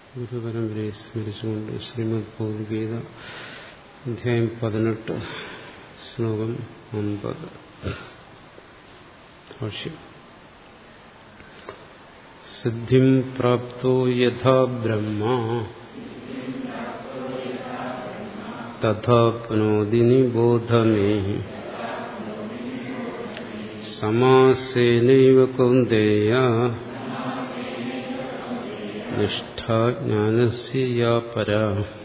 ഗുരുപരമ്പരയെ സ്മരിച്ചുകൊണ്ട് ശ്രീമദ് ഭഗവത്ഗീത അധ്യായം പതിനെട്ട് ശ്ലോകം ഒൻപത് ഭാഷ്യം സിദ്ധിം പ്രാപ്തോ യഥാ ബ്രഹ്മ തഥാ പുനോതി നിബോധമേ സമാസേനൈവ കൗന്ദേയ നിഷ്ഠാജ്ഞാനസ്യ യാ പരാ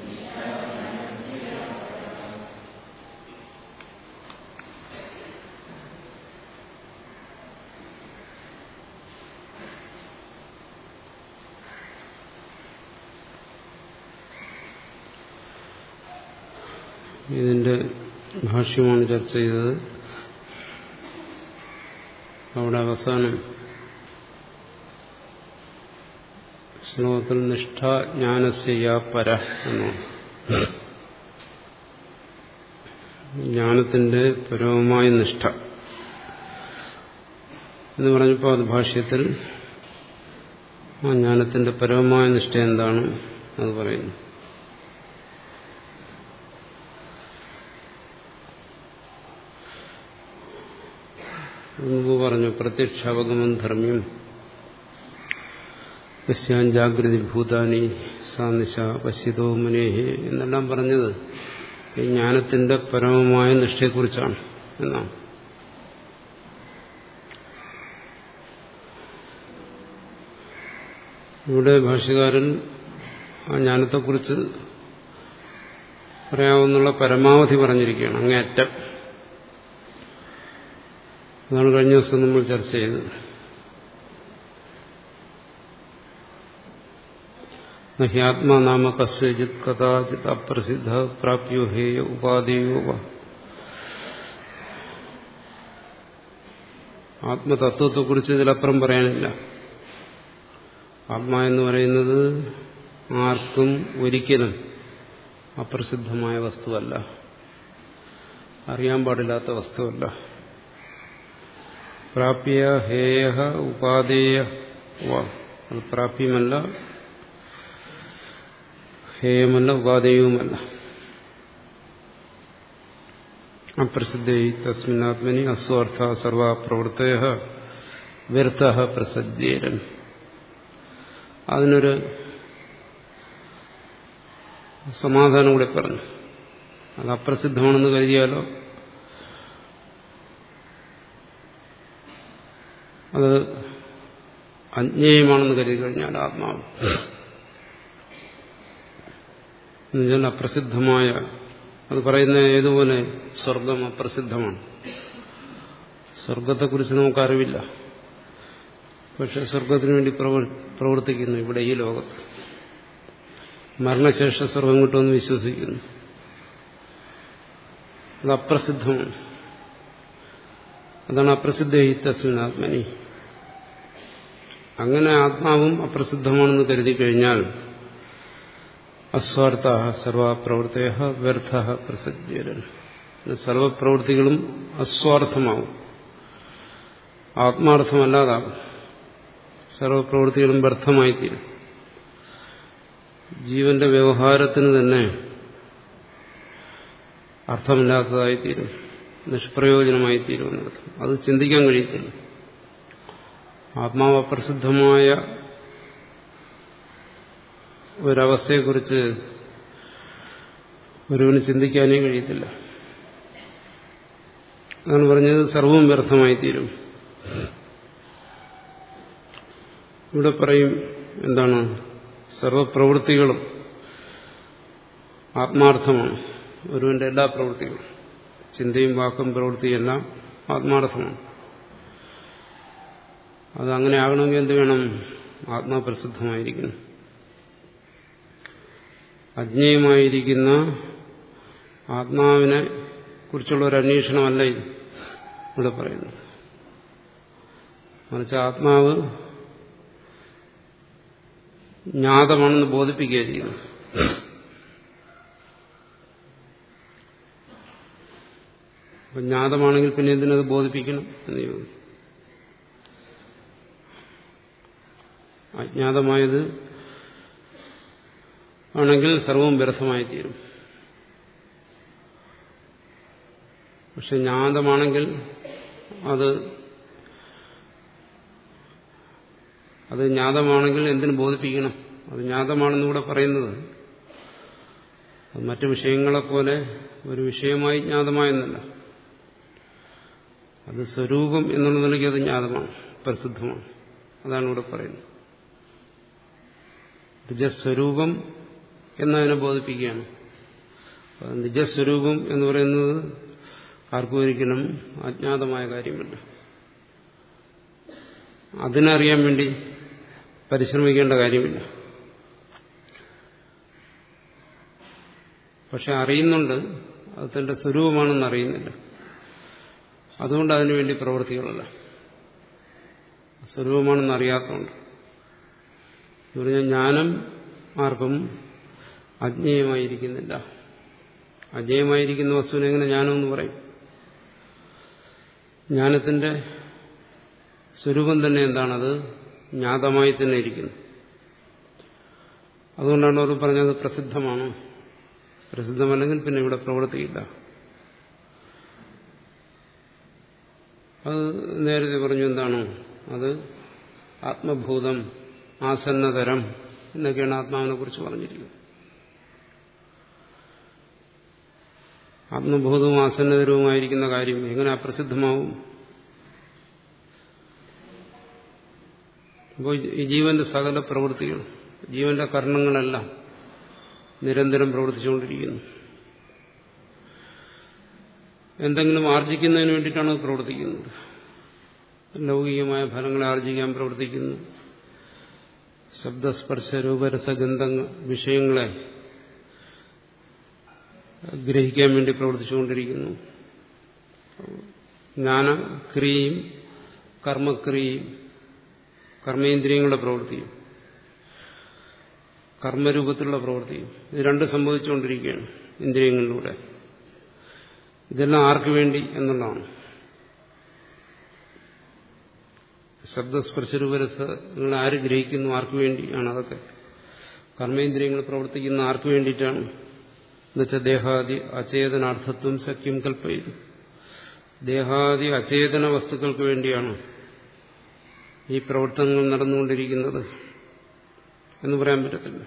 ഇതിന്റെ ഭാഷ്യമാണ് ചർച്ച ചെയ്തത് അവിടെ അവസാനം ശ്ലോകത്തിൽ നിഷ്ഠാജ്ഞാനസ്യ പര എന്നാണ് ജ്ഞാനത്തിന്റെ പരമമായ നിഷ്ഠ എന്ന് പറഞ്ഞപ്പോൾ അത് ഭാഷ്യത്തിൽ ആ ജ്ഞാനത്തിന്റെ പരമമായ നിഷ്ഠ എന്താണ് അത് പറയുന്നു മുമ്പ് പറഞ്ഞു പ്രത്യക്ഷാവഗമം ധർമ്മ്യം യസ്യാൻ ജാഗ്രതി ഭൂതാനി സാനിശ പശ്യതോ മുനേഹി എന്നെല്ലാം പറഞ്ഞത് ഈ ജ്ഞാനത്തിന്റെ പരമമായ നിഷ്ഠയെക്കുറിച്ചാണ് എന്നാണ് ഇവിടെ ഭാഷ്യകാരൻ ആ ജ്ഞാനത്തെക്കുറിച്ച് പറയാവുന്നുള്ള പരമാവധി പറഞ്ഞിരിക്കുകയാണ് അങ്ങേയറ്റം അതാണ് കഴിഞ്ഞ ദിവസം നമ്മൾ ചർച്ച ചെയ്തത് നഹ്യാത്മാ നാമ കസ്യജിത് കഥാചിത് അപ്രസിദ്ധ പ്രാപ്യോ ഹേയ ഉപാധിയോ ആത്മതത്വത്തെക്കുറിച്ച് ഇതിലപ്പുറം പറയാനില്ല ആത്മാ എന്ന് പറയുന്നത് ആർക്കും ഒരിക്കലും അപ്രസിദ്ധമായ വസ്തുവല്ല അറിയാൻ പാടില്ലാത്ത വസ്തുവല്ല പ്രാപ്യ ഹേയ ഉപാധേയ അത് പ്രാപ്യമല്ല ഹേയമല്ല ഉപാധേയവുമല്ല അപ്രസിദ്ധ തസ്മിന്നാത്മനി അസ്വാർത്ഥ സർവ പ്രവൃത്തയ വ്യർത്ഥ പ്രസജ്ജേരൻ അതിനൊരു സമാധാനം കൂടെ പറഞ്ഞു അത് അപ്രസിദ്ധമാണെന്ന് കരുതിയാലോ അത് അജ്ഞേയമാണെന്ന് കരുതി കഴിഞ്ഞാൽ ആത്മാവ് എന്നുവെച്ചാൽ അപ്രസിദ്ധമായ അത് പറയുന്ന ഏതുപോലെ സ്വർഗം അപ്രസിദ്ധമാണ് സ്വർഗത്തെക്കുറിച്ച് നമുക്കറിവില്ല പക്ഷെ സ്വർഗത്തിനു വേണ്ടി പ്രവർത്തിക്കുന്നു ഇവിടെ ഈ ലോകത്ത് മരണശേഷ സ്വർഗം കിട്ടുമെന്ന് വിശ്വസിക്കുന്നു അത് അപ്രസിദ്ധമാണ് അതാണ് അപ്രസിദ്ധ ഈ തസ്മിനാത്മനി അങ്ങനെ ആത്മാവും അപ്രസിദ്ധമാണെന്ന് കരുതി കഴിഞ്ഞാൽ അസ്വാർത്ഥ സർവപ്രവൃത്തിയ വ്യർത്ഥ പ്രസജ്ജരൻ സർവപ്രവൃത്തികളും അസ്വാർത്ഥമാവും ആത്മാർത്ഥമല്ലാതാകും സർവപ്രവൃത്തികളും വ്യർത്ഥമായിത്തീരും ജീവന്റെ വ്യവഹാരത്തിന് തന്നെ അർത്ഥമില്ലാത്തതായിത്തീരും നിഷ്പ്രയോജനമായിത്തീരും എന്നർത്ഥം അത് ചിന്തിക്കാൻ കഴിയത്തില്ല ആത്മാവ് അപ്രസിദ്ധമായ ഒരവസ്ഥയെക്കുറിച്ച് ഒരുവന് ചിന്തിക്കാനേ കഴിയത്തില്ല അതാണ് പറഞ്ഞത് സർവവും വ്യർത്ഥമായിത്തീരും ഇവിടെ പറയും എന്താണ് സർവപ്രവൃത്തികളും ആത്മാർത്ഥമാണ് ഒരുവന്റെ എല്ലാ പ്രവൃത്തികളും ചിന്തയും വാക്കും പ്രവൃത്തിയും എല്ലാം ആത്മാർത്ഥമാണ് അതങ്ങനെ ആകണമെങ്കിൽ എന്ത് വേണം ആത്മാപ്രസിദ്ധമായിരിക്കണം അജ്ഞേയമായിരിക്കുന്ന ആത്മാവിനെ കുറിച്ചുള്ള ഒരു അന്വേഷണമല്ല ഇത് ഇവിടെ പറയുന്നത് മറിച്ച് ആത്മാവ് ജ്ഞാതമാണെന്ന് ബോധിപ്പിക്കുക ചെയ്യുന്നു അപ്പൊ ജ്ഞാതമാണെങ്കിൽ പിന്നെ എന്തിനത് ബോധിപ്പിക്കണം എന്ന് ചോദിക്കും അജ്ഞാതമായത് ആണെങ്കിൽ സർവവും വ്യർത്ഥമായി തീരും പക്ഷെ ജ്ഞാതമാണെങ്കിൽ അത് അത് ജ്ഞാതമാണെങ്കിൽ എന്തിനു ബോധിപ്പിക്കണം അത് ജ്ഞാതമാണെന്നിവിടെ പറയുന്നത് അത് മറ്റു വിഷയങ്ങളെപ്പോലെ ഒരു വിഷയമായി ജ്ഞാതമായെന്നല്ല അത് സ്വരൂപം എന്നുള്ള നിലയ്ക്ക് അത് ജ്ഞാതമാണ് പ്രസിദ്ധമാണ് അതാണ് ഇവിടെ പറയുന്നത് നിജസ്വരൂപം എന്നതിനെ ബോധിപ്പിക്കുകയാണ് നിജസ്വരൂപം എന്ന് പറയുന്നത് ആർക്കും ഒരിക്കലും അജ്ഞാതമായ കാര്യമല്ല അതിനറിയാൻ വേണ്ടി പരിശ്രമിക്കേണ്ട കാര്യമില്ല പക്ഷെ അറിയുന്നുണ്ട് അത് തന്റെ സ്വരൂപമാണെന്ന് അറിയുന്നില്ല അതുകൊണ്ട് അതിനുവേണ്ടി പ്രവൃത്തികളല്ല സ്വരൂപമാണെന്ന് അറിയാത്തതുകൊണ്ട് എന്ന് പറഞ്ഞാൽ ജ്ഞാനം ആർക്കും അജ്ഞേയമായിരിക്കുന്നില്ല അജ്ഞേയമായിരിക്കുന്ന വസ്തുവിനെ എങ്ങനെ ജ്ഞാനമെന്ന് പറയും ജ്ഞാനത്തിന്റെ സ്വരൂപം തന്നെ എന്താണത് ജ്ഞാതമായി തന്നെ ഇരിക്കുന്നു അതുകൊണ്ടാണ് അവർ പറഞ്ഞത് പ്രസിദ്ധമാണ് പ്രസിദ്ധമല്ലെങ്കിൽ പിന്നെ ഇവിടെ പ്രവൃത്തിയില്ല അത് നേരത്തെ പറഞ്ഞു എന്താണ് അത് ആത്മഭൂതം ആസന്നതരം എന്നൊക്കെയാണ് ആത്മാവിനെ കുറിച്ച് പറഞ്ഞിരിക്കുന്നത് ആത്മബോധവും ആസന്നതരവുമായിരിക്കുന്ന കാര്യം എങ്ങനെ അപ്രസിദ്ധമാവും അപ്പോൾ ഈ ജീവന്റെ സകല പ്രവൃത്തികൾ ജീവന്റെ കർണങ്ങളെല്ലാം നിരന്തരം പ്രവർത്തിച്ചുകൊണ്ടിരിക്കുന്നു എന്തെങ്കിലും ആർജിക്കുന്നതിന് വേണ്ടിയിട്ടാണ് അത് പ്രവർത്തിക്കുന്നത് ലൗകികമായ ഫലങ്ങളെ ആർജിക്കാൻ പ്രവർത്തിക്കുന്നു ശബ്ദസ്പർശ രൂപരസഗന്ധ വിഷയങ്ങളെ ഗ്രഹിക്കാൻ വേണ്ടി പ്രവർത്തിച്ചുകൊണ്ടിരിക്കുന്നു ജ്ഞാനക്രിയയും കർമ്മക്രിയയും കർമ്മേന്ദ്രിയങ്ങളുടെ പ്രവൃത്തിയും കർമ്മരൂപത്തിലുള്ള പ്രവൃത്തിയും ഇത് രണ്ടും സംഭവിച്ചുകൊണ്ടിരിക്കുകയാണ് ഇന്ദ്രിയങ്ങളിലൂടെ ഇതെല്ലാം ആർക്കു വേണ്ടി എന്നുള്ളതാണ് ശബ്ദസ്പർശരൂപരസങ്ങളെ ആര് ഗ്രഹിക്കുന്നു ആർക്കു വേണ്ടിയാണ് അതൊക്കെ കർമ്മേന്ദ്രിയങ്ങൾ പ്രവർത്തിക്കുന്ന ആർക്കു വേണ്ടിയിട്ടാണ് എന്നുവെച്ചാൽ ദേഹാദി അചേതനാർത്ഥത്വം സഖ്യം കൽപ്പയിതു ദേഹാദി അചേതന വസ്തുക്കൾക്ക് വേണ്ടിയാണ് ഈ പ്രവർത്തനങ്ങൾ നടന്നുകൊണ്ടിരിക്കുന്നത് എന്ന് പറയാൻ പറ്റത്തില്ല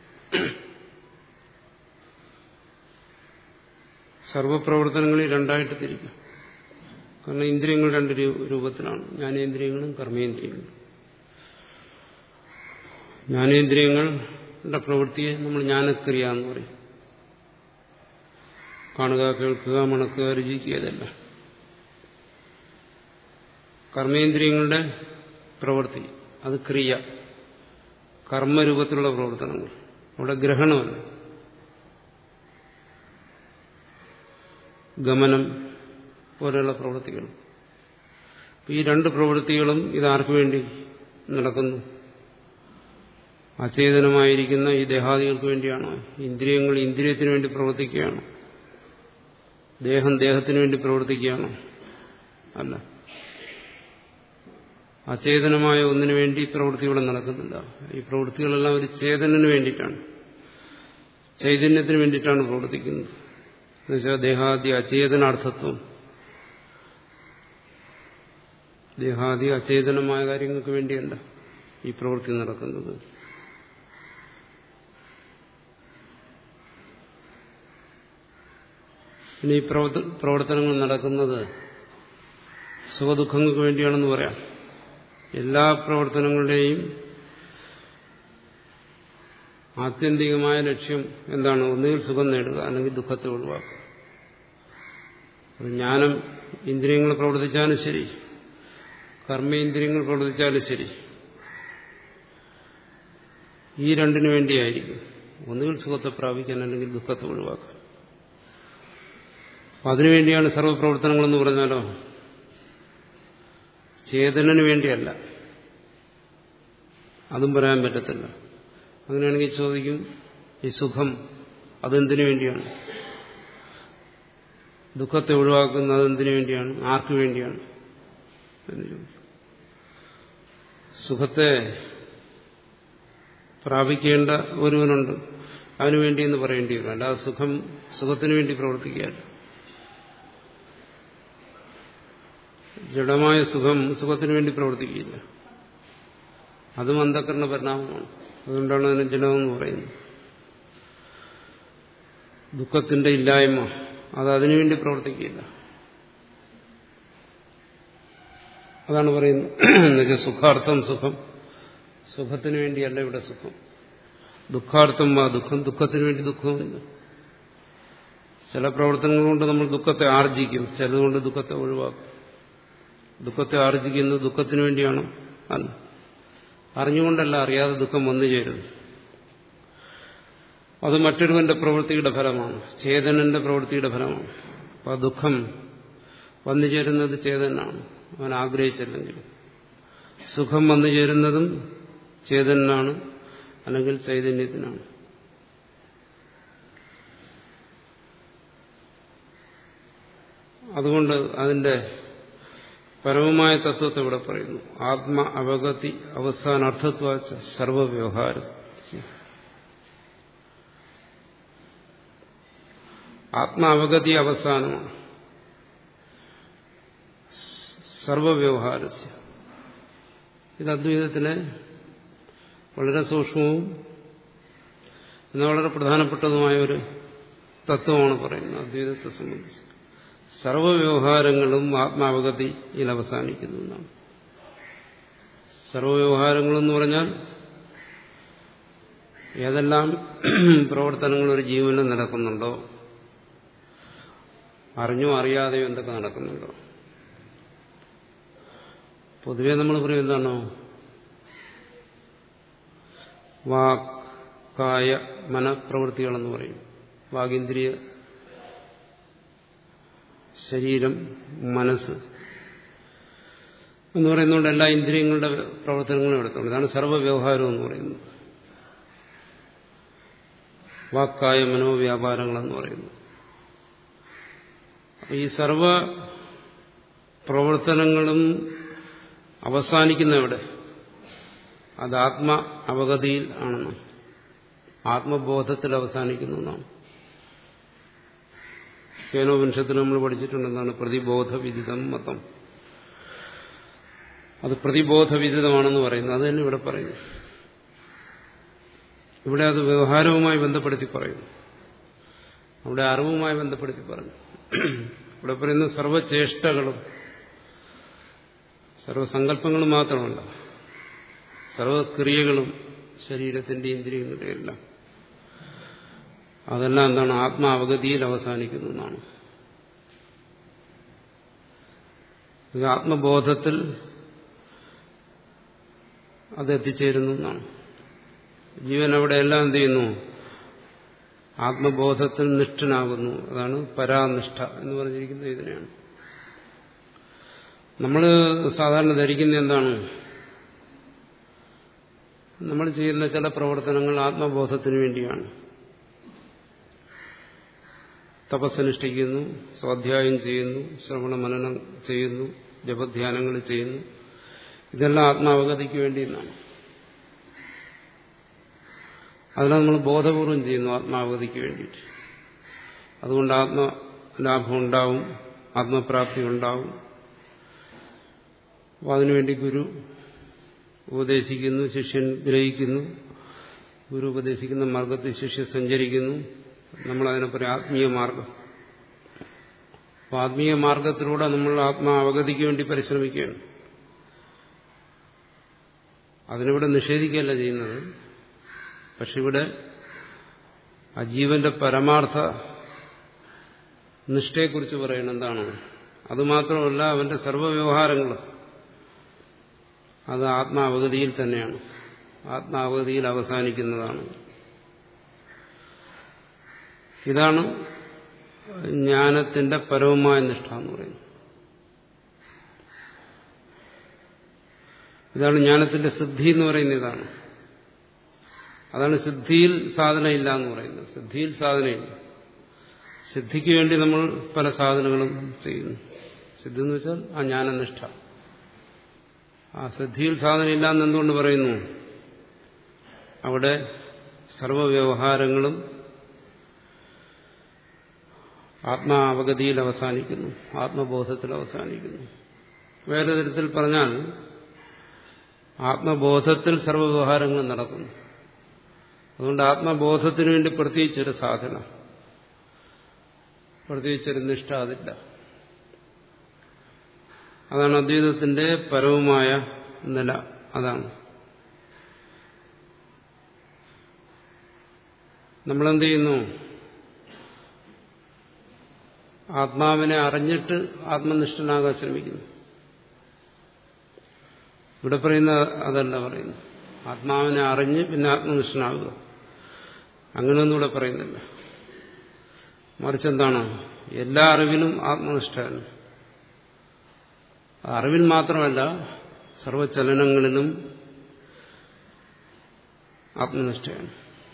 സർവപ്രവർത്തനങ്ങളിൽ രണ്ടായിട്ട് തിരിക്കും കാരണം ഇന്ദ്രിയങ്ങൾ രണ്ട് രൂപത്തിലാണ് ജ്ഞാനേന്ദ്രിയങ്ങളും കർമ്മേന്ദ്രിയങ്ങളും ജ്ഞാനേന്ദ്രിയങ്ങളുടെ പ്രവൃത്തിയെ നമ്മൾ ജ്ഞാനക്രിയ എന്ന് പറയും കാണുക കേൾക്കുക മണക്കുക രുചിക്കുക ഇതല്ല കർമ്മേന്ദ്രിയങ്ങളുടെ പ്രവൃത്തി അത് ക്രിയ കർമ്മരൂപത്തിലുള്ള പ്രവർത്തനങ്ങൾ അവിടെ ഗ്രഹണമല്ല ഗമനം പോലെയുള്ള പ്രവൃത്തികൾ ഈ രണ്ട് പ്രവൃത്തികളും ഇതാർക്കു വേണ്ടി നടക്കുന്നു അചേതനമായിരിക്കുന്ന ഈ ദേഹാദികൾക്ക് വേണ്ടിയാണോ ഇന്ദ്രിയങ്ങൾ ഇന്ദ്രിയത്തിന് വേണ്ടി പ്രവർത്തിക്കുകയാണോ ദേഹം ദേഹത്തിന് വേണ്ടി പ്രവർത്തിക്കുകയാണോ അല്ല അചേതനമായ ഒന്നിനു വേണ്ടി പ്രവൃത്തി ഇവിടെ നടക്കുന്നില്ല ഈ പ്രവൃത്തികളെല്ലാം ഒരു ചേതനന് വേണ്ടിയിട്ടാണ് ചൈതന്യത്തിന് വേണ്ടിയിട്ടാണ് പ്രവർത്തിക്കുന്നത് എന്നുവെച്ചാൽ ദേഹാദി അചേതനാർത്ഥത്വം ദേഹാദി അചേതനമായ കാര്യങ്ങൾക്ക് വേണ്ടിയല്ല ഈ പ്രവൃത്തി നടക്കുന്നത് പിന്നെ ഈ പ്രവർത്തനങ്ങൾ നടക്കുന്നത് സുഖദുഃഖങ്ങൾക്ക് വേണ്ടിയാണെന്ന് പറയാം എല്ലാ പ്രവർത്തനങ്ങളുടെയും ആത്യന്തികമായ ലക്ഷ്യം എന്താണ് ഒന്നുകിൽ സുഖം നേടുക അല്ലെങ്കിൽ ദുഃഖത്തെ ഒഴിവാക്കുക അത് ജ്ഞാനം ഇന്ദ്രിയങ്ങൾ പ്രവർത്തിച്ചാലും ശരി കർമ്മേന്ദ്രിയങ്ങൾ പ്രവർത്തിച്ചാലും ശരി ഈ രണ്ടിനു വേണ്ടിയായിരിക്കും ഒന്നുകിൽ സുഖത്തെ പ്രാപിക്കാൻ അല്ലെങ്കിൽ ദുഃഖത്തെ ഒഴിവാക്കാൻ അപ്പം അതിനുവേണ്ടിയാണ് സർവ്വപ്രവർത്തനങ്ങളെന്ന് പറഞ്ഞാലോ ചേതനന് വേണ്ടിയല്ല അതും പറയാൻ പറ്റത്തില്ല അങ്ങനെയാണെങ്കിൽ ചോദിക്കും ഈ സുഖം അതെന്തിനു വേണ്ടിയാണ് ദുഃഖത്തെ ഒഴിവാക്കുന്നത് എന്തിനു വേണ്ടിയാണ് ആർക്കു വേണ്ടിയാണ് എന്ന് ചോദിക്കും സുഖത്തെ പ്രാപിക്കേണ്ട ഒരുവനുണ്ട് അവന് വേണ്ടി എന്ന് പറയേണ്ടി വരും അല്ലാതെ സുഖം സുഖത്തിന് വേണ്ടി പ്രവർത്തിക്കുകയല്ല ജഡമായ സുഖം സുഖത്തിന് വേണ്ടി പ്രവർത്തിക്കുകയില്ല അതും അന്ധകരണ പരിണാമമാണ് അതുകൊണ്ടാണ് അതിന് ജഡമെന്ന് പറയുന്നത് ദുഃഖത്തിന്റെ ഇല്ലായ്മ അത് അതിനുവേണ്ടി പ്രവർത്തിക്കില്ല അതാണ് പറയുന്നത് എന്നുവെച്ചാൽ സുഖാർത്ഥം സുഖം സുഖത്തിന് വേണ്ടിയല്ല ഇവിടെ സുഖം ദുഃഖാർത്ഥം ആ ദുഃഖം ദുഃഖത്തിന് വേണ്ടി ദുഃഖമില്ല ചില പ്രവർത്തനങ്ങൾ കൊണ്ട് നമ്മൾ ദുഃഖത്തെ ആർജിക്കും ചിലതുകൊണ്ട് ദുഃഖത്തെ ഒഴിവാക്കും ദുഃഖത്തെ ആർജിക്കുന്നത് ദുഃഖത്തിന് വേണ്ടിയാണ് അല്ല അറിഞ്ഞുകൊണ്ടല്ല അറിയാതെ ദുഃഖം വന്നു ചേരുന്നു അത് മറ്റൊരുവന്റെ പ്രവൃത്തിയുടെ ഫലമാണ് ചേതനന്റെ പ്രവൃത്തിയുടെ ഫലമാണ് അപ്പൊ ആ ദുഃഖം വന്നു ചേരുന്നത് ചേതനാണ് അവൻ ആഗ്രഹിച്ചില്ലെങ്കിലും സുഖം വന്നു ചേരുന്നതും ചേതനാണ് അല്ലെങ്കിൽ ചൈതന്യത്തിനാണ് അതുകൊണ്ട് അതിന്റെ പരമമായ തത്വത്തെ ഇവിടെ പറയുന്നു ആത്മ അവഗതി അവസാനാർത്ഥത്വ സർവവ്യവഹാരം ആത്മാവഗതി അവസാനമാണ് സർവവ്യവഹാരസ്യ ഇത് അദ്വൈതത്തിലെ വളരെ സൂക്ഷ്മവും എന്നാൽ വളരെ പ്രധാനപ്പെട്ടതുമായ ഒരു തത്വമാണ് പറയുന്നത് അദ്വൈതത്തെ സംബന്ധിച്ച് സർവവ്യവഹാരങ്ങളും ആത്മാവഗതിയിൽ അവസാനിക്കുന്നു എന്നാണ് സർവവ്യവഹാരങ്ങളെന്ന് പറഞ്ഞാൽ ഏതെല്ലാം പ്രവർത്തനങ്ങൾ ഒരു ജീവനിൽ നടക്കുന്നുണ്ടോ അറിഞ്ഞോ അറിയാതെയോ എന്തൊക്കെ നടക്കുന്നുണ്ടോ പൊതുവെ നമ്മൾ പറയും എന്താണോ വാക് കായ മനപ്രവൃത്തികളെന്ന് പറയും വാഗിന്ദ്രിയ ശരീരം മനസ്സ് എന്ന് പറയുന്നതുകൊണ്ട് എല്ലാ ഇന്ദ്രിയങ്ങളുടെ പ്രവർത്തനങ്ങളും എടുത്തോളൂ ഇതാണ് സർവ്വവ്യവഹാരം എന്ന് പറയുന്നത് വാക്കായ മനോവ്യാപാരങ്ങളെന്ന് പറയുന്നു ഈ സർവ പ്രവർത്തനങ്ങളും അവസാനിക്കുന്ന എവിടെ അത് ആത്മ അവഗതിയിൽ ആണെന്ന് ആത്മബോധത്തിൽ അവസാനിക്കുന്നു എന്നാണ് കേനോപനിഷത്തിൽ നമ്മൾ പഠിച്ചിട്ടുണ്ടെന്നാണ് പ്രതിബോധ വിദിതം മതം അത് പ്രതിബോധ വിദിതമാണെന്ന് പറയുന്നു അത് തന്നെ ഇവിടെ പറയുന്നു ഇവിടെ അത് വ്യവഹാരവുമായി ബന്ധപ്പെടുത്തി പറയുന്നു അവിടെ അറിവുമായി ബന്ധപ്പെടുത്തി പറഞ്ഞു ഇവിടെ പറയുന്ന സർവചേഷ്ടകളും സർവസങ്കല്പങ്ങളും മാത്രമല്ല സർവക്രിയകളും ശരീരത്തിന്റെ ഇന്ദ്രിയങ്ങളുടെ എല്ലാം അതെല്ലാം എന്താണ് ആത്മാവഗതിയിൽ അവസാനിക്കുന്നു എന്നാണ് ഇത് ആത്മബോധത്തിൽ അത് എത്തിച്ചേരുന്നു എന്നാണ് ജീവൻ അവിടെ എല്ലാം എന്ത് ചെയ്യുന്നു ആത്മബോധത്തിൽ നിഷ്ഠനാകുന്നു അതാണ് പരാനിഷ്ഠ എന്ന് പറഞ്ഞിരിക്കുന്നത് ഇതിനെയാണ് നമ്മൾ സാധാരണ ധരിക്കുന്ന എന്താണ് നമ്മൾ ചെയ്യുന്ന ചില പ്രവർത്തനങ്ങൾ ആത്മബോധത്തിന് വേണ്ടിയാണ് തപസ്സനുഷ്ഠിക്കുന്നു സ്വാധ്യായം ചെയ്യുന്നു ശ്രവണ മനനം ചെയ്യുന്നു ജപധ്യാനങ്ങൾ ചെയ്യുന്നു ഇതെല്ലാം ആത്മാവഗതിക്ക് വേണ്ടി എന്നാണ് അതെല്ലാം നമ്മൾ ബോധപൂർവം ചെയ്യുന്നു ആത്മാവഗതിക്ക് വേണ്ടിയിട്ട് അതുകൊണ്ട് ആത്മലാഭം ഉണ്ടാവും ആത്മപ്രാപ്തി ഉണ്ടാവും അപ്പോൾ അതിനുവേണ്ടി ഗുരു ഉപദേശിക്കുന്നു ശിഷ്യൻ ഗ്രഹിക്കുന്നു ഗുരു ഉപദേശിക്കുന്ന മാർഗത്തിൽ ശിഷ്യൻ സഞ്ചരിക്കുന്നു നമ്മളതിനെ പറയും ആത്മീയ മാർഗം അപ്പോൾ ആത്മീയ മാർഗത്തിലൂടെ നമ്മൾ ആത്മാവഗതിക്ക് വേണ്ടി പരിശ്രമിക്കുകയാണ് അതിനിവിടെ നിഷേധിക്കുകയല്ല ചെയ്യുന്നത് പക്ഷെ ഇവിടെ ആ ജീവന്റെ പരമാർത്ഥ നിഷ്ഠയെക്കുറിച്ച് പറയണം എന്താണ് അതുമാത്രമല്ല അവന്റെ സർവ്വവ്യവഹാരങ്ങൾ അത് ആത്മാവഗതിയിൽ തന്നെയാണ് ആത്മാവഗതിയിൽ അവസാനിക്കുന്നതാണ് ഇതാണ് ജ്ഞാനത്തിന്റെ പരമമായ നിഷ്ഠ എന്ന് പറയുന്നത് ഇതാണ് ജ്ഞാനത്തിന്റെ സിദ്ധി എന്ന് പറയുന്ന ഇതാണ് അതാണ് സിദ്ധിയിൽ സാധനയില്ല എന്ന് പറയുന്നത് സിദ്ധിയിൽ സാധനയില്ല സിദ്ധിക്ക് വേണ്ടി നമ്മൾ പല സാധനങ്ങളും ചെയ്യുന്നു സിദ്ധി എന്ന് വെച്ചാൽ ആ ജ്ഞാനനിഷ്ഠ ആ സിദ്ധിയിൽ സാധനയില്ല എന്ന് എന്തുകൊണ്ട് പറയുന്നു അവിടെ സർവവ്യവഹാരങ്ങളും ആത്മാവഗതിയിൽ അവസാനിക്കുന്നു ആത്മബോധത്തിൽ അവസാനിക്കുന്നു വേറെ തരത്തിൽ പറഞ്ഞാൽ ആത്മബോധത്തിൽ സർവ്വവ്യവഹാരങ്ങളും നടക്കുന്നു അതുകൊണ്ട് ആത്മബോധത്തിനു വേണ്ടി പ്രത്യേകിച്ചൊരു സാധന പ്രത്യേകിച്ചൊരു നിഷ്ഠ അതില്ല അതാണ് അദ്വൈതത്തിന്റെ പരവുമായ നില അതാണ് നമ്മളെന്ത് ചെയ്യുന്നു ആത്മാവിനെ അറിഞ്ഞിട്ട് ആത്മനിഷ്ഠനാകാൻ ശ്രമിക്കുന്നു ഇവിടെ പറയുന്ന അതല്ല പറയുന്നു ആത്മാവിനെ അറിഞ്ഞ് പിന്നെ ആത്മനിഷ്ഠനാകുക അങ്ങനെയൊന്നും ഇവിടെ പറയുന്നില്ല മറിച്ച് എന്താണ് എല്ലാ അറിവിലും ആത്മനിഷ്ഠയാണ് അറിവിൽ മാത്രമല്ല സർവചലനങ്ങളിലും ആത്മനിഷ്ഠയാണ്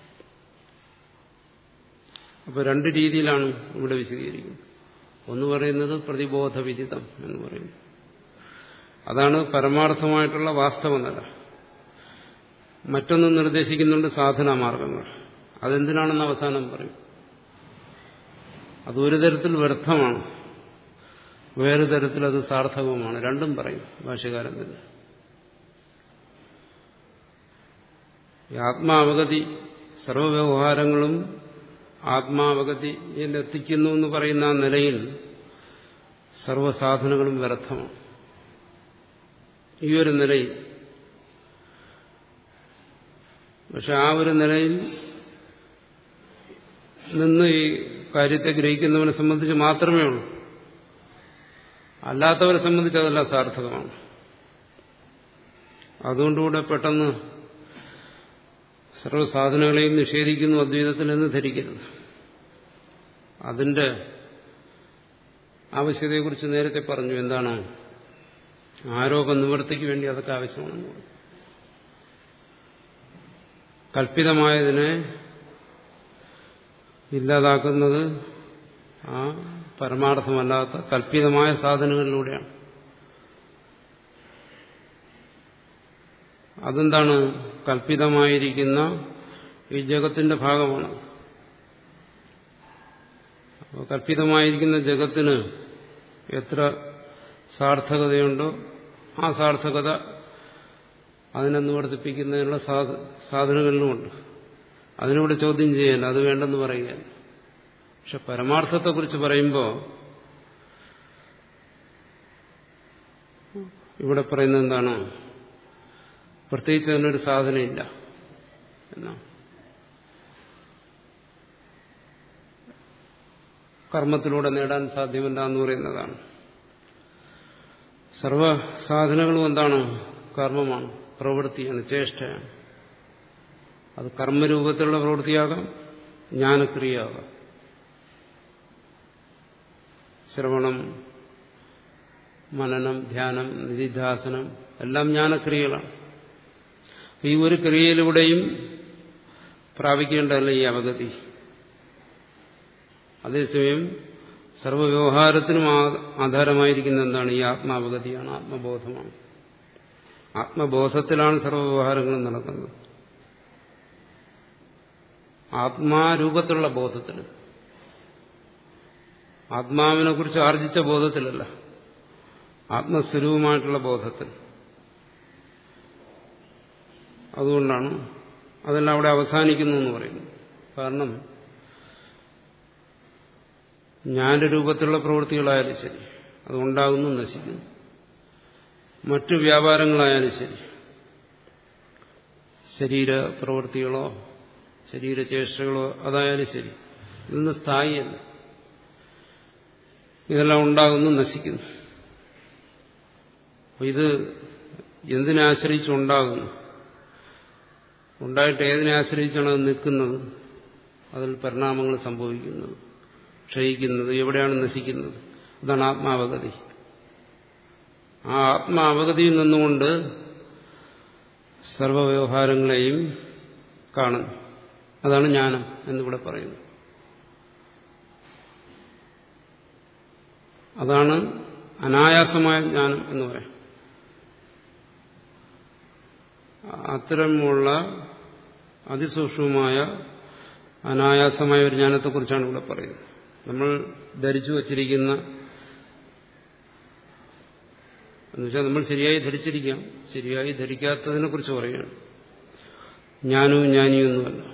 അപ്പോൾ രണ്ട് രീതിയിലാണ് ഇവിടെ വിശദീകരിക്കുന്നത് ഒന്ന് പറയുന്നത് പ്രതിബോധവിദിതം എന്ന് പറയുന്നു അതാണ് പരമാർത്ഥമായിട്ടുള്ള വാസ്തവ നില മറ്റൊന്ന് നിർദ്ദേശിക്കുന്നുണ്ട് സാധനാമാർഗങ്ങൾ അതെന്തിനാണെന്ന് അവസാനം പറയും അത് ഒരു തരത്തിൽ വ്യർത്ഥമാണ് വേറെ തരത്തിൽ അത് സാർത്ഥകവുമാണ് രണ്ടും പറയും ഭാഷകാരൻ തന്നെ ഈ ആത്മാവഗതി സർവവ്യവഹാരങ്ങളും ആത്മാവഗതിയിൽ എത്തിക്കുന്നു എന്ന് പറയുന്ന ആ നിലയിൽ സർവസാധനങ്ങളും വ്യർത്ഥമാണ് ഈ ഒരു നിലയിൽ പക്ഷെ ആ ഒരു നിലയിൽ നിന്ന് ഈ കാര്യത്തെ ഗ്രഹിക്കുന്നവനെ സംബന്ധിച്ച് മാത്രമേ ഉള്ളൂ അല്ലാത്തവരെ സംബന്ധിച്ച് അതെല്ലാം സാർത്ഥകമാണ് അതുകൊണ്ടുകൂടെ പെട്ടെന്ന് സർവ്വസാധനങ്ങളെയും നിഷേധിക്കുന്നു അദ്വൈതത്തിൽ എന്ന് ധരിക്കരുത് അതിന്റെ ആവശ്യതയെക്കുറിച്ച് നേരത്തെ പറഞ്ഞു എന്താണ് ആരോപ നിവൃത്തിക്ക് വേണ്ടി അതൊക്കെ ആവശ്യമാണെന്ന് പറഞ്ഞു കൽപ്പിതമായതിനെ ഇല്ലാതാക്കുന്നത് ആ പരമാർത്ഥമല്ലാത്ത കൽപ്പിതമായ സാധനങ്ങളിലൂടെയാണ് അതെന്താണ് കൽപ്പിതമായിരിക്കുന്ന ഈ ജഗത്തിന്റെ ഭാഗമാണ് അപ്പോൾ കൽപ്പിതമായിരിക്കുന്ന ജഗത്തിന് എത്ര സാർത്ഥകതയുണ്ടോ ആ സാർത്ഥകത അതിനെ നിവർത്തിപ്പിക്കുന്നതിനുള്ള സാധനങ്ങളിലുമുണ്ട് അതിനൂടെ ചോദ്യം ചെയ്യാൻ അത് വേണ്ടെന്ന് പറയുകയാണ് പക്ഷെ പരമാർത്ഥത്തെക്കുറിച്ച് പറയുമ്പോൾ ഇവിടെ പറയുന്നത് എന്താണ് പ്രത്യേകിച്ച് അതിനൊരു സാധനയില്ല എന്നാ കർമ്മത്തിലൂടെ നേടാൻ സാധ്യമല്ല എന്ന് പറയുന്നതാണ് സർവ സാധനങ്ങളും എന്താണ് കർമ്മമാണ് പ്രവൃത്തിയാണ് ചേഷ്ടയാണ് അത് കർമ്മരൂപത്തിലുള്ള പ്രവൃത്തിയാകാം ജ്ഞാനക്രിയയാകാം ശ്രവണം മനനം ധ്യാനം നിധിധ്യാസനം എല്ലാം ജ്ഞാനക്രിയകളാണ് ഈ ഒരു ക്രിയയിലൂടെയും പ്രാപിക്കേണ്ടതല്ല ഈ അവഗതി അതേസമയം സർവവ്യവഹാരത്തിനും ആധാരമായിരിക്കുന്ന എന്താണ് ഈ ആത്മാവഗതിയാണ് ആത്മബോധമാണ് ആത്മബോധത്തിലാണ് സർവ്വവ്യവഹാരങ്ങളും നടക്കുന്നത് ആത്മാരൂപത്തിലുള്ള ബോധത്തിൽ ആത്മാവിനെ കുറിച്ച് ആർജിച്ച ബോധത്തിലല്ല ആത്മസ്വരൂപമായിട്ടുള്ള ബോധത്തിൽ അതുകൊണ്ടാണ് അതെല്ലാം അവിടെ അവസാനിക്കുന്നു എന്ന് പറയുന്നു കാരണം ജ്ഞാന രൂപത്തിലുള്ള പ്രവൃത്തികളായാലും ശരി അതുണ്ടാകുന്നു നശിക്കുന്നു മറ്റു വ്യാപാരങ്ങളായാലും ശരി ശരീര പ്രവൃത്തികളോ ശരീരചേഷ്ടകളോ അതായാലും ശരി ഇതൊന്നും സ്ഥായിയല്ല ഇതെല്ലാം ഉണ്ടാകുന്നു നശിക്കുന്നു അപ്പൊ ഇത് എന്തിനെ ആശ്രയിച്ചുണ്ടാകുന്നു ഉണ്ടായിട്ട് ഏതിനെ ആശ്രയിച്ചാണ് അത് നിൽക്കുന്നത് അതിൽ പരിണാമങ്ങൾ സംഭവിക്കുന്നത് ക്ഷയിക്കുന്നത് എവിടെയാണ് നശിക്കുന്നത് അതാണ് ആത്മാവഗതി ആ ആത്മാവഗതിയിൽ നിന്നുകൊണ്ട് സർവവ്യവഹാരങ്ങളെയും കാണുന്നു അതാണ് ജ്ഞാനം എന്നിവിടെ പറയുന്നു അതാണ് അനായാസമായ ജ്ഞാനം എന്ന് പറയാം അത്തരമുള്ള അതിസൂക്ഷ്മമായ അനായാസമായ ഒരു ജ്ഞാനത്തെക്കുറിച്ചാണ് ഇവിടെ പറയുന്നത് നമ്മൾ ധരിച്ചു വച്ചിരിക്കുന്ന എന്നുവെച്ചാൽ നമ്മൾ ശരിയായി ധരിച്ചിരിക്കാം ശരിയായി ധരിക്കാത്തതിനെ കുറിച്ച് പറയുകയാണ് ജ്ഞാനവും ജ്ഞാനിയൊന്നുമല്ല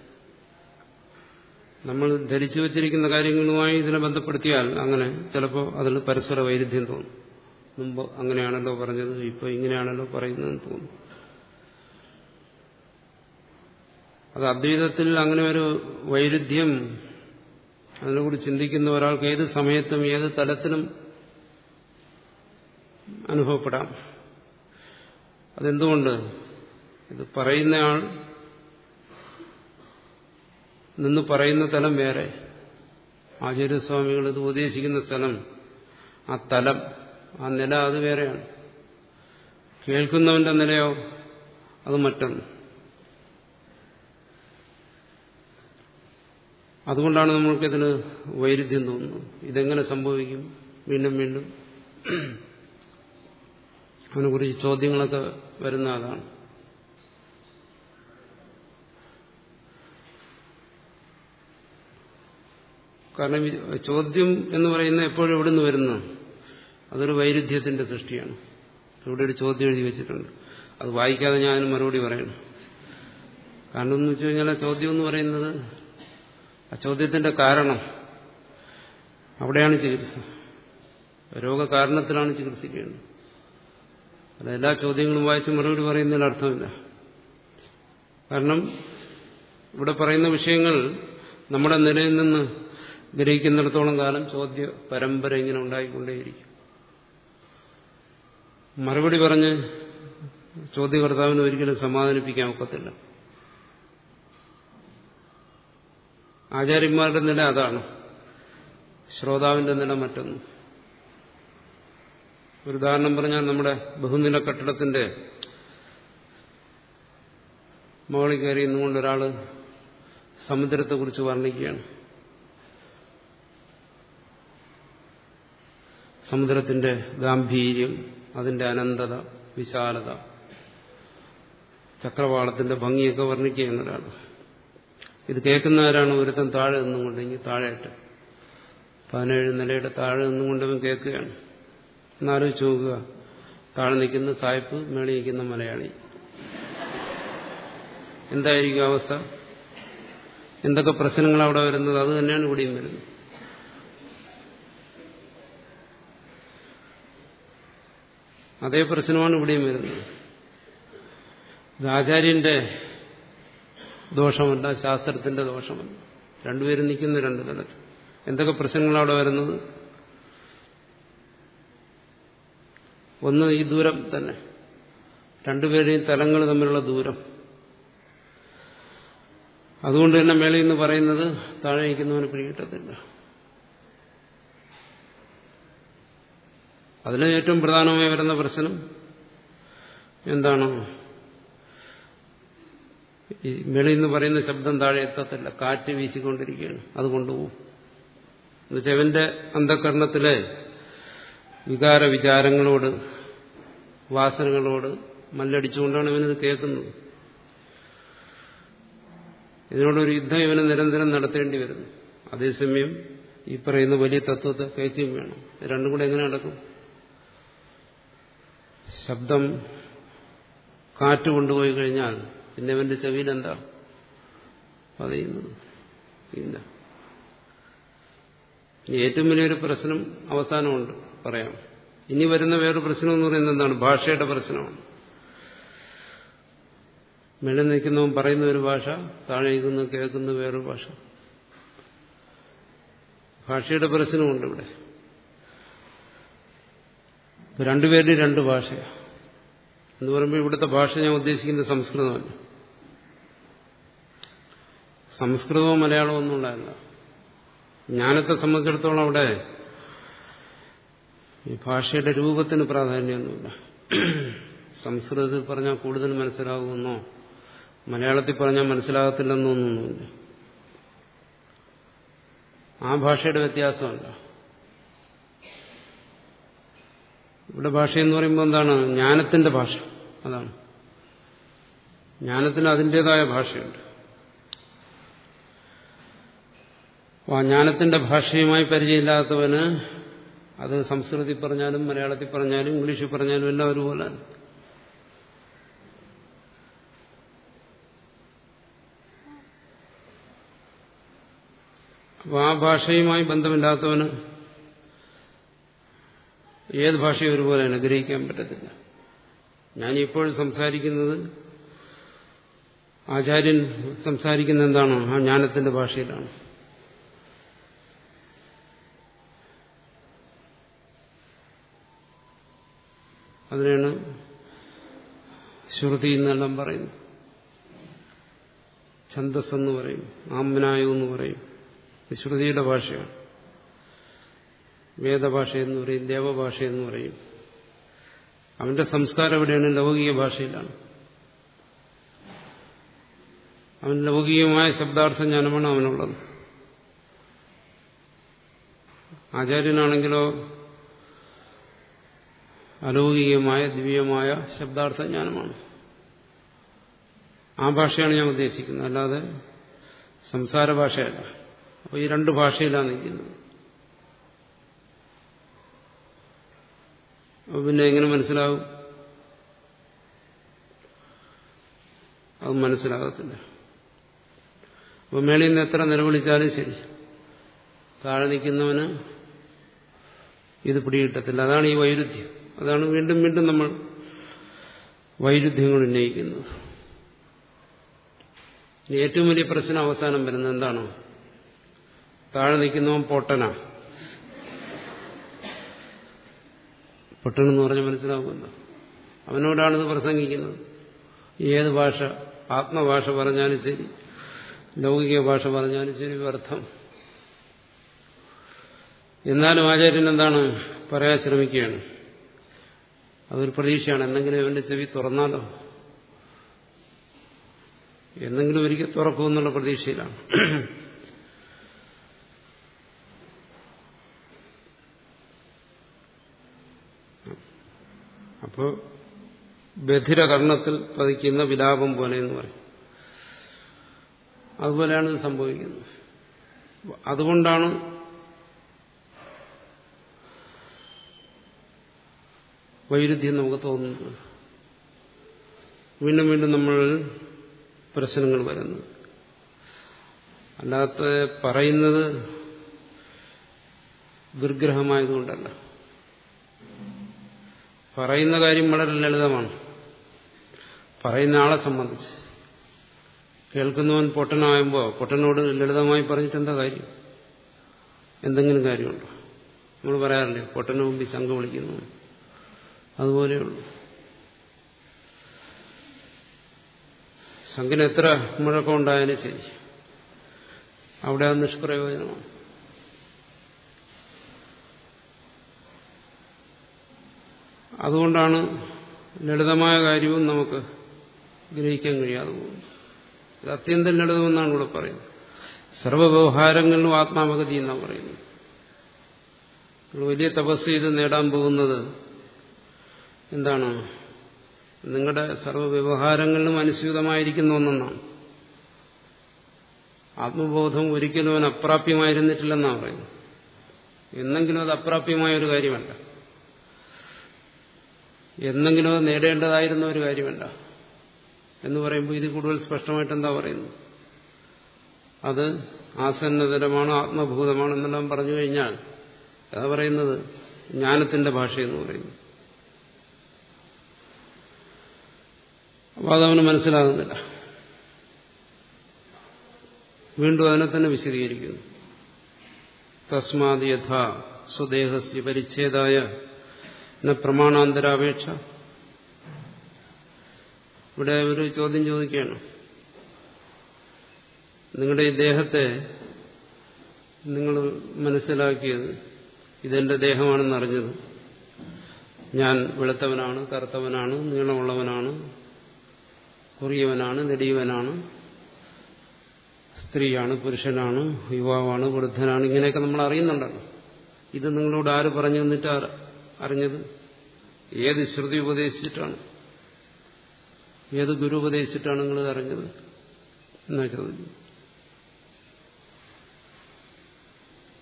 നമ്മൾ ധരിച്ചു വച്ചിരിക്കുന്ന കാര്യങ്ങളുമായി ഇതിനെ ബന്ധപ്പെടുത്തിയാൽ അങ്ങനെ ചിലപ്പോൾ അതിൽ പരസ്പര വൈരുദ്ധ്യം തോന്നും മുമ്പ് അങ്ങനെയാണല്ലോ പറഞ്ഞത് ഇപ്പോൾ ഇങ്ങനെയാണല്ലോ പറയുന്നതെന്ന് തോന്നും അത് അദ്വൈതത്തിൽ അങ്ങനെ ഒരു വൈരുദ്ധ്യം അതിനെക്കുറിച്ച് ചിന്തിക്കുന്ന ഒരാൾക്ക് ഏത് സമയത്തും ഏത് തലത്തിലും അനുഭവപ്പെടാം അതെന്തുകൊണ്ട് ഇത് പറയുന്നയാൾ നിന്ന് പറയുന്ന തലം വേറെ ആചാര്യസ്വാമികൾ ഇത് ഉപദേശിക്കുന്ന സ്ഥലം ആ തലം ആ നില അത് വേറെയാണ് കേൾക്കുന്നവന്റെ നിലയോ അത് മറ്റൊന്ന് അതുകൊണ്ടാണ് നമ്മൾക്കിതിന് വൈരുദ്ധ്യം തോന്നുന്നത് ഇതെങ്ങനെ സംഭവിക്കും വീണ്ടും വീണ്ടും അതിനെക്കുറിച്ച് ചോദ്യങ്ങളൊക്കെ വരുന്ന അതാണ് കാരണം ചോദ്യം എന്ന് പറയുന്നത് എപ്പോഴും എവിടെ നിന്ന് വരുന്നു അതൊരു വൈരുദ്ധ്യത്തിന്റെ സൃഷ്ടിയാണ് ഇവിടെ ഒരു ചോദ്യം എഴുതി വെച്ചിട്ടുണ്ട് അത് വായിക്കാതെ ഞാൻ മറുപടി പറയണം കാരണം എന്ന് വെച്ച് കഴിഞ്ഞാൽ ആ ചോദ്യം എന്ന് പറയുന്നത് ആ ചോദ്യത്തിന്റെ കാരണം അവിടെയാണ് ചികിത്സ രോഗകാരണത്തിലാണ് ചികിത്സിക്കേണ്ടത് അത് എല്ലാ ചോദ്യങ്ങളും വായിച്ച് മറുപടി പറയുന്നതിൽ അർത്ഥമില്ല കാരണം ഇവിടെ പറയുന്ന വിഷയങ്ങൾ നമ്മുടെ നിലയിൽ നിന്ന് ഗ്രഹിക്കുന്നിടത്തോളം കാലം ചോദ്യ പരമ്പര ഇങ്ങനെ ഉണ്ടായിക്കൊണ്ടേയിരിക്കും മറുപടി പറഞ്ഞ് ചോദ്യകർത്താവിനെ ഒരിക്കലും സമാധാനിപ്പിക്കാൻ ഒക്കത്തില്ല ആചാര്യന്മാരുടെ നില അതാണ് ശ്രോതാവിന്റെ നില മറ്റൊന്ന് ഒരു ഉദാഹരണം പറഞ്ഞാൽ നമ്മുടെ ബഹുനില കെട്ടിടത്തിന്റെ മുകളിൽ കയറി നിന്നുകൊണ്ട് ഒരാൾ സമുദ്രത്തെക്കുറിച്ച് വർണ്ണിക്കുകയാണ് സമുദ്രത്തിന്റെ ഗാംഭീര്യം അതിന്റെ അനന്തത വിശാലത ചക്രവാളത്തിന്റെ ഭംഗിയൊക്കെ വർണ്ണിക്കുകയാണ് ഒരാൾ ഇത് കേൾക്കുന്നവരാണ് ഒരുത്തൻ താഴെ നിന്നുകൊണ്ട് ഇനി താഴെയിട്ട് പതിനേഴ് നിലയുടെ താഴെ നിന്നുകൊണ്ടവൻ കേൾക്കുകയാണ് എന്നാലോചിച്ച് നോക്കുക താഴെ നിൽക്കുന്ന സായിപ്പ് മേളിൽ നിൽക്കുന്ന മലയാളി എന്തായിരിക്കും അവസ്ഥ എന്തൊക്കെ പ്രശ്നങ്ങൾ അവിടെ വരുന്നത് അത് തന്നെയാണ് ഇവിടെയും വരുന്നത് അതേ പ്രശ്നമാണ് ഇവിടെയും വരുന്നത് ഇത് ആചാര്യന്റെ ദോഷമല്ല ശാസ്ത്രത്തിന്റെ ദോഷമല്ല രണ്ടുപേരും നിൽക്കുന്ന രണ്ട് തലത്തിൽ എന്തൊക്കെ പ്രശ്നങ്ങൾ അവിടെ വരുന്നത് ഒന്ന് ഈ ദൂരം തന്നെ രണ്ടുപേരെയും തലങ്ങൾ തമ്മിലുള്ള ദൂരം അതുകൊണ്ട് തന്നെ മേളയിൽ നിന്ന് പറയുന്നത് താഴെ നിൽക്കുന്നവന് പിടികിട്ടത്തില്ല അതിന് ഏറ്റവും പ്രധാനമായി വരുന്ന പ്രശ്നം എന്താണ് ഈ മേളിൽ നിന്ന് പറയുന്ന ശബ്ദം താഴെ എത്തത്തില്ല കാറ്റ് വീശിക്കൊണ്ടിരിക്കുകയാണ് അത് കൊണ്ടുപോകും എന്നുവെച്ചാൽ അവന്റെ അന്ധകരണത്തിലെ വികാര വിചാരങ്ങളോട് വാസനകളോട് മല്ലടിച്ചുകൊണ്ടാണ് ഇവനിത് കേൾക്കുന്നത് ഇതിനോടൊരു യുദ്ധം ഇവന് നിരന്തരം നടത്തേണ്ടി വരുന്നു അതേസമയം ഈ പറയുന്ന വലിയ തത്വത്തെ കേൾക്കുകയും വേണം രണ്ടും കൂടെ എങ്ങനെ നടക്കും ശബ്ദം കാറ്റ് കൊണ്ടുപോയി കഴിഞ്ഞാൽ പിന്നെ അവന്റെ ചെവിയിൽ എന്താ പതയുന്നത് ഇല്ല ഇനി ഏറ്റവും വലിയൊരു പ്രശ്നം അവസാനമുണ്ട് പറയാം ഇനി വരുന്ന വേറൊരു പ്രശ്നം എന്ന് പറയുന്നത് എന്താണ് ഭാഷയുടെ പ്രശ്നമാണ് മേളിൽ നിൽക്കുന്നവൻ പറയുന്ന ഒരു ഭാഷ താഴെ നിൽക്കുന്ന കേൾക്കുന്ന വേറൊരു ഭാഷ ഭാഷയുടെ പ്രശ്നമുണ്ട് ഇവിടെ രണ്ടുപേരുടെയും രണ്ട് ഭാഷയാണ് എന്ന് പറയുമ്പോൾ ഇവിടുത്തെ ഭാഷ ഞാൻ ഉദ്ദേശിക്കുന്നത് സംസ്കൃതമല്ല സംസ്കൃതവും മലയാളവും ഒന്നുള്ളതല്ല ജ്ഞാനത്തെ സംബന്ധിച്ചിടത്തോളം അവിടെ ഈ ഭാഷയുടെ രൂപത്തിന് പ്രാധാന്യമൊന്നുമില്ല സംസ്കൃതത്തിൽ പറഞ്ഞാൽ കൂടുതൽ മനസ്സിലാകുമെന്നോ മലയാളത്തിൽ പറഞ്ഞാൽ മനസ്സിലാകത്തില്ലെന്നൊന്നുമില്ല ആ ഭാഷയുടെ വ്യത്യാസമല്ല ഇവിടെ ഭാഷ എന്ന് പറയുമ്പോൾ എന്താണ് ജ്ഞാനത്തിന്റെ ഭാഷ അതാണ് ജ്ഞാനത്തിന് അതിൻ്റെതായ ഭാഷയുണ്ട് ആ ജ്ഞാനത്തിന്റെ ഭാഷയുമായി പരിചയമില്ലാത്തവന് അത് സംസ്കൃതത്തിൽ പറഞ്ഞാലും മലയാളത്തിൽ പറഞ്ഞാലും ഇംഗ്ലീഷിൽ പറഞ്ഞാലും എല്ലാം ഒരുപോലെ അപ്പോൾ ആ ഭാഷയുമായി ബന്ധമില്ലാത്തവന് ഏത് ഭാഷയും ഒരുപോലെ അനുഗ്രഹിക്കാൻ പറ്റത്തില്ല ഞാനിപ്പോൾ സംസാരിക്കുന്നത് ആചാര്യൻ സംസാരിക്കുന്ന എന്താണോ ആ ജ്ഞാനത്തിന്റെ ഭാഷയിലാണ് അതിനാണ് ശ്രുതി എന്നെല്ലാം പറയുന്നു ഛന്തസ് എന്ന് പറയും ആംബനായു എന്ന് പറയും ഇത് ശ്രുതിയുടെ ഭാഷയാണ് വേദഭാഷ എന്ന് പറയും ദേവഭാഷ എന്ന് പറയും അവന്റെ സംസ്കാരം എവിടെയാണ് ലൗകിക ഭാഷയിലാണ് അവൻ ലൗകികമായ ശബ്ദാർത്ഥ ജ്ഞാനമാണ് അവനുള്ളത് ആചാര്യനാണെങ്കിലോ അലൗകികമായ ദിവ്യമായ ശബ്ദാർത്ഥ ജ്ഞാനമാണ് ആ ഭാഷയാണ് ഞാൻ ഉദ്ദേശിക്കുന്നത് അല്ലാതെ സംസാര ഭാഷയല്ല അപ്പോൾ ഈ രണ്ട് ഭാഷയിലാണ് നിൽക്കുന്നത് അപ്പോൾ പിന്നെ എങ്ങനെ മനസ്സിലാവും അത് മനസ്സിലാകത്തില്ല അപ്പോൾ മേളിൽ നിന്ന് എത്ര നിലവിളിച്ചാലും ശരി താഴെ നിൽക്കുന്നവന് ഇത് പിടികിട്ടത്തില്ല അതാണ് ഈ വൈരുദ്ധ്യം അതാണ് വീണ്ടും വീണ്ടും നമ്മൾ വൈരുദ്ധ്യങ്ങൾ ഉന്നയിക്കുന്നത് ഇനി ഏറ്റവും വലിയ പ്രശ്നം അവസാനം വരുന്നത് എന്താണോ താഴെ നിൽക്കുന്നവൻ പൊട്ടനാ പൊട്ടനെന്ന് പറഞ്ഞാൽ മനസ്സിലാവുമല്ലോ അവനോടാണിത് പ്രസംഗിക്കുന്നത് ഏത് ഭാഷ ആത്മഭാഷ പറഞ്ഞാലും ശരി ലൗകിക ഭാഷ പറഞ്ഞാലും ശരി വ്യർത്ഥം എന്നാലും ആചാര്യൻ എന്താണ് പറയാൻ ശ്രമിക്കുകയാണ് അതൊരു പ്രതീക്ഷയാണ് എന്തെങ്കിലും ഇവന്റെ ചെവി തുറന്നാലോ എന്നെങ്കിലും ഒരിക്കൽ തുറക്കുമെന്നുള്ള പ്രതീക്ഷയിലാണ് അപ്പോൾ ബധിരകർണത്തിൽ പതിക്കുന്ന വിലാപം പോലെ എന്ന് പറയും അതുപോലെയാണ് ഇത് സംഭവിക്കുന്നത് അതുകൊണ്ടാണ് വൈരുദ്ധ്യം നമുക്ക് തോന്നുന്നത് വീണ്ടും വീണ്ടും നമ്മൾ പ്രശ്നങ്ങൾ വരുന്നത് അല്ലാത്ത പറയുന്നത് ദുർഗ്രഹമായതുകൊണ്ടല്ല പറയുന്ന കാര്യം വളരെ ലളിതമാണ് പറയുന്ന ആളെ സംബന്ധിച്ച് കേൾക്കുന്നവൻ പൊട്ടനാകുമ്പോൾ പൊട്ടനോട് ലളിതമായി പറഞ്ഞിട്ട് എന്താ കാര്യം എന്തെങ്കിലും കാര്യമുണ്ടോ നമ്മൾ പറയാറില്ലേ പൊട്ടന് മുമ്പിൽ ശങ്ക വിളിക്കുന്നു അതുപോലെയുള്ളൂ ശങ്കിന് എത്ര മുഴക്കം ഉണ്ടായാലും ശരി അവിടെ അത് നിഷ്പ്രയോജനമാണ് അതുകൊണ്ടാണ് ലളിതമായ കാര്യവും നമുക്ക് ഗ്രഹിക്കാൻ കഴിയാതെ പോകുന്നത് ഇത് അത്യന്തം ലളിതമെന്നാണ് ഇവിടെ പറയുന്നത് സർവ്വവ്യവഹാരങ്ങളിലും ആത്മാവഗതി എന്നാണ് പറയുന്നത് നിങ്ങൾ വലിയ തപസ് ചെയ്ത് നേടാൻ പോകുന്നത് എന്താണ് നിങ്ങളുടെ സർവ്വവ്യവഹാരങ്ങളിലും അനുസ്യൂതമായിരിക്കുന്ന ഒന്നെന്നാണ് ആത്മബോധം ഒരിക്കലും അവൻ അപ്രാപ്യമായിരുന്നിട്ടില്ലെന്നാണ് പറയുന്നത് എന്നെങ്കിലും അത് അപ്രാപ്യമായ ഒരു കാര്യമല്ല എന്നെങ്കിലും അത് നേടേണ്ടതായിരുന്ന ഒരു കാര്യമല്ല എന്ന് പറയുമ്പോൾ ഇത് കൂടുതൽ സ്പഷ്ടമായിട്ട് എന്താ പറയുന്നത് അത് ആസന്നതരമാണ് ആത്മഭൂതമാണ് എന്നെല്ലാം പറഞ്ഞു കഴിഞ്ഞാൽ അതാ പറയുന്നത് ജ്ഞാനത്തിന്റെ ഭാഷയെന്ന് പറയുന്നു അപ്പോൾ അതവന് മനസ്സിലാകുന്നില്ല വീണ്ടും അതിനെ തന്നെ വിശദീകരിക്കുന്നു തസ്മാത് യഥാ സ്വദേഹസ്യ പരിച്ഛേദായ പ്രമാണാന്തരാപേക്ഷ ഇവിടെ ഒരു ചോദ്യം ചോദിക്കുകയാണ് നിങ്ങളുടെ ഈ ദേഹത്തെ നിങ്ങൾ മനസ്സിലാക്കിയത് ഇതെന്റെ ദേഹമാണെന്ന് അറിഞ്ഞത് ഞാൻ വെളുത്തവനാണ് കറുത്തവനാണ് നീളമുള്ളവനാണ് കുറിയവനാണ് നെടിയവനാണ് സ്ത്രീയാണ് പുരുഷനാണ് യുവാവാണ് വൃദ്ധനാണ് ഇങ്ങനെയൊക്കെ നമ്മൾ അറിയുന്നുണ്ടല്ലോ ഇത് നിങ്ങളോട് ആര് പറഞ്ഞു തന്നിട്ട് അറിഞ്ഞത് ഏത് ശ്രുതി ഉപദേശിച്ചിട്ടാണ് ഏത് ഗുരു ഉപദേശിച്ചിട്ടാണ് നിങ്ങളിത് അറിഞ്ഞത് എന്നാ ചോദിക്കും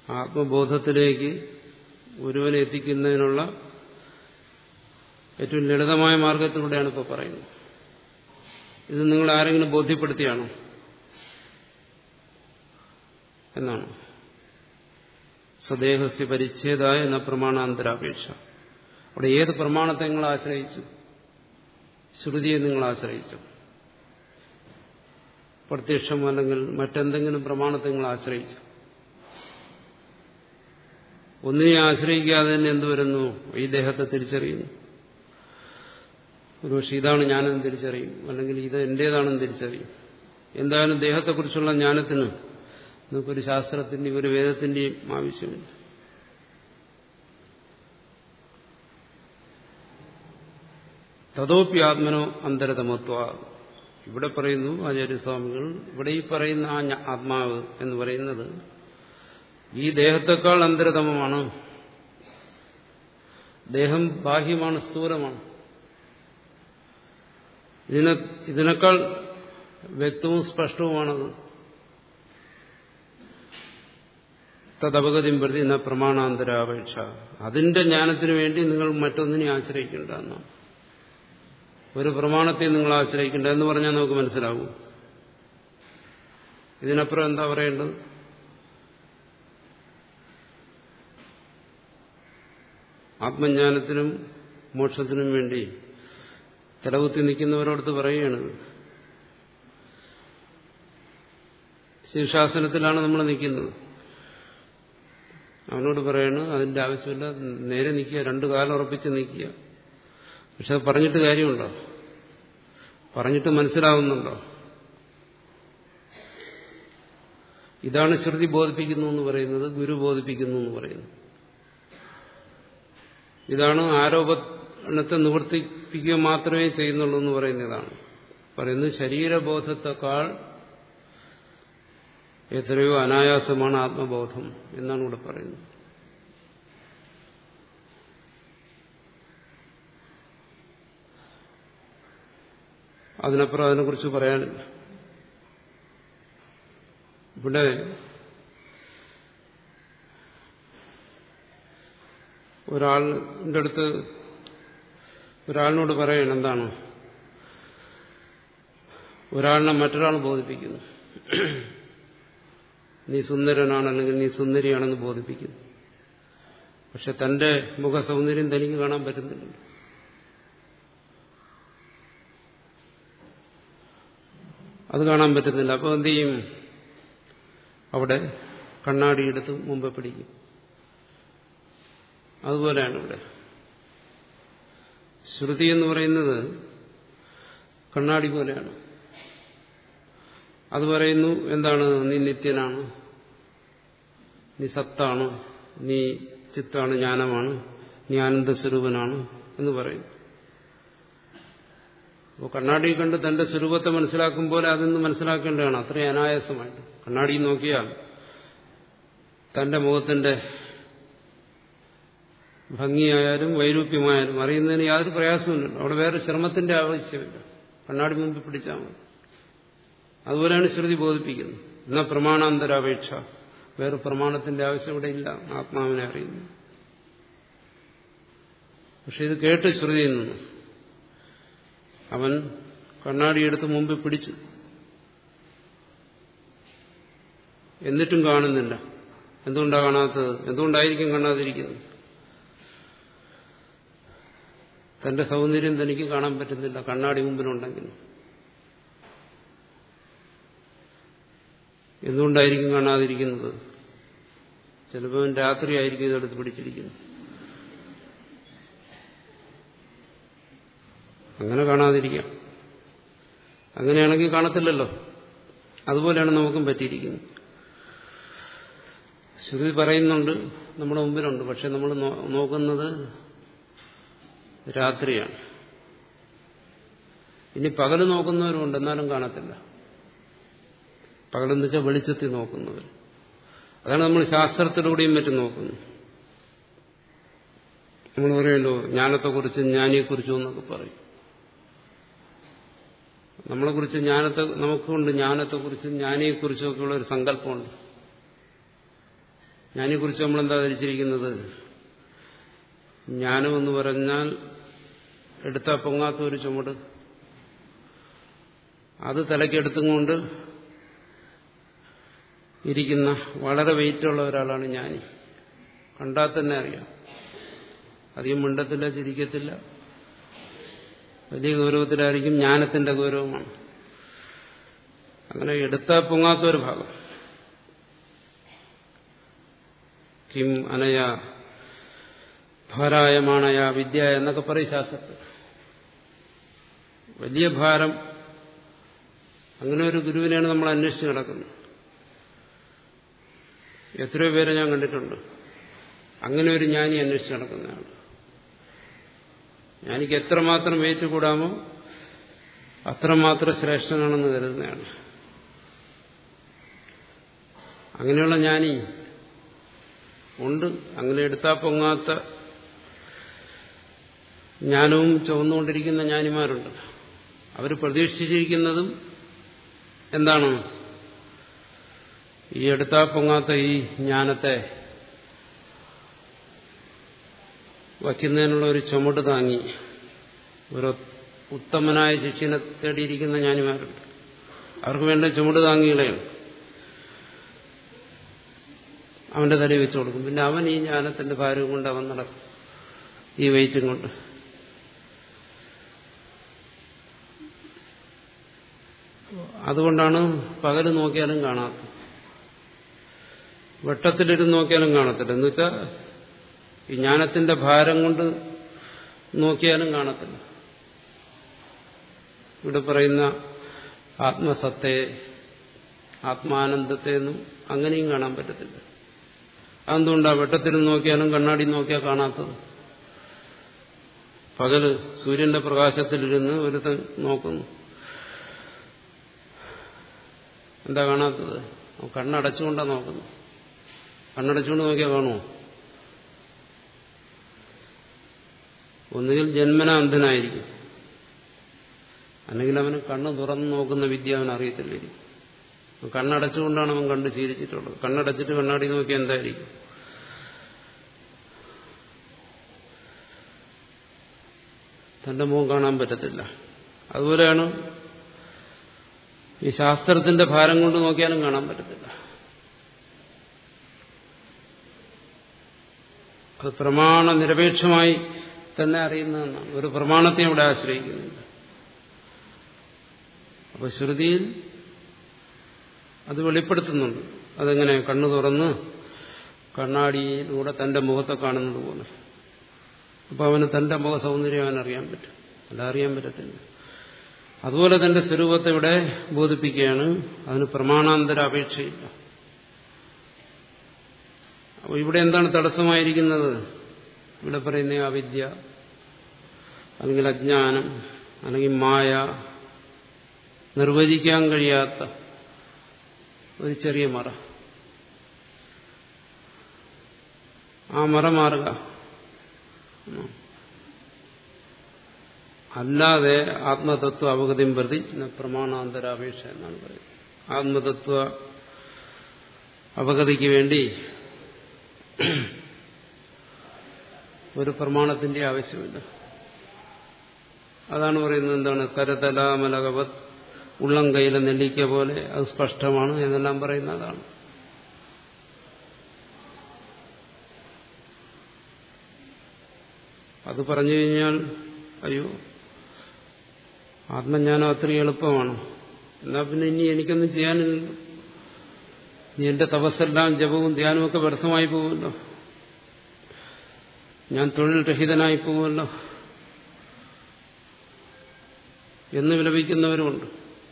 ആത്മബോധത്തിലേക്ക് ഒരുവനെ എത്തിക്കുന്നതിനുള്ള ഏറ്റവും ലളിതമായ മാർഗത്തിലൂടെയാണ് ഇപ്പോൾ പറയുന്നത് ഇത് നിങ്ങൾ ആരെങ്കിലും ബോധ്യപ്പെടുത്തിയാണോ എന്നാണ് സ്വദേഹസ്യ പരിച്ഛേദായ എന്ന പ്രമാണാന്തരാപേക്ഷ അവിടെ ഏത് പ്രമാണത്തെ നിങ്ങൾ ആശ്രയിച്ചു ശ്രുതിയെ നിങ്ങൾ ആശ്രയിച്ചു പ്രത്യക്ഷം അല്ലെങ്കിൽ മറ്റെന്തെങ്കിലും പ്രമാണത്തെ നിങ്ങൾ ആശ്രയിച്ചു ഒന്നിനെ ആശ്രയിക്കാതെ തന്നെ എന്ത് വരുന്നു ഈ ദേഹത്തെ തിരിച്ചറിയുന്നു ഒരുപക്ഷെ ഇതാണ് ഞാനെന്ന് തിരിച്ചറിയും അല്ലെങ്കിൽ ഇത് എന്റേതാണെന്ന് തിരിച്ചറിയും എന്തായാലും ദേഹത്തെക്കുറിച്ചുള്ള ജ്ഞാനത്തിന് നമുക്കൊരു ശാസ്ത്രത്തിന്റെയും ഒരു വേദത്തിന്റെയും ആവശ്യമില്ല തതോപ്പി ആത്മനോ അന്തരതമത്വ ഇവിടെ പറയുന്നു ആചാര്യസ്വാമികൾ ഇവിടെ ഈ പറയുന്ന ആ ആത്മാവ് എന്ന് പറയുന്നത് ഈ ദേഹത്തെക്കാൾ അന്തരതമമാണ് ദേഹം ബാഹ്യമാണ് സ്ഥൂലമാണ് ഇതിനെ ഇതിനേക്കാൾ വ്യക്തവും സ്പഷ്ടവുമാണത് തദപഗതിയും പ്രതി എന്ന പ്രമാണാന്തരാപേക്ഷ അതിന്റെ ജ്ഞാനത്തിന് വേണ്ടി നിങ്ങൾ മറ്റൊന്നിനെ ആശ്രയിക്കേണ്ട എന്നാണ് ഒരു പ്രമാണത്തെ നിങ്ങൾ ആശ്രയിക്കേണ്ട എന്ന് പറഞ്ഞാൽ നമുക്ക് മനസ്സിലാവും ഇതിനപ്പുറം എന്താ പറയേണ്ടത് ആത്മജ്ഞാനത്തിനും മോക്ഷത്തിനും വേണ്ടി തലകുത്തി നിൽക്കുന്നവരോടത്ത് പറയുകയാണ് ശീർഷാസനത്തിലാണ് നമ്മൾ നിൽക്കുന്നത് അവനോട് പറയണ് അതിന്റെ ആവശ്യമില്ല നേരെ നിൽക്കുക രണ്ടു കാലം ഉറപ്പിച്ച് നിൽക്കുക പക്ഷെ അത് പറഞ്ഞിട്ട് കാര്യമുണ്ടോ പറഞ്ഞിട്ട് മനസ്സിലാവുന്നുണ്ടോ ഇതാണ് ശ്രുതി ബോധിപ്പിക്കുന്നു എന്ന് പറയുന്നത് ഗുരു ബോധിപ്പിക്കുന്നു എന്ന് പറയുന്നു ഇതാണ് ആരോപണത്തെ നിവർത്തിപ്പിക്കുക മാത്രമേ ചെയ്യുന്നുള്ളൂ എന്ന് പറയുന്നതാണ് പറയുന്നത് ശരീരബോധത്തെക്കാൾ എത്രയോ അനായാസമാണ് ആത്മബോധം എന്നാണ് ഇവിടെ പറയുന്നത് അതിനപ്പുറം അതിനെക്കുറിച്ച് പറയാനില്ല ഇവിടെ ഒരാളിൻ്റെ അടുത്ത് ഒരാളിനോട് പറയണം എന്താണ് ഒരാളിനെ മറ്റൊരാൾ ബോധിപ്പിക്കുന്നു നീ സുന്ദരനാണ് അല്ലെങ്കിൽ നീ സുന്ദരിയാണെന്ന് ബോധിപ്പിക്കുന്നു പക്ഷെ തന്റെ മുഖസൗന്ദര്യം തനിക്ക് കാണാൻ പറ്റുന്നില്ല അത് കാണാൻ പറ്റുന്നില്ല അപ്പോൾ എന്ത് ചെയ്യും അവിടെ കണ്ണാടിയെടുത്ത് മുമ്പ് പിടിക്കും അതുപോലെയാണ് ഇവിടെ ശ്രുതി എന്ന് പറയുന്നത് കണ്ണാടി പോലെയാണ് അത് പറയുന്നു എന്താണ് നീ നിത്യനാണ് നീ സത്താണ് നീ ചിത്താണ് ജ്ഞാനമാണ് നീ ആനന്ദസ്വരൂപനാണ് എന്ന് പറയുന്നു അപ്പോൾ കണ്ണാടി കണ്ട് തന്റെ സ്വരൂപത്തെ മനസ്സിലാക്കുമ്പോൾ അതൊന്ന് മനസ്സിലാക്കേണ്ടതാണ് അത്രയും അനായാസമായിട്ട് കണ്ണാടി നോക്കിയാൽ തന്റെ മുഖത്തിന്റെ ഭംഗിയായാലും വൈരൂപ്യമായാലും അറിയുന്നതിന് യാതൊരു പ്രയാസമില്ലല്ലോ അവിടെ വേറെ ശ്രമത്തിന്റെ ആവശ്യമില്ല കണ്ണാടി മുമ്പിൽ പിടിച്ചാൽ മതി അതുപോലെയാണ് ശ്രുതി ബോധിപ്പിക്കുന്നത് എന്നാ പ്രമാണാന്തരാപേക്ഷ വേറെ പ്രമാണത്തിന്റെ ആവശ്യം ഇവിടെ ഇല്ല ആത്മാവിനെ അറിയുന്നു പക്ഷെ ഇത് കേട്ട് ശ്രുതിയിൽ നിന്നു അവൻ കണ്ണാടിയെടുത്ത് മുമ്പിൽ പിടിച്ചു എന്നിട്ടും കാണുന്നില്ല എന്തുകൊണ്ടാണ് കാണാത്തത് എന്തുകൊണ്ടായിരിക്കും കാണാതിരിക്കുന്നത് തന്റെ സൗന്ദര്യം തനിക്ക് കാണാൻ പറ്റുന്നില്ല കണ്ണാടി മുമ്പിലുണ്ടെങ്കിൽ എന്തുകൊണ്ടായിരിക്കും കാണാതിരിക്കുന്നത് ചിലപ്പോൾ രാത്രിയായിരിക്കും ഇതെടുത്ത് പിടിച്ചിരിക്കുന്നത് അങ്ങനെ കാണാതിരിക്കാം അങ്ങനെയാണെങ്കിൽ കാണത്തില്ലല്ലോ അതുപോലെയാണ് നമുക്കും പറ്റിയിരിക്കുന്നത് ശ്രുതി പറയുന്നുണ്ട് നമ്മുടെ മുമ്പിലുണ്ട് പക്ഷെ നമ്മൾ നോക്കുന്നത് രാത്രിയാണ് ഇനി പകല് നോക്കുന്നവരുണ്ട് എന്നാലും കാണത്തില്ല പകലെന്ന് വെച്ചാൽ വെളിച്ചത്തിൽ നോക്കുന്നവർ അതാണ് നമ്മൾ ശാസ്ത്രത്തിലൂടെയും മറ്റും നോക്കുന്നത് നമ്മൾ പറയുമല്ലോ ജ്ഞാനത്തെക്കുറിച്ചും ജ്ഞാനിയെക്കുറിച്ചും എന്നൊക്കെ പറയും നമ്മളെക്കുറിച്ച് ജ്ഞാനത്തെ നമുക്കുണ്ട് ജ്ഞാനത്തെക്കുറിച്ചും ജ്ഞാനിയെക്കുറിച്ചും ഒക്കെയുള്ള ഒരു സങ്കല്പമുണ്ട് ജ്ഞാനിയെക്കുറിച്ച് നമ്മൾ എന്താ ധരിച്ചിരിക്കുന്നത് ജ്ഞാനമെന്ന് പറഞ്ഞാൽ എടുത്താൽ പൊങ്ങാത്ത ഒരു ചുമട് അത് തലക്കെടുത്തും കൊണ്ട് ഇരിക്കുന്ന വളരെ വെയിറ്റുള്ള ഒരാളാണ് ജ്ഞാനി കണ്ടാൽ തന്നെ അറിയാം അധികം മിണ്ടത്തില്ല ചിരിക്കത്തില്ല വലിയ ഗൗരവത്തിലായിരിക്കും ജ്ഞാനത്തിന്റെ ഗൗരവമാണ് അങ്ങനെ എടുത്താൽ പൊങ്ങാത്ത ഒരു ഭാഗം കിം അനയ ഭാരായമാണയ വിദ്യ എന്നൊക്കെ പറയും ശാസ്ത്രത്തിൽ വലിയ ഭാരം അങ്ങനെ ഒരു ഗുരുവിനെയാണ് നമ്മൾ അന്വേഷിച്ച് നടക്കുന്നത് എത്രയോ പേരെ ഞാൻ കണ്ടിട്ടുണ്ട് അങ്ങനെ ഒരു ജ്ഞാനി അന്വേഷിച്ച് നടക്കുന്നതാണ് ഞാനിക്ക് എത്രമാത്രം വെയിറ്റ് കൂടാമോ അത്രമാത്രം ശ്രേഷ്ഠനാണെന്ന് കരുതുന്നതാണ് അങ്ങനെയുള്ള ജ്ഞാനി ഉണ്ട് അങ്ങനെ എടുത്താൽ പൊങ്ങാത്ത ജ്ഞാനവും ചുവന്നുകൊണ്ടിരിക്കുന്ന ജ്ഞാനിമാരുണ്ട് അവർ പ്രതീക്ഷിച്ചിരിക്കുന്നതും എന്താണ് ഈ എടുത്താ പൊങ്ങാത്ത ഈ ജ്ഞാനത്തെ വയ്ക്കുന്നതിനുള്ള ഒരു ചുമട് താങ്ങി ഒരു ഉത്തമനായ ശിഷ്യനെ തേടിയിരിക്കുന്ന ജ്ഞാനിമാരുണ്ട് അവർക്ക് വേണ്ട ചുമട് താങ്ങികളെയാണ് അവന്റെ തലയിൽ വെച്ചു കൊടുക്കും പിന്നെ അവൻ ഈ ജ്ഞാനത്തിന്റെ ഭാരം കൊണ്ട് അവൻ നടക്കും ഈ വെയിറ്റും കൊണ്ട് അതുകൊണ്ടാണ് പകല് നോക്കിയാലും കാണാത്തത് വെട്ടത്തിലിരുന്ന് നോക്കിയാലും കാണത്തില്ല എന്ന് വെച്ചാൽ ഈ ജ്ഞാനത്തിന്റെ ഭാരം കൊണ്ട് നോക്കിയാലും കാണത്തില്ല ഇവിടെ പറയുന്ന ആത്മസത്തെ ആത്മാനന്ദത്തെ ഒന്നും അങ്ങനെയും കാണാൻ പറ്റത്തില്ല അതെന്തുകൊണ്ടാണ് വെട്ടത്തിരുന്ന് നോക്കിയാലും കണ്ണാടി നോക്കിയാൽ കാണാത്തത് പകല് സൂര്യന്റെ പ്രകാശത്തിലിരുന്ന് ഒരുത്തൻ നോക്കുന്നു എന്താ കാണാത്തത് കണ്ണടച്ചുകൊണ്ടാണ് നോക്കുന്നത് കണ്ണടച്ചുകൊണ്ട് നോക്കിയാൽ കാണുമോ ഒന്നുകിൽ ജന്മന അന്ധനായിരിക്കും അല്ലെങ്കിൽ അവന് കണ്ണ് തുറന്ന് നോക്കുന്ന വിദ്യ അവൻ അറിയത്തില്ലായിരിക്കും കണ്ണടച്ചുകൊണ്ടാണ് അവൻ കണ്ട് ശീലിച്ചിട്ടുള്ളത് കണ്ണടച്ചിട്ട് കണ്ണാടി നോക്കിയാൽ എന്തായിരിക്കും തന്റെ മുഖം കാണാൻ പറ്റത്തില്ല അതുപോലെയാണ് ഈ ശാസ്ത്രത്തിന്റെ ഭാരം കൊണ്ട് നോക്കിയാലും കാണാൻ പറ്റത്തില്ല അത് പ്രമാണ നിരപേക്ഷമായി തന്നെ അറിയുന്നതെന്നാണ് ഒരു പ്രമാണത്തെ ഇവിടെ ആശ്രയിക്കുന്നില്ല അപ്പൊ ശ്രുതിയിൽ അത് വെളിപ്പെടുത്തുന്നുണ്ട് അതെങ്ങനെ കണ്ണു തുറന്ന് കണ്ണാടിയിലൂടെ തന്റെ മുഖത്തെ കാണുന്നത് പോലെ അപ്പൊ അവന് തന്റെ മുഖ സൗന്ദര്യം അവൻ അറിയാൻ പറ്റും അല്ല അറിയാൻ പറ്റത്തില്ല അതുപോലെ തന്റെ സ്വരൂപത്തെ ഇവിടെ ബോധിപ്പിക്കുകയാണ് അതിന് പ്രമാണാന്തര അപേക്ഷയില്ല അപ്പോൾ ഇവിടെ എന്താണ് തടസ്സമായിരിക്കുന്നത് ഇവിടെ പറയുന്ന അവിദ്യ അല്ലെങ്കിൽ അജ്ഞാനം അല്ലെങ്കിൽ മായ നിർവചിക്കാൻ കഴിയാത്ത ഒരു ചെറിയ മറ ആ മറ മാറുക അല്ലാതെ ആത്മതത്വ അവഗതിയും പ്രതി പ്രമാണാന്തരാപേക്ഷ എന്നാണ് പറയുന്നത് ആത്മതത്വ അവഗതിക്ക് വേണ്ടി ഒരു പ്രമാണത്തിന്റെ ആവശ്യമില്ല അതാണ് പറയുന്നത് എന്താണ് കരതലാമലകവത് ഉള്ളം കയ്യിലെ നെല്ലിക്ക പോലെ അത് സ്പഷ്ടമാണ് എന്നെല്ലാം പറയുന്ന അതാണ് അത് പറഞ്ഞു കഴിഞ്ഞാൽ അയ്യോ ആത്മജ്ഞാനം അത്രയും എളുപ്പമാണ് എന്നാ പിന്നെ ഇനി എനിക്കൊന്നും ചെയ്യാനില്ല നീ എന്റെ തപസ്സെല്ലാം ജപവും ധ്യാനവും ഒക്കെ വ്യർത്ഥമായി പോകുമല്ലോ ഞാൻ തൊഴിൽ രഹിതനായി പോകുമല്ലോ എന്ന് വിലപിക്കുന്നവരുമുണ്ട്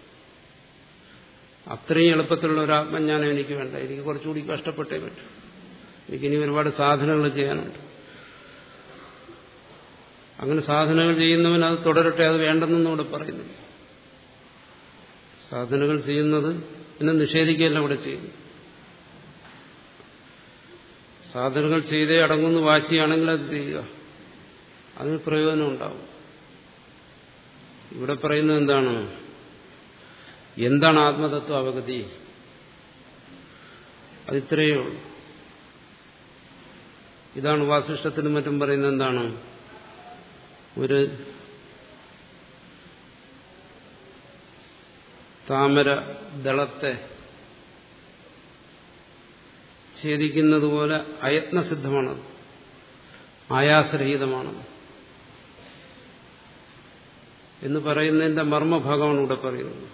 അത്രയും എളുപ്പത്തിലുള്ള ഒരു ആത്മജ്ഞാനം എനിക്ക് വേണ്ട എനിക്ക് കുറച്ചുകൂടി കഷ്ടപ്പെട്ടേ പറ്റും എനിക്കിനി ഒരുപാട് സാധനങ്ങൾ ചെയ്യാനുണ്ട് അങ്ങനെ സാധനങ്ങൾ ചെയ്യുന്നവൻ അത് തുടരട്ടെ അത് വേണ്ടെന്നും ഇവിടെ പറയുന്നു സാധനകൾ ചെയ്യുന്നത് എന്നെ നിഷേധിക്കുകയല്ല ഇവിടെ ചെയ്യുന്നു സാധനങ്ങൾ ചെയ്തേ അടങ്ങുന്ന വാശിയാണെങ്കിൽ അത് ചെയ്യുക അതിന് പ്രയോജനം ഉണ്ടാവും ഇവിടെ പറയുന്നത് എന്താണ് എന്താണ് ആത്മതത്വ അവഗതി അത് ഇത്രയേ ഉള്ളൂ ഇതാണ് വാസിഷ്ടത്തിനും മറ്റും പറയുന്നത് എന്താണ് ഒരു താമര ദളത്തെ ഛേദിക്കുന്നത് പോലെ അയത്നസിദ്ധമാണത് ആയാസരഹിതമാണത് എന്ന് പറയുന്നതിന്റെ മർമ്മഭാഗമാണ് ഇവിടെ പറയുന്നത്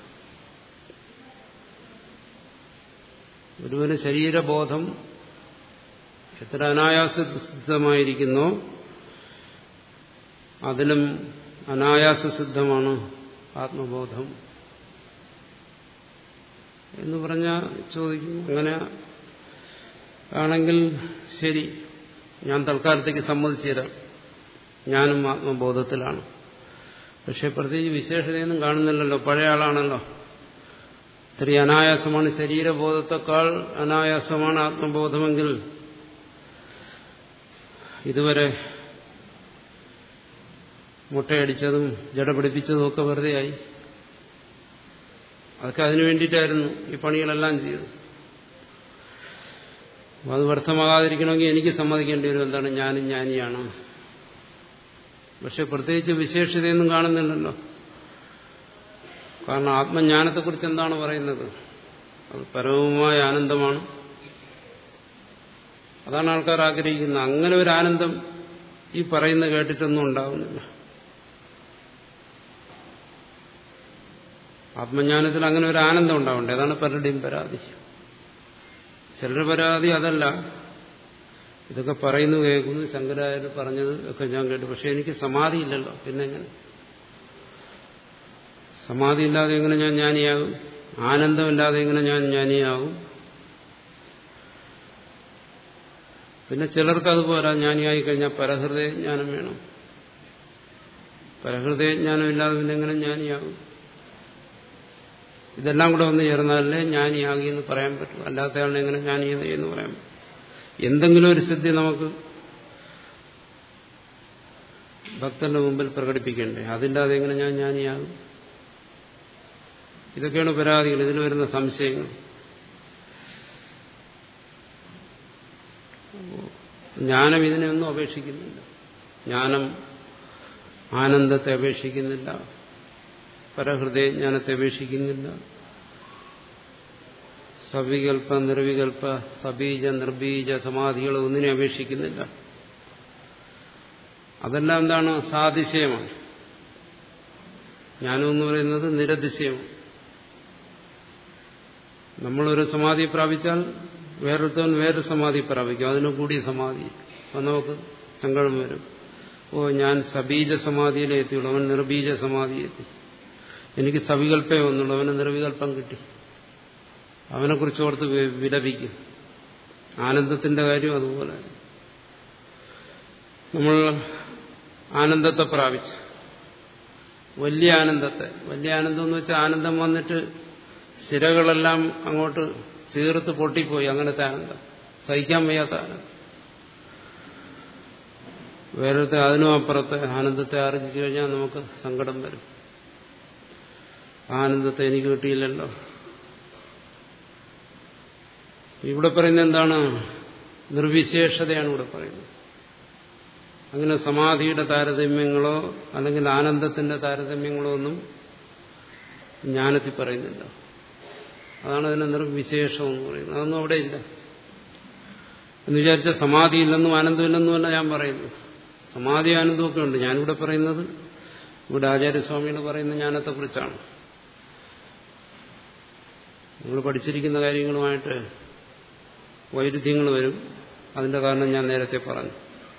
ഒരുവന് ശരീരബോധം എത്ര അനായാസസിദ്ധമായിരിക്കുന്നോ അതിലും അനായാസസിദ്ധമാണ് ആത്മബോധം എന്ന് പറഞ്ഞാൽ ചോദിക്കും അങ്ങനെ ആണെങ്കിൽ ശരി ഞാൻ തൽക്കാലത്തേക്ക് സമ്മതിച്ചു തരാം ഞാനും ആത്മബോധത്തിലാണ് പക്ഷെ പ്രത്യേകിച്ച് വിശേഷതയൊന്നും കാണുന്നില്ലല്ലോ പഴയ ആളാണല്ലോ ഇത്രയും അനായാസമാണ് ശരീരബോധത്തെക്കാൾ അനായാസമാണ് ആത്മബോധമെങ്കിൽ ഇതുവരെ മുട്ടയടിച്ചതും ജട പിടിപ്പിച്ചതും ഒക്കെ വെറുതെയായി അതൊക്കെ അതിനു വേണ്ടിയിട്ടായിരുന്നു ഈ പണികളെല്ലാം ചെയ്തത് അപ്പോൾ അത് വ്യർത്ഥമാകാതിരിക്കണമെങ്കിൽ എനിക്ക് സമ്മതിക്കേണ്ടി വരും എന്താണ് ഞാനും ജ്ഞാനിയാണ് പക്ഷെ പ്രത്യേകിച്ച് വിശേഷതയൊന്നും കാണുന്നില്ലല്ലോ കാരണം ആത്മജ്ഞാനത്തെക്കുറിച്ച് എന്താണ് പറയുന്നത് അത് പരമമായ ആനന്ദമാണ് അതാണ് ആൾക്കാർ ആഗ്രഹിക്കുന്നത് അങ്ങനെ ഒരു ആനന്ദം ഈ പറയുന്ന കേട്ടിട്ടൊന്നും ഉണ്ടാവുന്നില്ല ആത്മജ്ഞാനത്തിൽ അങ്ങനെ ഒരു ആനന്ദം ഉണ്ടാവണ്ടേ അതാണ് പലരുടെയും പരാതി ചിലരുടെ പരാതി അതല്ല ഇതൊക്കെ പറയുന്നു കേൾക്കുന്നു ശങ്കരാചാര്യ പറഞ്ഞത് ഒക്കെ ഞാൻ കേട്ടു പക്ഷെ എനിക്ക് സമാധി ഇല്ലല്ലോ പിന്നെ എങ്ങനെ സമാധി ഇല്ലാതെ എങ്ങനെ ഞാൻ ജ്ഞാനിയാകും ആനന്ദമില്ലാതെ എങ്ങനെ ഞാൻ ജ്ഞാനിയാകും പിന്നെ ചിലർക്ക് അതുപോലെ ജ്ഞാനിയായി കഴിഞ്ഞാൽ പരഹൃദയ ജ്ഞാനം വേണം പരഹൃദയ ജ്ഞാനം ഇല്ലാതെ പിന്നെ എങ്ങനെ ജ്ഞാനിയാകും ഇതെല്ലാം കൂടെ വന്ന് ചേർന്നാലേ ജ്ഞാനിയാകി എന്ന് പറയാൻ പറ്റും അല്ലാത്ത ആളിനെ എങ്ങനെ ജ്ഞാനിയത് എന്ന് പറയാൻ പറ്റും എന്തെങ്കിലും ഒരു സിദ്ധി നമുക്ക് ഭക്തന്റെ മുമ്പിൽ പ്രകടിപ്പിക്കണ്ടേ അതില്ലാതെ എങ്ങനെ ഞാൻ ജ്ഞാനിയാകും ഇതൊക്കെയാണ് പരാതികൾ ഇതിൽ വരുന്ന സംശയങ്ങൾ ജ്ഞാനം ഇതിനെയൊന്നും അപേക്ഷിക്കുന്നില്ല ജ്ഞാനം ആനന്ദത്തെ അപേക്ഷിക്കുന്നില്ല പരഹൃദയജ്ഞാനത്തെ അപേക്ഷിക്കുന്നില്ല സവികൽപ്പ നിർവികൽപ്പ സബീജ നിർബീജ സമാധികൾ ഒന്നിനെ അപേക്ഷിക്കുന്നില്ല അതെല്ലാം എന്താണ് സാതിശയമാണ് ജ്ഞാനം എന്ന് പറയുന്നത് നിരതിശയമാണ് നമ്മളൊരു സമാധി പ്രാപിച്ചാൽ വേറൊരുത്തവൻ വേറൊരു സമാധി പ്രാപിക്കും അതിനു കൂടിയ സമാധി അപ്പം നമുക്ക് സങ്കടം വരും ഓ ഞാൻ സബീജ സമാധിയിലേ എത്തിയുള്ളൂ അവൻ നിർബീജ സമാധി എത്തി എനിക്ക് സവികല്പേ വന്നുള്ളൂ അവന് നിർവികല്പം കിട്ടി അവനെക്കുറിച്ച് ഓർത്ത് വിലപിക്കും ആനന്ദത്തിന്റെ കാര്യം അതുപോലെ നമ്മൾ ആനന്ദത്തെ പ്രാപിച്ചു വലിയ ആനന്ദത്തെ വലിയ ആനന്ദം എന്ന് വെച്ചാൽ ആനന്ദം വന്നിട്ട് ശിരകളെല്ലാം അങ്ങോട്ട് ചീർത്ത് പൊട്ടിപ്പോയി അങ്ങനത്തെ ആനന്ദം സഹിക്കാൻ വയ്യാത്ത ആനന്ദം വേറത്തെ അതിനും അപ്പുറത്തെ ആനന്ദത്തെ ആർജിച്ചു കഴിഞ്ഞാൽ നമുക്ക് സങ്കടം വരും ആനന്ദത്തെ എനിക്ക് കിട്ടിയില്ലല്ലോ ഇവിടെ പറയുന്നത് എന്താണ് നിർവിശേഷതയാണ് ഇവിടെ പറയുന്നത് അങ്ങനെ സമാധിയുടെ താരതമ്യങ്ങളോ അല്ലെങ്കിൽ ആനന്ദത്തിന്റെ താരതമ്യങ്ങളോ ഒന്നും ജ്ഞാനത്തിൽ പറയുന്നില്ല അതാണ് അതിനെ നിർവിശേഷം എന്ന് പറയുന്നത് അതൊന്നും അവിടെ ഇല്ല എന്ന് വിചാരിച്ച സമാധി ഇല്ലെന്നും ആനന്ദമില്ലെന്നും അല്ല ഞാൻ പറയുന്നു സമാധി ആനന്ദമൊക്കെ ഉണ്ട് ഞാനിവിടെ പറയുന്നത് ഇവിടെ ആചാര്യസ്വാമികൾ പറയുന്ന ജ്ഞാനത്തെക്കുറിച്ചാണ് നിങ്ങൾ പഠിച്ചിരിക്കുന്ന കാര്യങ്ങളുമായിട്ട് വൈരുദ്ധ്യങ്ങൾ വരും അതിന്റെ കാരണം ഞാൻ നേരത്തെ പറഞ്ഞു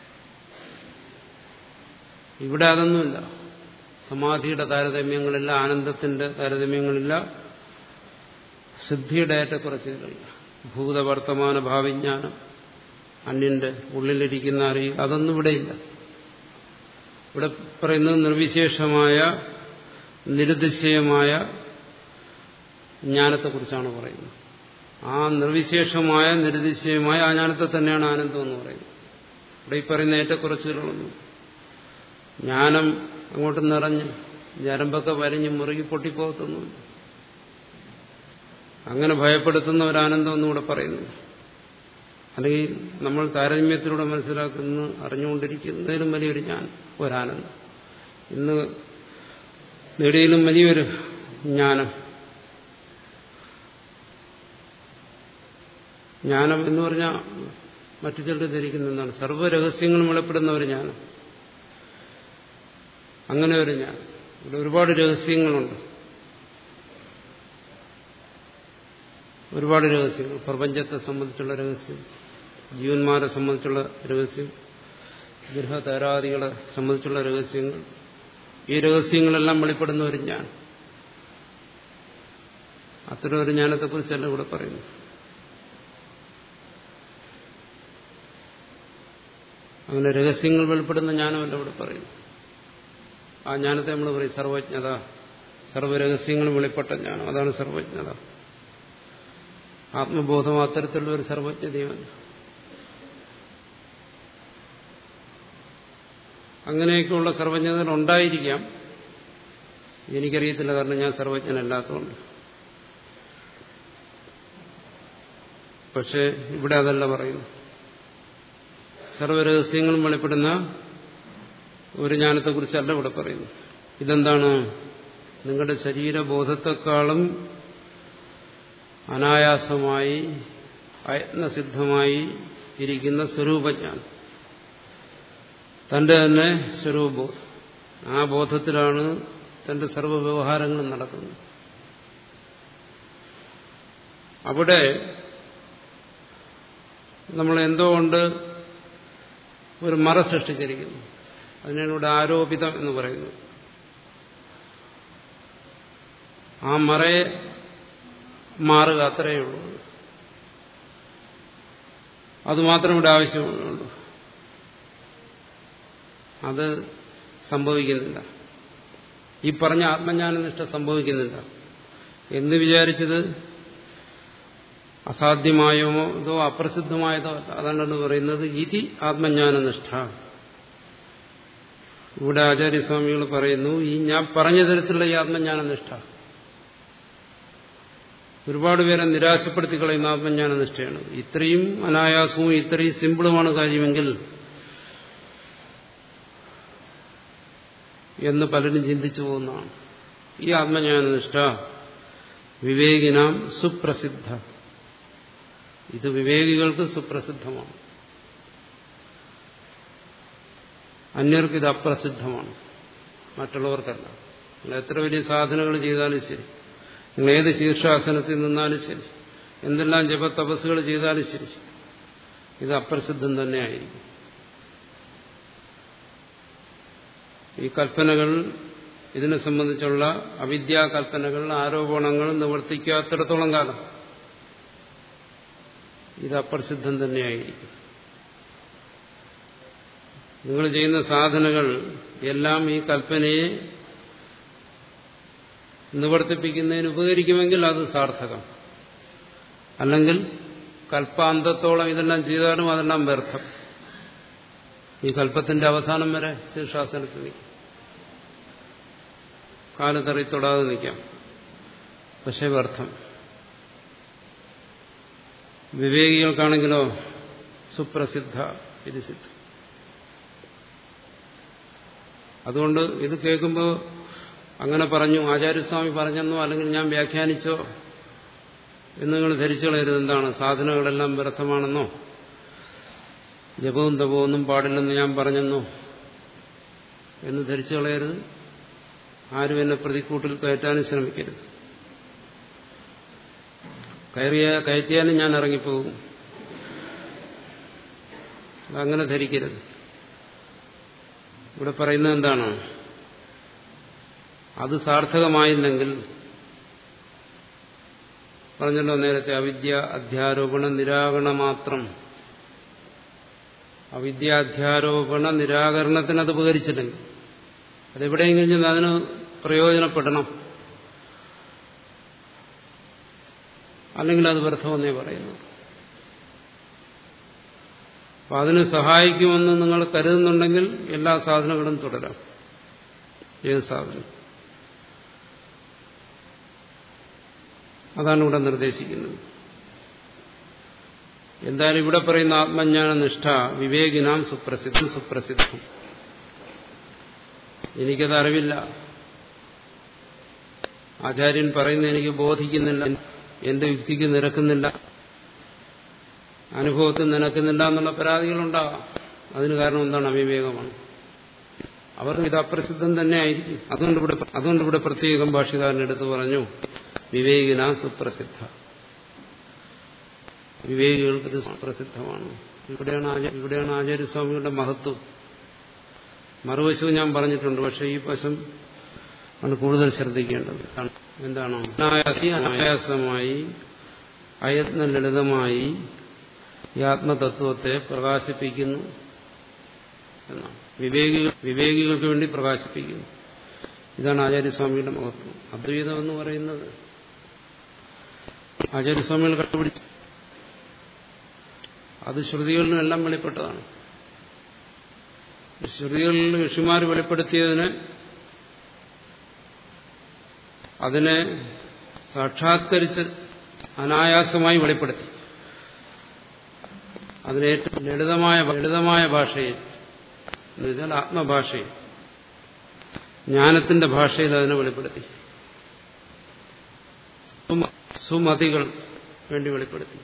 ഇവിടെ അതൊന്നുമില്ല സമാധിയുടെ താരതമ്യങ്ങളില്ല ആനന്ദത്തിന്റെ താരതമ്യങ്ങളില്ല സിദ്ധിയുടെ ഏറ്റക്കുറച്ചുകളില്ല ഭൂതവർത്തമാന ഭാവിജ്ഞാനം അന്യന്റെ ഉള്ളിലിരിക്കുന്ന അറിയുക അതൊന്നും ഇവിടെയില്ല ഇവിടെ പറയുന്നത് നിർവിശേഷമായ നിരുദിശയമായ ജ്ഞാനത്തെക്കുറിച്ചാണ് പറയുന്നത് ആ നിർവിശേഷമായ നിരുദിശയമായ ആ ജ്ഞാനത്തെ തന്നെയാണ് ആനന്ദം എന്ന് പറയുന്നത് ഇവിടെ ഈ പറയുന്ന ഏറ്റക്കുറച്ചുകളൊന്നും ജ്ഞാനം അങ്ങോട്ട് നിറഞ്ഞ് ഞരമ്പൊക്കെ വരഞ്ഞ് മുറുകി പൊട്ടിപ്പോകത്തൊന്നുമില്ല അങ്ങനെ ഭയപ്പെടുത്തുന്ന ഒരു ആനന്ദം ഒന്നും ഇവിടെ പറയുന്നു അല്ലെങ്കിൽ നമ്മൾ താരതമ്യത്തിലൂടെ മനസ്സിലാക്കുന്ന അറിഞ്ഞുകൊണ്ടിരിക്കുന്നതിലും വലിയൊരു ഞാൻ ഒരാനന്ദം ഇന്ന് നേടിയതിലും വലിയൊരു ജ്ഞാനം ജ്ഞാനം എന്ന് പറഞ്ഞാൽ മറ്റു ചിലർ ധരിക്കുന്ന എന്താണ് സർവ്വരഹസ്യങ്ങളും വെളിപ്പെടുന്ന ഒരു ജ്ഞാനം അങ്ങനെ ഒരു ജ്ഞാനം ഇവിടെ ഒരുപാട് രഹസ്യങ്ങളുണ്ട് ഒരുപാട് രഹസ്യങ്ങൾ പ്രപഞ്ചത്തെ സംബന്ധിച്ചുള്ള രഹസ്യം ജീവന്മാരെ സംബന്ധിച്ചുള്ള രഹസ്യം ഗ്രഹതാരാദികളെ സംബന്ധിച്ചുള്ള രഹസ്യങ്ങൾ ഈ രഹസ്യങ്ങളെല്ലാം വെളിപ്പെടുന്ന ഒരു ജ്ഞാനം അത്തരം ഒരു ജ്ഞാനത്തെക്കുറിച്ചല്ല ഇവിടെ പറയുന്നു അങ്ങനെ രഹസ്യങ്ങൾ വെളിപ്പെടുന്ന ജ്ഞാനമല്ല ഇവിടെ പറയുന്നു ആ ജ്ഞാനത്തെ നമ്മൾ പറയും സർവജ്ഞത സർവ്വരഹസ്യങ്ങളും വെളിപ്പെട്ട ജ്ഞാനം അതാണ് സർവജ്ഞത ആത്മബോധം അത്തരത്തിലുള്ള ഒരു സർവജ്ഞതയുമല്ല അങ്ങനെയൊക്കെയുള്ള സർവജ്ഞതകൾ ഉണ്ടായിരിക്കാം എനിക്കറിയത്തില്ല കാരണം ഞാൻ സർവജ്ഞനല്ലാത്തതുകൊണ്ട് പക്ഷെ ഇവിടെ അതല്ല പറയുന്നു സർവരഹസ്യങ്ങളും വെളിപ്പെടുന്ന ഒരു ജ്ഞാനത്തെക്കുറിച്ചല്ല ഇവിടെ പറയുന്നു ഇതെന്താണ് നിങ്ങളുടെ ശരീരബോധത്തെക്കാളും അനായാസമായി അയത്നസിദ്ധമായി ഇരിക്കുന്ന സ്വരൂപജ്ഞാനം തന്റെ തന്നെ സ്വരൂപബോധം ആ ബോധത്തിലാണ് തന്റെ സർവ്വ വ്യവഹാരങ്ങളും നടക്കുന്നത് അവിടെ നമ്മൾ എന്തോ കൊണ്ട് ഒരു മറ സൃഷ്ടിച്ചിരിക്കുന്നു അതിനാണ് ഇവിടെ ആരോപിതം എന്ന് പറയുന്നത് ആ മറയെ മാറുക അത്രയേ ഉള്ളൂ അതുമാത്രം ഇവിടെ ആവശ്യമുള്ളൂ അത് സംഭവിക്കുന്നില്ല ഈ പറഞ്ഞ ആത്മജ്ഞാനനിഷ്ഠ സംഭവിക്കുന്നില്ല എന്ന് വിചാരിച്ചത് അസാധ്യമായോ അതോ അപ്രസിദ്ധമായതോ അല്ല അതാണ് പറയുന്നത് ഇതി ആത്മജ്ഞാനനിഷ്ഠ ഇവിടെ ആചാര്യസ്വാമികൾ പറയുന്നു ഈ ഞാൻ പറഞ്ഞ തരത്തിലുള്ള ഈ ആത്മജ്ഞാനനിഷ്ഠ ഒരുപാട് പേരെ നിരാശപ്പെടുത്തി കളയുന്ന ആത്മജ്ഞാനനിഷ്ഠയാണ് ഇത്രയും അനായാസവും ഇത്രയും സിമ്പിളുമാണ് കാര്യമെങ്കിൽ എന്ന് പലരും ചിന്തിച്ചു പോകുന്നതാണ് ഈ ആത്മജ്ഞാനനിഷ്ഠ വിവേകിനാം സുപ്രസിദ്ധ ഇത് വിവേകികൾക്ക് സുപ്രസിദ്ധമാണ് അന്യർക്ക് ഇത് അപ്രസിദ്ധമാണ് മറ്റുള്ളവർക്കല്ല നിങ്ങൾ എത്ര വലിയ സാധനങ്ങൾ ചെയ്താലും ശരി നിങ്ങൾ ഏത് ശീർഷാസനത്തിൽ നിന്നാലും ശരി എന്തെല്ലാം ജപ തപസ്സുകൾ ചെയ്താലും ശരി ഇത് അപ്രസിദ്ധം തന്നെയായിരിക്കും ഈ കൽപ്പനകൾ ഇതിനെ സംബന്ധിച്ചുള്ള അവിദ്യാകൽപ്പനകൾ ആരോപണങ്ങൾ നിവർത്തിക്കാത്തിടത്തോളം കാലം ഇത് അപ്രസിദ്ധം തന്നെയായിരിക്കും നിങ്ങൾ ചെയ്യുന്ന സാധനകൾ എല്ലാം ഈ കൽപ്പനയെ നിവർത്തിപ്പിക്കുന്നതിന് ഉപകരിക്കുമെങ്കിൽ അത് സാർത്ഥകം അല്ലെങ്കിൽ കൽപ്പാന്തത്തോളം ഇതെല്ലാം ചെയ്താലും അതെല്ലാം വ്യർത്ഥം ഈ കൽപ്പത്തിന്റെ അവസാനം വരെ ശീർഷാസനത്തിൽ നിൽക്കും കാലത്തറി തൊടാതെ നിൽക്കാം പക്ഷെ വ്യർത്ഥം വിവേകികൾക്കാണെങ്കിലോ സുപ്രസിദ്ധ ഇത് സിദ്ധം അതുകൊണ്ട് ഇത് കേൾക്കുമ്പോൾ അങ്ങനെ പറഞ്ഞു ആചാര്യസ്വാമി പറഞ്ഞെന്നോ അല്ലെങ്കിൽ ഞാൻ വ്യാഖ്യാനിച്ചോ എന്ന് നിങ്ങൾ ധരിച്ചു കളയരുത് എന്താണ് സാധനങ്ങളെല്ലാം വ്യർത്ഥമാണെന്നോ ജപവും തപവും ഒന്നും പാടില്ലെന്ന് ഞാൻ പറഞ്ഞെന്നോ എന്ന് ധരിച്ചു കളയരുത് ആരും എന്നെ പ്രതിക്കൂട്ടിൽ കയറ്റാനും ശ്രമിക്കരുത് കയറിയ കയറ്റിയാലും ഞാൻ ഇറങ്ങിപ്പോകും അതങ്ങനെ ധരിക്കരുത് ഇവിടെ പറയുന്നത് എന്താണ് അത് സാർത്ഥകമായില്ലെങ്കിൽ പറഞ്ഞല്ലോ നേരത്തെ അവിദ്യ അധ്യാരോപണ നിരാകരണ മാത്രം അവിദ്യാധ്യാരോപണ നിരാകരണത്തിന് അത് ഉപകരിച്ചില്ലെങ്കിൽ അതെവിടെയെങ്കിലും ചെന്ന് അതിന് പ്രയോജനപ്പെടണം അല്ലെങ്കിൽ അത് വ്യർത്ഥമെന്നേ പറയുന്നു അപ്പൊ അതിന് സഹായിക്കുമെന്ന് നിങ്ങൾ കരുതുന്നുണ്ടെങ്കിൽ എല്ലാ സാധനങ്ങളും തുടരാം ഏത് സാധനം അതാണ് ഇവിടെ നിർദ്ദേശിക്കുന്നത് എന്തായാലും ഇവിടെ പറയുന്ന ആത്മജ്ഞാന നിഷ്ഠ വിവേകിനാം സുപ്രസിദ്ധം സുപ്രസിദ്ധം എനിക്കത് അറിവില്ല ആചാര്യൻ പറയുന്ന എനിക്ക് ബോധിക്കുന്നില്ല എന്റെ യുക്തിക്ക് നിരക്കുന്നില്ല അനുഭവത്തിൽ നിനക്കുന്നില്ല എന്നുള്ള പരാതികളുണ്ടാകാം അതിന് കാരണം എന്താണ് അവിവേകമാണ് അവർക്ക് ഇത് അപ്രസിദ്ധം തന്നെ ആയിരിക്കും അതുകൊണ്ട് ഇവിടെ അതുകൊണ്ട് ഇവിടെ പ്രത്യേകം ഭാഷകാരൻ എടുത്തു പറഞ്ഞു വിവേകിന സുപ്രസിദ്ധ വിവേകികൾക്ക് ഇത് സുപ്രസിദ്ധമാണ് ഇവിടെയാണ് ആചാര്യ ഇവിടെയാണ് ആചാര്യസ്വാമികളുടെ മഹത്വം മറുവശവും ഞാൻ പറഞ്ഞിട്ടുണ്ട് പക്ഷെ ഈ വശം ആണ് കൂടുതൽ ശ്രദ്ധിക്കേണ്ടത് എന്താണ് അനായാസി അനായാസമായി അയത്ന ലളിതമായി ഈ ആത്മതത്വത്തെ പ്രകാശിപ്പിക്കുന്നു എന്നാണ് വിവേകികൾ വിവേകികൾക്ക് വേണ്ടി പ്രകാശിപ്പിക്കുന്നു ഇതാണ് ആചാര്യസ്വാമിയുടെ മഹത്വം അദ്വൈതം എന്ന് പറയുന്നത് ആചാര്യസ്വാമികൾ കണ്ടുപിടിച്ചു അത് ശ്രുതികളിലും എല്ലാം വെളിപ്പെട്ടതാണ് ശ്രുതികളിൽ ഋഷിമാർ വെളിപ്പെടുത്തിയതിന് അതിനെ സാക്ഷാത്കരിച്ച് അനായാസമായി വെളിപ്പെടുത്തി അതിനേറ്റവും ലളിതമായ ലളിതമായ ഭാഷയിൽ എന്നുവെച്ചാൽ ആത്മഭാഷയിൽ ജ്ഞാനത്തിന്റെ ഭാഷയിൽ അതിനെ വെളിപ്പെടുത്തി സുമതികൾ വേണ്ടി വെളിപ്പെടുത്തി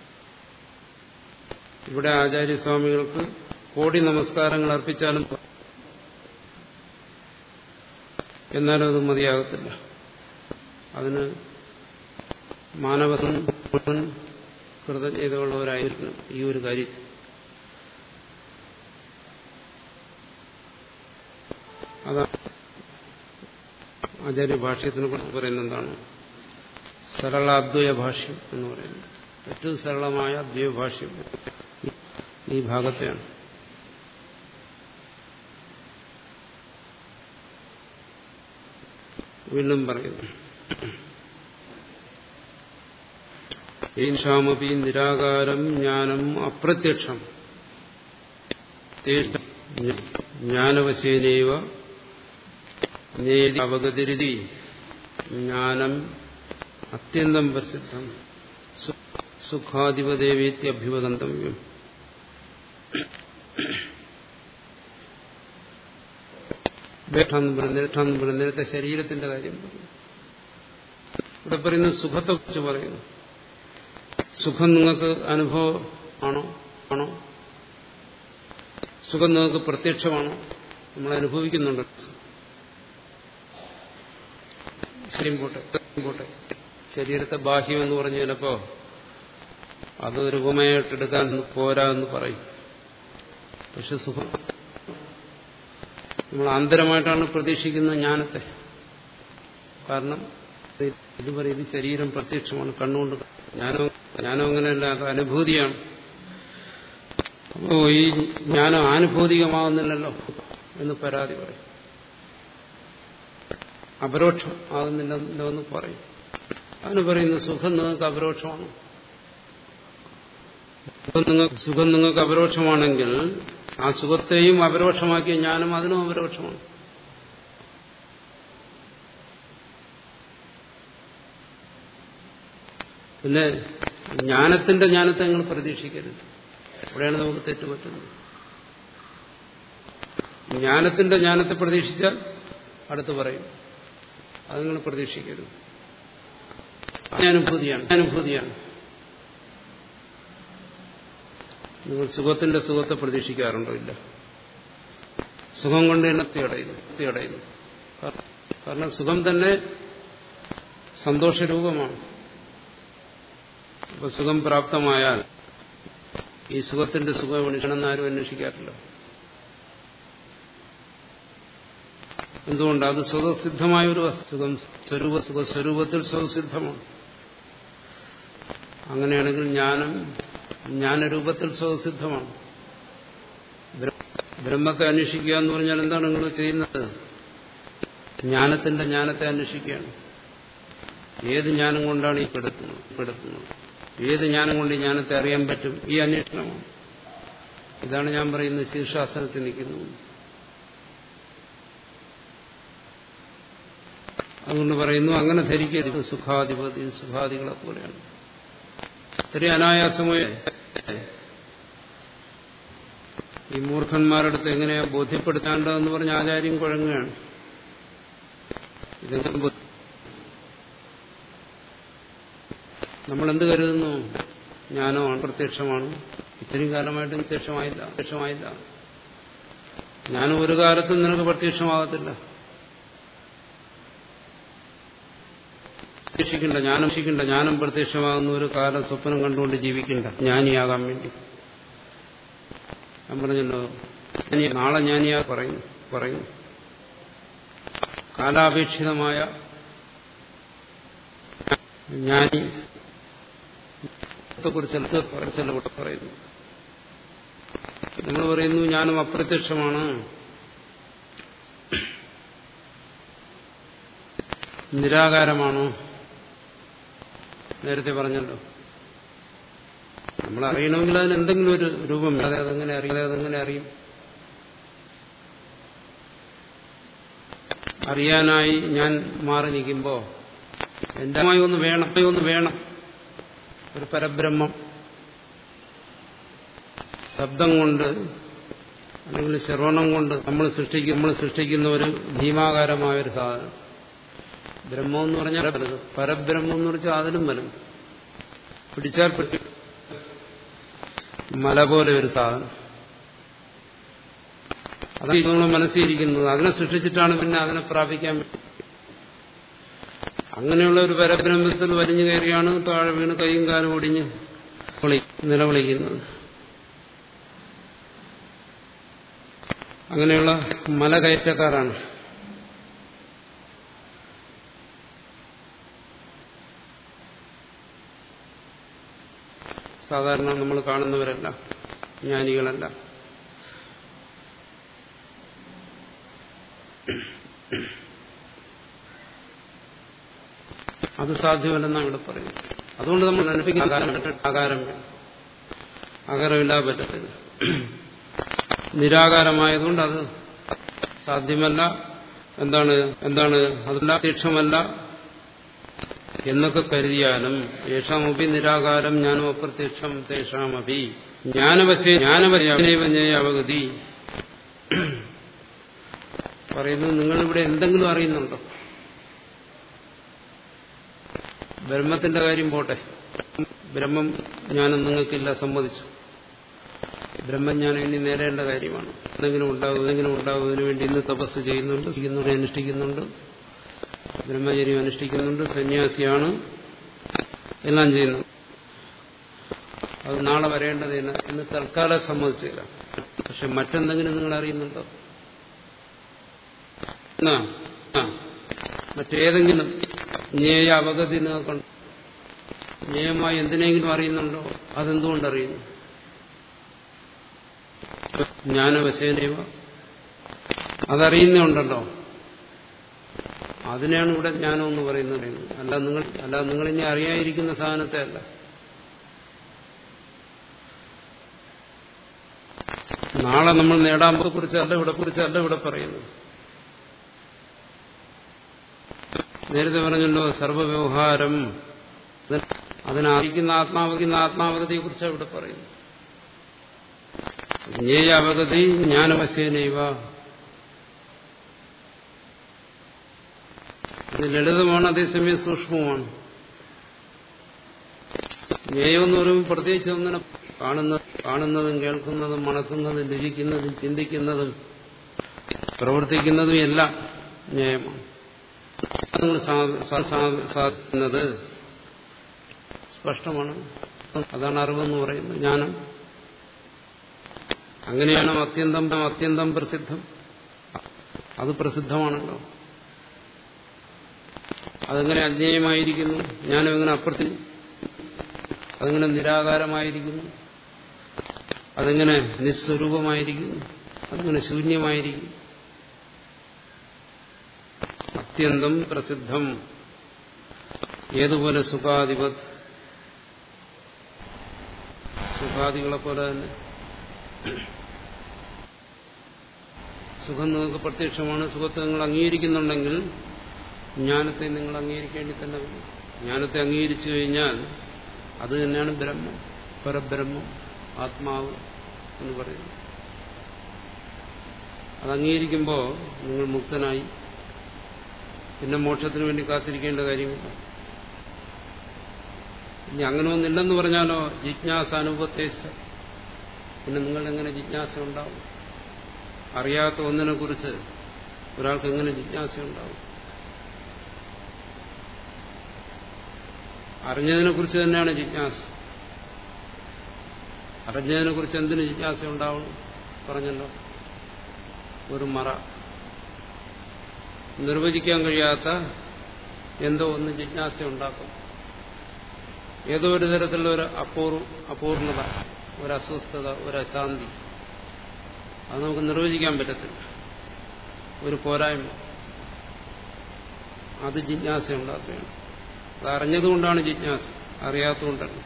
ഇവിടെ ആചാര്യസ്വാമികൾക്ക് കോടി നമസ്കാരങ്ങൾ അർപ്പിച്ചാലും എന്നാലും അത് മതിയാകത്തില്ല അതിന് മാനവസം മുഴുവൻ കൃതജ്ഞതയുള്ളവരായിരിക്കണം ഈ ഒരു കാര്യം അതാണ് ആചാര്യ ഭാഷ്യത്തിനെ കുറിച്ച് പറയുന്നത് എന്താണ് സരളാദ്വയ ഭാഷ്യം എന്ന് പറയുന്നത് ഏറ്റവും സരളമായ അദ്വൈത ഭാഷ്യം ഈ ഭാഗത്തെയാണ് വീണ്ടും പറയുന്നു ഏഷാമപി നിരാകാരം ജ്ഞാനം അപ്രത്യക്ഷം ജ്ഞാനവശേനൈവ നേരി അവഗതിരുതി ജ്ഞാനം അത്യന്തം പ്രസിദ്ധം സുഖാധിപദേവേത്യഭ്യുപഗന്തവ്യം നേരത്തെ ശരീരത്തിന്റെ കാര്യം പറഞ്ഞു ഇവിടെ പറയുന്നത് സുഖത്തെക്കുറിച്ച് പറയുന്നു സുഖം നിങ്ങൾക്ക് അനുഭവം ആണോ ആണോ സുഖം നിങ്ങൾക്ക് പ്രത്യക്ഷമാണോ നമ്മൾ അനുഭവിക്കുന്നുണ്ട് ശരിയും പോട്ടെ പോട്ടെ ശരീരത്തെ ബാഹ്യം എന്ന് പറഞ്ഞു ചിലപ്പോ അത് ഒരു ഉപമയായിട്ടെടുക്കാൻ പോരാ എന്ന് പറയും പക്ഷെ സുഖം നമ്മൾ ആന്തരമായിട്ടാണ് പ്രതീക്ഷിക്കുന്ന ജ്ഞാനത്തെ കാരണം ഇത് പറയും ഇത് ശരീരം പ്രത്യക്ഷമാണ് കണ്ണുകൊണ്ട് ജ്ഞാനം ജ്ഞാനം അങ്ങനെയല്ല അത് അനുഭൂതിയാണ് അപ്പോ ഈ ജ്ഞാനം ആനുഭൂതികമാകുന്നില്ലല്ലോ എന്ന് പരാതി പറയും അപരോക്ഷം ആകുന്നില്ലല്ലോ എന്ന് പറയും അതിന് പറയുന്നു സുഖം നിങ്ങൾക്ക് അപരോക്ഷമാണ് നിങ്ങൾക്ക് സുഖം നിങ്ങൾക്ക് അപരോക്ഷമാണെങ്കിൽ ആ സുഖത്തെയും അപരോക്ഷമാക്കിയ ജ്ഞാനം അതിനും അപരോക്ഷമാണ് പിന്നെ ജ്ഞാനത്തിന്റെ ജ്ഞാനത്തെ നിങ്ങൾ പ്രതീക്ഷിക്കരുത് അവിടെയാണ് നമുക്ക് തെറ്റുപറ്റുന്നത് ജ്ഞാനത്തിന്റെ ജ്ഞാനത്തെ പ്രതീക്ഷിച്ചാൽ അടുത്ത് പറയും അത് നിങ്ങൾ പ്രതീക്ഷിക്കരുത് അനുഭൂതിയാണ് അനുഭൂതിയാണ് നിങ്ങൾ സുഖത്തിന്റെ സുഖത്തെ പ്രതീക്ഷിക്കാറുണ്ടോ ഇല്ല സുഖം കൊണ്ട് തന്നെ തീയടയുന്നു തീയടയുന്നു കാരണം സുഖം തന്നെ സന്തോഷരൂപമാണ് അപ്പൊ സുഖം പ്രാപ്തമായാൽ ഈ സുഖത്തിന്റെ സുഖം അന്വേഷിക്കണമെന്ന് ആരും അന്വേഷിക്കാറില്ല എന്തുകൊണ്ട് അത് സ്വതസിദ്ധമായ ഒരു സുഖം സ്വരൂപ സുഖ സ്വരൂപത്തിൽ സ്വതസിദ്ധമാണ് അങ്ങനെയാണെങ്കിൽ ജ്ഞാനം ജ്ഞാനരൂപത്തിൽ സ്വതസിദ്ധമാണ് ബ്രഹ്മത്തെ അന്വേഷിക്കുക എന്ന് പറഞ്ഞാൽ എന്താണ് നിങ്ങൾ ചെയ്യുന്നത് ജ്ഞാനത്തിന്റെ ജ്ഞാനത്തെ അന്വേഷിക്കുകയാണ് ഏത് ജ്ഞാനം കൊണ്ടാണ് ഈ പെടുത്തുന്നത് പെടുത്തുന്നത് ഏത് ജ്ഞാനം കൊണ്ട് ഈ ജ്ഞാനത്തെ അറിയാൻ പറ്റും ഈ അന്വേഷണമാണ് ഇതാണ് ഞാൻ പറയുന്നത് ശീർഷാസനത്തിൽ നിൽക്കുന്നത് അതുകൊണ്ട് പറയുന്നു അങ്ങനെ ധരിക്കരുത് സുഖാധിപതി സുഖാദികളെ പോലെയാണ് ഇത്രയും അനായാസമായ ഈ മൂർഖന്മാരുടെ അടുത്ത് എങ്ങനെയാ ബോധ്യപ്പെടുത്തേണ്ടതെന്ന് പറഞ്ഞ ആചാര്യം കുഴങ്ങുകയാണ് ഇതെങ്ങനെ ബോധ്യ- നമ്മളെന്ത് കരുതുന്നു ജ്ഞാനോ പ്രത്യക്ഷമാണ് ഇത്രയും കാലമായിട്ട് പ്രത്യക്ഷമായില്ല പ്രത്യക്ഷമായില്ല ജ്ഞാനം ഒരു കാലത്തും നിനക്ക് പ്രത്യക്ഷമാകത്തില്ല പ്രതീക്ഷിക്കണ്ട ജ്ഞാനം ശിക്കണ്ട ജ്ഞാനം പ്രത്യക്ഷമാകുന്ന ഒരു കാലം സ്വപ്നം കണ്ടുകൊണ്ട് ജീവിക്കണ്ട ജ്ഞാനിയാകാൻ വേണ്ടി ഞാൻ പറഞ്ഞല്ലോ ജ്ഞാനി- നാളെ ജ്ഞാനിയാ പറയുന്നു പറയുന്നു കാലാപേക്ഷിതമായ ജ്ഞാനി കുറിച്ചല്ല ചില കൂടെ പറയുന്നു നമ്മൾ പറയുന്നു ജ്ഞാനം അപ്രത്യക്ഷമാണ് നിരാകാരമാണോ നേരത്തെ പറഞ്ഞല്ലോ നമ്മൾ അറിയണമെങ്കിൽ അതിന് എന്തെങ്കിലും ഒരു രൂപം വേണം. അതെ അതെങ്ങനെ അറിയാതെ അതെങ്ങനെ അറിയും അറിയാനായി ഞാൻ മാറി നിൽക്കുമ്പോൾ എന്റെ ഒന്ന് വേണം ഒന്ന് വേണം ഒരു പരബ്രഹ്മം ശബ്ദം കൊണ്ട് അല്ലെങ്കിൽ ശ്രവണം കൊണ്ട് നമ്മൾ സൃഷ്ടിക്കും നമ്മൾ സൃഷ്ടിക്കുന്ന ഒരു ഭീമാകാരമായ ഒരു സാധനം ബ്രഹ്മം എന്ന് പറഞ്ഞാൽ വലുത് പരബ്രഹ്മം എന്ന് വെച്ചാൽ അതിലും വലുത് പിടിച്ചാൽ പിടി മല പോലെ ഒരു സാധനം അതാണ് നമ്മൾ മനസ്സിലിരിക്കുന്നത് അതിനെ സൃഷ്ടിച്ചിട്ടാണ് പിന്നെ അതിനെ പ്രാപിക്കാൻ പറ്റും അങ്ങനെയുള്ള ഒരു പരബ്രഹ്മത്തിൽ വലിഞ്ഞു കയറിയാണ് താഴെ വീണ് കൈയും കാലും ഒടിഞ്ഞ് വിളി- നിലവിളിക്കുന്നത് അങ്ങനെയുള്ള മല കയറ്റക്കാരാണ് സാധാരണ നമ്മൾ കാണുന്നവരല്ല ജ്ഞാനികളല്ല അത് സാധ്യമല്ലെന്നാണ് ഇവിടെ പറയുന്നത് അതുകൊണ്ട് നമ്മൾ അനുഭവിക്കുന്ന ആകാരം വേണം. ആകാരം വേണം ആകാരമില്ലാതെ പറ്റത്തില്ല നിരാകാരമായതുകൊണ്ട് അത് സാധ്യമല്ല എന്താണ് എന്താണ് അതല്ല തീക്ഷമല്ല എന്നൊക്കെ കരുതിയാലും യേഷാമപി നിരാകാരം ജ്ഞാനം അപ്രത്യക്ഷം തേഷാമപി ജ്ഞാനവശേ ജ്ഞാനവശേവ അവഗതി പറയുന്നു നിങ്ങളിവിടെ എന്തെങ്കിലും അറിയുന്നുണ്ടോ ബ്രഹ്മത്തിന്റെ കാര്യം പോട്ടെ ബ്രഹ്മം ജ്ഞാനം നിങ്ങൾക്കില്ല സമ്മതിച്ചു ബ്രഹ്മജ്ഞാനം ഇനി നേടേണ്ട കാര്യമാണ് എന്തെങ്കിലും ഉണ്ടാകും എന്തെങ്കിലും ഉണ്ടാകുന്നതിന് വേണ്ടി ഇന്ന് തപസ് ചെയ്യുന്നുണ്ട് ചെയ്യുന്നുണ്ട് അനുഷ്ഠിക്കുന്നുണ്ട് ബ്രഹ്മചര്യം അനുഷ്ഠിക്കുന്നുണ്ട് സന്യാസിയാണ് എല്ലാം ചെയ്യുന്നു അത് നാളെ വരേണ്ടതില്ല എന്ന് തൽക്കാലം സമ്മതിച്ചില്ല പക്ഷെ മറ്റെന്തെങ്കിലും നിങ്ങൾ അറിയുന്നുണ്ടോ എന്നാ ആ മറ്റേതെങ്കിലും ജ്ഞേയ അവഗതി നിങ്ങൾക്കുണ്ട് ജ്ഞേയമായി എന്തിനെങ്കിലും അറിയുന്നുണ്ടോ അതെന്തുകൊണ്ട് അറിയുന്നു ജ്ഞാനവശേനൈവ അതറിയുന്നുണ്ടല്ലോ അതിനെയാണ് ഇവിടെ ജ്ഞാനം എന്ന് പറയുന്നത് അല്ല നിങ്ങൾ അല്ല നിങ്ങൾ ഇനി അറിയാതിരിക്കുന്ന സാധനത്തെ അല്ല നാളെ നമ്മൾ നേടാൻ കുറിച്ചല്ല ഇവിടെ കുറിച്ചല്ല ഇവിടെ പറയുന്നത് നേരത്തെ പറഞ്ഞല്ലോ സർവവ്യവഹാരം അതിനറിയിക്കുന്ന ആത്മാവകുന്ന ആത്മാവഗതിയെ കുറിച്ചാണ് ഇവിടെ പറയുന്നത് ജ്ഞേയ അവഗതി ജ്ഞാനവശേനൈവ ഇത് ലളിതമാണ് അതേസമയം സൂക്ഷ്മവുമാണ് ജ്ഞേയം എന്ന് പറയുമ്പോൾ പ്രത്യേകിച്ച് ഒന്നിനെ കാണുന്ന കാണുന്നതും കേൾക്കുന്നതും മണക്കുന്നതും രുചിക്കുന്നതും ചിന്തിക്കുന്നതും പ്രവർത്തിക്കുന്നതും എല്ലാം ജ്ഞേയമാണ് നിങ്ങൾ സാധിക്കുന്നത് സ്പഷ്ടമാണ് അതാണ് അറിവെന്ന് പറയുന്നത് ജ്ഞാനം അങ്ങനെയാണ് അത്യന്തം അത്യന്തം പ്രസിദ്ധം അത് പ്രസിദ്ധമാണല്ലോ അതെങ്ങനെ അജ്ഞേയമായിരിക്കുന്നു ജ്ഞാനം എങ്ങനെ അപ്രതി അതെങ്ങനെ നിരാകാരമായിരിക്കുന്നു അതെങ്ങനെ നിസ്വരൂപമായിരിക്കുന്നു അതെങ്ങനെ ശൂന്യമായിരിക്കും അത്യന്തം പ്രസിദ്ധം ഏതുപോലെ സുഖാധിപത് സുഖാദികളെ പോലെ തന്നെ സുഖം നിങ്ങൾക്ക് പ്രത്യക്ഷമാണ് സുഖത്തെ നിങ്ങൾ അംഗീകരിക്കുന്നുണ്ടെങ്കിൽ ജ്ഞാനത്തെ നിങ്ങൾ അംഗീകരിക്കേണ്ടി തന്നെ വരും ജ്ഞാനത്തെ അംഗീകരിച്ചു കഴിഞ്ഞാൽ അത് തന്നെയാണ് ബ്രഹ്മം പരബ്രഹ്മം ആത്മാവ് എന്ന് പറയുന്നു അത് അംഗീകരിക്കുമ്പോൾ നിങ്ങൾ മുക്തനായി പിന്നെ മോക്ഷത്തിന് വേണ്ടി കാത്തിരിക്കേണ്ട കാര്യമില്ല ഇനി അങ്ങനെ ഒന്നില്ലെന്ന് പറഞ്ഞാലോ ജിജ്ഞാസ അനുഭവത്തെ പിന്നെ നിങ്ങൾ എങ്ങനെ ജിജ്ഞാസ ഉണ്ടാവും അറിയാത്ത ഒന്നിനെ കുറിച്ച് ഒരാൾക്ക് എങ്ങനെ ജിജ്ഞാസ ഉണ്ടാവും അറിഞ്ഞതിനെ കുറിച്ച് തന്നെയാണ് ജിജ്ഞാസ അറിഞ്ഞതിനെ കുറിച്ച് എന്തിന് ജിജ്ഞാസ ഉണ്ടാവണം പറഞ്ഞല്ലോ ഒരു മറ നിർവചിക്കാൻ കഴിയാത്ത എന്തോ ഒന്ന് ജിജ്ഞാസ ഉണ്ടാക്കും ഏതോ ഒരു തരത്തിലുള്ള ഒരു അപൂർവ അപൂർണത ഒരു അസ്വസ്ഥത ഒരു അശാന്തി അത് നമുക്ക് നിർവചിക്കാൻ പറ്റത്തില്ല ഒരു പോരായ്മ അത് ജിജ്ഞാസ ഉണ്ടാക്കുകയാണ് അത് അറിഞ്ഞതുകൊണ്ടാണ് ജിജ്ഞാസ അറിയാത്തതുകൊണ്ടല്ല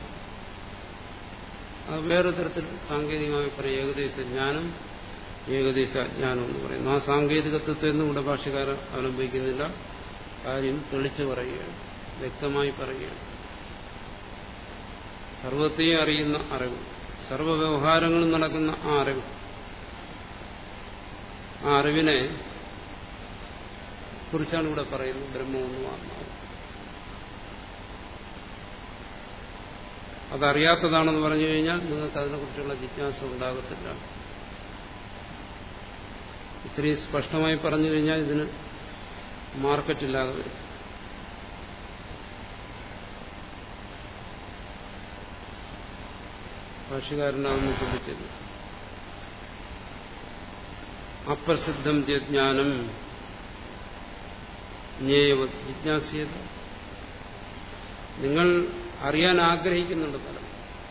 അത് വേറെ തരത്തിൽ സാങ്കേതികമായി പറയും ഏകദേശ ജ്ഞാനം ഏകദേശ അജ്ഞാനം എന്ന് പറയുന്നു ആ സാങ്കേതികത്വത്തെ ഒന്നും ഇവിടെ ഭാഷകാരൻ അവലംബിക്കുന്നില്ല കാര്യം തെളിച്ചു പറയുകയാണ് വ്യക്തമായി പറയുകയാണ് സർവത്തെയും അറിയുന്ന അറിവ് സർവവ്യവഹാരങ്ങളും നടക്കുന്ന ആ അറിവ് ആ അറിവിനെ കുറിച്ചാണ് ഇവിടെ പറയുന്നത് ബ്രഹ്മമെന്നും ആത്മാവ് അതറിയാത്തതാണെന്ന് പറഞ്ഞു കഴിഞ്ഞാൽ നിങ്ങൾക്ക് അതിനെക്കുറിച്ചുള്ള ജിജ്ഞാസ ഉണ്ടാകത്തില്ല ഇത്രയും സ്പഷ്ടമായി പറഞ്ഞു കഴിഞ്ഞാൽ ഇതിന് മാർക്കറ്റില്ലാതെ വരും ഭാഷകാരനാകുന്നു ചിന്തിച്ചത് അപ്രസിദ്ധം ജ്ഞാനം ജ്ഞേയവ ജിജ്ഞാസ്യത നിങ്ങൾ അറിയാൻ ആഗ്രഹിക്കുന്നുണ്ട് പലരും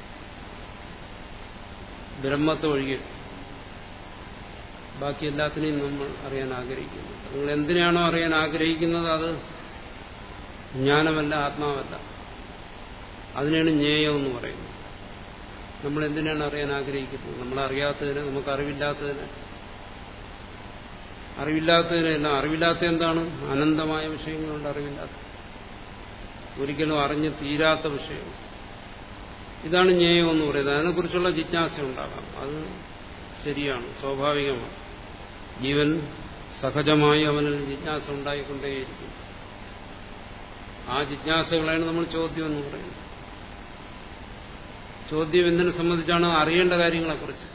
ബ്രഹ്മത്തെ ഒഴികെ ബാക്കി എല്ലാത്തിനെയും നമ്മൾ അറിയാൻ ആഗ്രഹിക്കുന്നു നിങ്ങൾ എന്തിനാണോ അറിയാൻ ആഗ്രഹിക്കുന്നത് അത് ജ്ഞാനമല്ല ആത്മാവല്ല അതിനാണ് ജ്ഞേയം എന്ന് പറയുന്നത് നമ്മൾ എന്തിനാണ് അറിയാൻ ആഗ്രഹിക്കുന്നത് നമ്മൾ അറിയാത്തതിന് നമുക്ക് അറിവില്ലാത്തതിന് അറിവില്ലാത്തതിനെല്ലാം അറിവില്ലാത്ത എന്താണ് അനന്തമായ വിഷയങ്ങളുണ്ട് അറിവില്ലാത്ത ഒരിക്കലും അറിഞ്ഞ് തീരാത്ത വിഷയം ഇതാണ് ജ്ഞേയം എന്ന് പറയുന്നത് അതിനെക്കുറിച്ചുള്ള ജിജ്ഞാസ ഉണ്ടാകാം അത് ശരിയാണ് സ്വാഭാവികമാണ് ജീവൻ സഹജമായി അവനിൽ ജിജ്ഞാസ ഉണ്ടായിക്കൊണ്ടേയിരിക്കും ആ ജിജ്ഞാസകളാണ് നമ്മൾ ചോദ്യം എന്ന് പറയുന്നത് ചോദ്യം എന്തിനെ സംബന്ധിച്ചാണ് അറിയേണ്ട കാര്യങ്ങളെക്കുറിച്ച്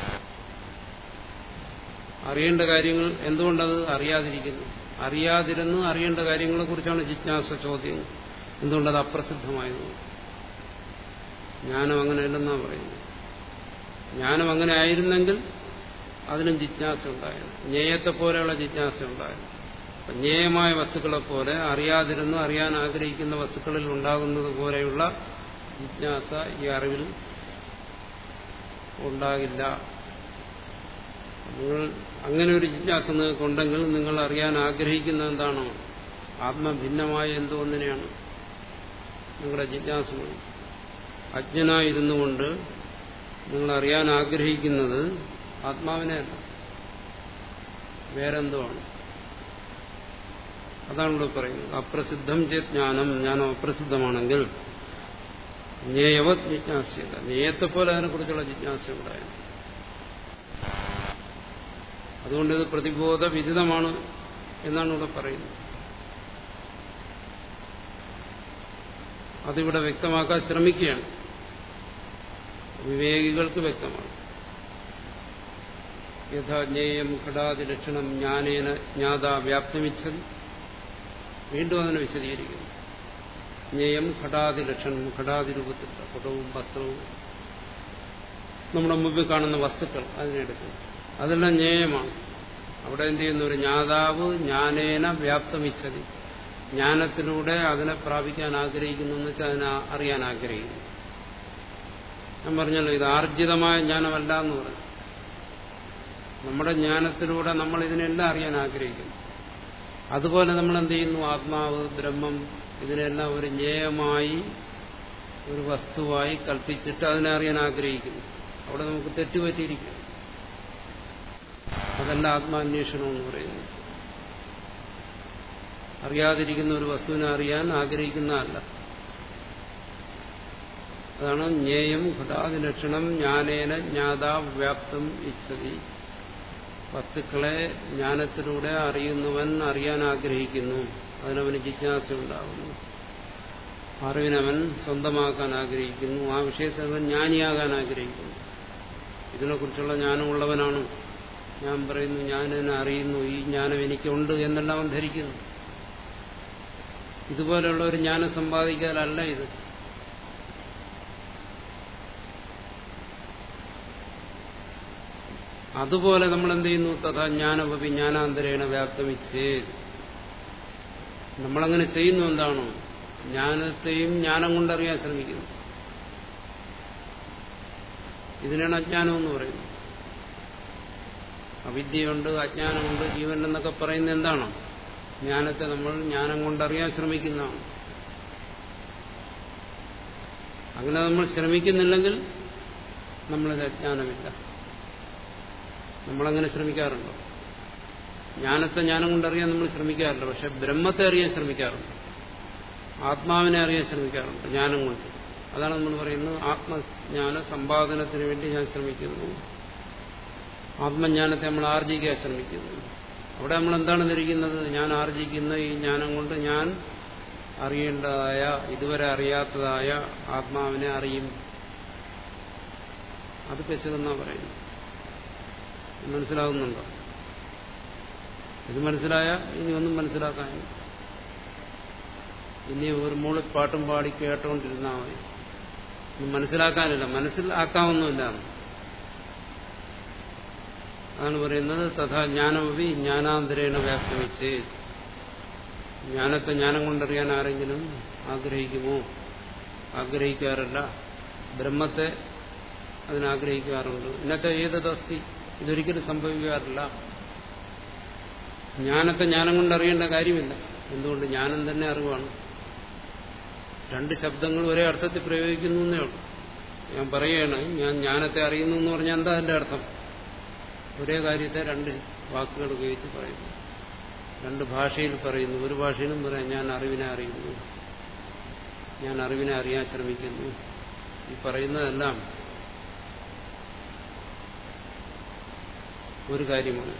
അറിയേണ്ട കാര്യങ്ങൾ എന്തുകൊണ്ടത് അറിയാതിരിക്കുന്നു അറിയാതിരുന്ന് അറിയേണ്ട കാര്യങ്ങളെക്കുറിച്ചാണ് ജിജ്ഞാസ ചോദ്യം എന്തുകൊണ്ടത് അപ്രസിദ്ധമായത് ജ്ഞാനം അങ്ങനെയല്ലെന്നാണ് പറയുന്നത് ജ്ഞാനം അങ്ങനെ ആയിരുന്നെങ്കിൽ അതിനും ജിജ്ഞാസ ഉണ്ടായിരുന്നു ജ്ഞേയത്തെ പോലെയുള്ള ജിജ്ഞാസ ഉണ്ടായിരുന്നു ജ്ഞേയമായ വസ്തുക്കളെ പോലെ അറിയാതിരുന്ന് അറിയാൻ ആഗ്രഹിക്കുന്ന വസ്തുക്കളിൽ ഉണ്ടാകുന്നത് പോലെയുള്ള ജിജ്ഞാസ ഈ അറിവിൽ ഉണ്ടാകില്ല നിങ്ങൾ അങ്ങനെ ഒരു ജിജ്ഞാസ നിങ്ങൾക്കുണ്ടെങ്കിൽ നിങ്ങൾ അറിയാൻ ആഗ്രഹിക്കുന്ന എന്താണോ ആത്മഭിന്നമായ എന്തോ ഒന്നിനെയാണ് നിങ്ങളുടെ ജിജ്ഞാസ അജ്ഞനായിരുന്നു കൊണ്ട് നിങ്ങൾ അറിയാൻ ആഗ്രഹിക്കുന്നത് ആത്മാവിനെയല്ല വേറെന്തോ ആണ് അതാണ് ഇവിടെ പറയുന്നത് അപ്രസിദ്ധം ചേത് ജ്ഞാനം ജ്ഞാനം അപ്രസിദ്ധമാണെങ്കിൽ ജ്ഞേയവത് ജിജ്ഞാസ്യത ജ്ഞേയത്തെ പോലെ അതിനെക്കുറിച്ചുള്ള ജിജ്ഞാസ ഉണ്ടായത് അതുകൊണ്ട് ഇത് പ്രതിബോധ വിദിതമാണ് എന്നാണ് ഇവിടെ പറയുന്നത് അതിവിടെ വ്യക്തമാക്കാൻ ശ്രമിക്കുകയാണ് വിവേകികൾക്ക് വ്യക്തമാണ് യഥാജ്ഞേയം ഘടാതി ലക്ഷണം ജ്ഞാനേന ജ്ഞാത വ്യാപ്തമിച്ചത് വീണ്ടും അതിനെ വിശദീകരിക്കുന്നു ജ്ഞേയം ഘടാതി ലക്ഷണം ഘടാതി രൂപത്തിലുള്ള കുടവും വസ്ത്രവും നമ്മുടെ മുമ്പിൽ കാണുന്ന വസ്തുക്കൾ അതിനെടുക്കും അതെല്ലാം ജ്ഞേയമാണ് അവിടെ എന്ത് ചെയ്യുന്നു ഒരു ജ്ഞാതാവ് ജ്ഞാനേന വ്യാപ്തമിച്ചതി ജ്ഞാനത്തിലൂടെ അതിനെ പ്രാപിക്കാൻ ആഗ്രഹിക്കുന്നു എന്ന് വെച്ചാൽ അതിനെ അറിയാൻ ആഗ്രഹിക്കുന്നു ഞാൻ പറഞ്ഞല്ലോ ഇത് ആർജിതമായ ജ്ഞാനമല്ല എന്ന് പറഞ്ഞു നമ്മുടെ ജ്ഞാനത്തിലൂടെ നമ്മൾ ഇതിനെല്ലാം അറിയാൻ ആഗ്രഹിക്കുന്നു അതുപോലെ നമ്മൾ എന്ത് ചെയ്യുന്നു ആത്മാവ് ബ്രഹ്മം ഇതിനെല്ലാം ഒരു ജ്ഞേയമായി ഒരു വസ്തുവായി കൽപ്പിച്ചിട്ട് അതിനെ അറിയാൻ ആഗ്രഹിക്കുന്നു അവിടെ നമുക്ക് തെറ്റുപറ്റിയിരിക്കും അതല്ല ആത്മാന്വേഷണം എന്ന് പറയുന്നത് അറിയാതിരിക്കുന്ന ഒരു വസ്തുവിനെ അറിയാൻ ആഗ്രഹിക്കുന്നതല്ല അതാണ് ജ്ഞേയം ഘടാതിലക്ഷണം ജ്ഞാനേന ജ്ഞാതാ വ്യാപ്തം ഇച്ഛതി വസ്തുക്കളെ ജ്ഞാനത്തിലൂടെ അറിയുന്നവൻ അറിയാൻ ആഗ്രഹിക്കുന്നു അതിനവന് ജിജ്ഞാസ ഉണ്ടാകുന്നു അറിവിനവൻ സ്വന്തമാക്കാൻ ആഗ്രഹിക്കുന്നു ആ വിഷയത്തിൽ അവൻ ജ്ഞാനിയാകാൻ ആഗ്രഹിക്കുന്നു ഇതിനെക്കുറിച്ചുള്ള ജ്ഞാനമുള്ളവനാണ് ഞാൻ പറയുന്നു ഞാനെന്നെ അറിയുന്നു ഈ ജ്ഞാനം എനിക്കുണ്ട് എന്നെല്ലാം അവൻ ധരിക്കുന്നു ഇതുപോലെയുള്ള ഒരു ജ്ഞാനം സമ്പാദിക്കാനല്ല ഇത് അതുപോലെ നമ്മൾ എന്ത് ചെയ്യുന്നു തഥാ ജ്ഞാനപി ജ്ഞാനാന്തരേണ വ്യാപ്തമിച്ചേ നമ്മളങ്ങനെ ചെയ്യുന്നു എന്താണ് ജ്ഞാനത്തെയും ജ്ഞാനം കൊണ്ടറിയാൻ ശ്രമിക്കുന്നു ഇതിനാണ് അജ്ഞാനം എന്ന് പറയുന്നത് അവിദ്യയുണ്ട് അജ്ഞാനമുണ്ട് ജീവൻ എന്നൊക്കെ പറയുന്നത് എന്താണ് ജ്ഞാനത്തെ നമ്മൾ ജ്ഞാനം കൊണ്ടറിയാൻ ശ്രമിക്കുന്നതാണ് അങ്ങനെ നമ്മൾ ശ്രമിക്കുന്നില്ലെങ്കിൽ നമ്മളിത് അജ്ഞാനമില്ല നമ്മളങ്ങനെ ശ്രമിക്കാറുണ്ടോ ജ്ഞാനത്തെ ജ്ഞാനം കൊണ്ടറിയാൻ നമ്മൾ ശ്രമിക്കാറില്ല പക്ഷെ ബ്രഹ്മത്തെ അറിയാൻ ശ്രമിക്കാറുണ്ട് ആത്മാവിനെ അറിയാൻ ശ്രമിക്കാറുണ്ട് ജ്ഞാനം കൊണ്ട് അതാണ് നമ്മൾ പറയുന്നത് ആത്മജ്ഞാന സമ്പാദനത്തിന് വേണ്ടി ഞാൻ ശ്രമിക്കുന്നു ആത്മജ്ഞാനത്തെ നമ്മൾ ആർജിക്കാൻ ശ്രമിക്കുന്നു അവിടെ നമ്മൾ എന്താണ് ധരിക്കുന്നത് ഞാൻ ആർജിക്കുന്ന ഈ ജ്ഞാനം കൊണ്ട് ഞാൻ അറിയേണ്ടതായ ഇതുവരെ അറിയാത്തതായ ആത്മാവിനെ അറിയും അത് പെശകുന്ന പറയുന്നു മനസ്സിലാകുന്നുണ്ടോ ഇത് മനസ്സിലായ ഇനി ഒന്നും മനസ്സിലാക്കാൻ ഇനി ഒരു മൂളിൽ പാട്ടും പാടി കേട്ടോണ്ടിരുന്നാൽ മതി ഇത് മനസ്സിലാക്കാനില്ല മനസ്സിലാക്കാവുന്നില്ല അതാണ് പറയുന്നത് തഥാ ജ്ഞാനമപി ജ്ഞാനാന്തരേണ വ്യാപ്തമിച്ച് ജ്ഞാനത്തെ ജ്ഞാനം കൊണ്ടറിയാൻ ആരെങ്കിലും ആഗ്രഹിക്കുമോ ആഗ്രഹിക്കാറില്ല ബ്രഹ്മത്തെ അതിനാഗ്രഹിക്കാറുണ്ട് ഇന്നത്തെ ഏതസ്തി ഇതൊരിക്കലും സംഭവിക്കാറില്ല ജ്ഞാനത്തെ ജ്ഞാനം കൊണ്ടറിയേണ്ട കാര്യമില്ല എന്തുകൊണ്ട് ജ്ഞാനം തന്നെ അറിവാണ് രണ്ട് ശബ്ദങ്ങൾ ഒരേ അർത്ഥത്തിൽ പ്രയോഗിക്കുന്നു എന്നേ ഉള്ളൂ ഞാൻ പറയുകയാണ് ഞാൻ ജ്ഞാനത്തെ അറിയുന്നു എന്ന് പറഞ്ഞാൽ എന്താ അതിന്റെ അർത്ഥം ഒരേ കാര്യത്തെ രണ്ട് വാക്കുകൾ ഉപയോഗിച്ച് പറയുന്നു രണ്ട് ഭാഷയിൽ പറയുന്നു ഒരു ഭാഷയിലും പറയാം ഞാൻ അറിവിനെ അറിയുന്നു ഞാൻ അറിവിനെ അറിയാൻ ശ്രമിക്കുന്നു ഈ പറയുന്നതെല്ലാം ഒരു കാര്യമാണ്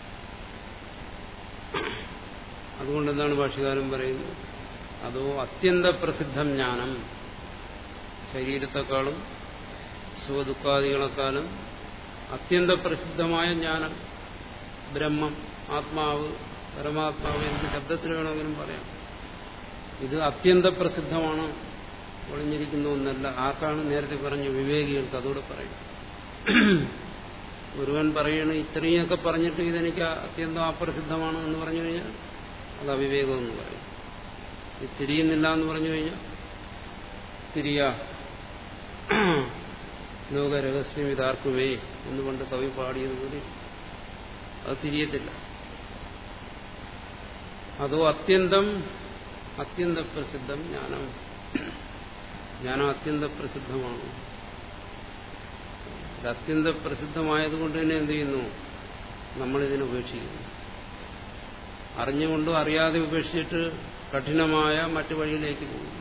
അതുകൊണ്ട് എന്താണ് ഭാഷകാരൻ പറയുന്നത് അതോ അത്യന്ത പ്രസിദ്ധം ജ്ഞാനം ശരീരത്തെക്കാളും സുഖദുഃഖാദികളെക്കാളും അത്യന്ത പ്രസിദ്ധമായ ജ്ഞാനം ബ്രഹ്മം ആത്മാവ് പരമാത്മാവ് എന്ത് ശബ്ദത്തിൽ വേണമെങ്കിലും പറയാം ഇത് അത്യന്ത പ്രസിദ്ധമാണ് ഒളിഞ്ഞിരിക്കുന്ന ഒന്നല്ല ആർക്കാണ് നേരത്തെ പറഞ്ഞു വിവേകികൾക്ക് അതോടെ പറയും ഒരുവൻ പറയണ ഇത്രയൊക്കെ പറഞ്ഞിട്ട് ഇതെനിക്ക് അത്യന്തം അപ്രസിദ്ധമാണ് എന്ന് പറഞ്ഞു കഴിഞ്ഞാൽ അത് അവിവേകം എന്ന് പറയും ഇത് തിരിയുന്നില്ല എന്ന് പറഞ്ഞു കഴിഞ്ഞാൽ തിരിയ ലോകരഹസ്യം ഇതാർക്കുമേ എന്ന് കൊണ്ട് കവി പാടിയതുപോലെ അത് തിരിയത്തില്ല അതോ അത്യന്തം അത്യന്ത പ്രസിദ്ധം ജ്ഞാനം ജ്ഞാനം അത്യന്ത പ്രസിദ്ധമാണ് ഇത് അത്യന്ത പ്രസിദ്ധമായതുകൊണ്ട് തന്നെ എന്ത് ചെയ്യുന്നു നമ്മളിതിനെ ഉപേക്ഷിക്കുന്നു അറിഞ്ഞുകൊണ്ടും അറിയാതെ ഉപേക്ഷിച്ചിട്ട് കഠിനമായ മറ്റു വഴിയിലേക്ക് പോകുന്നു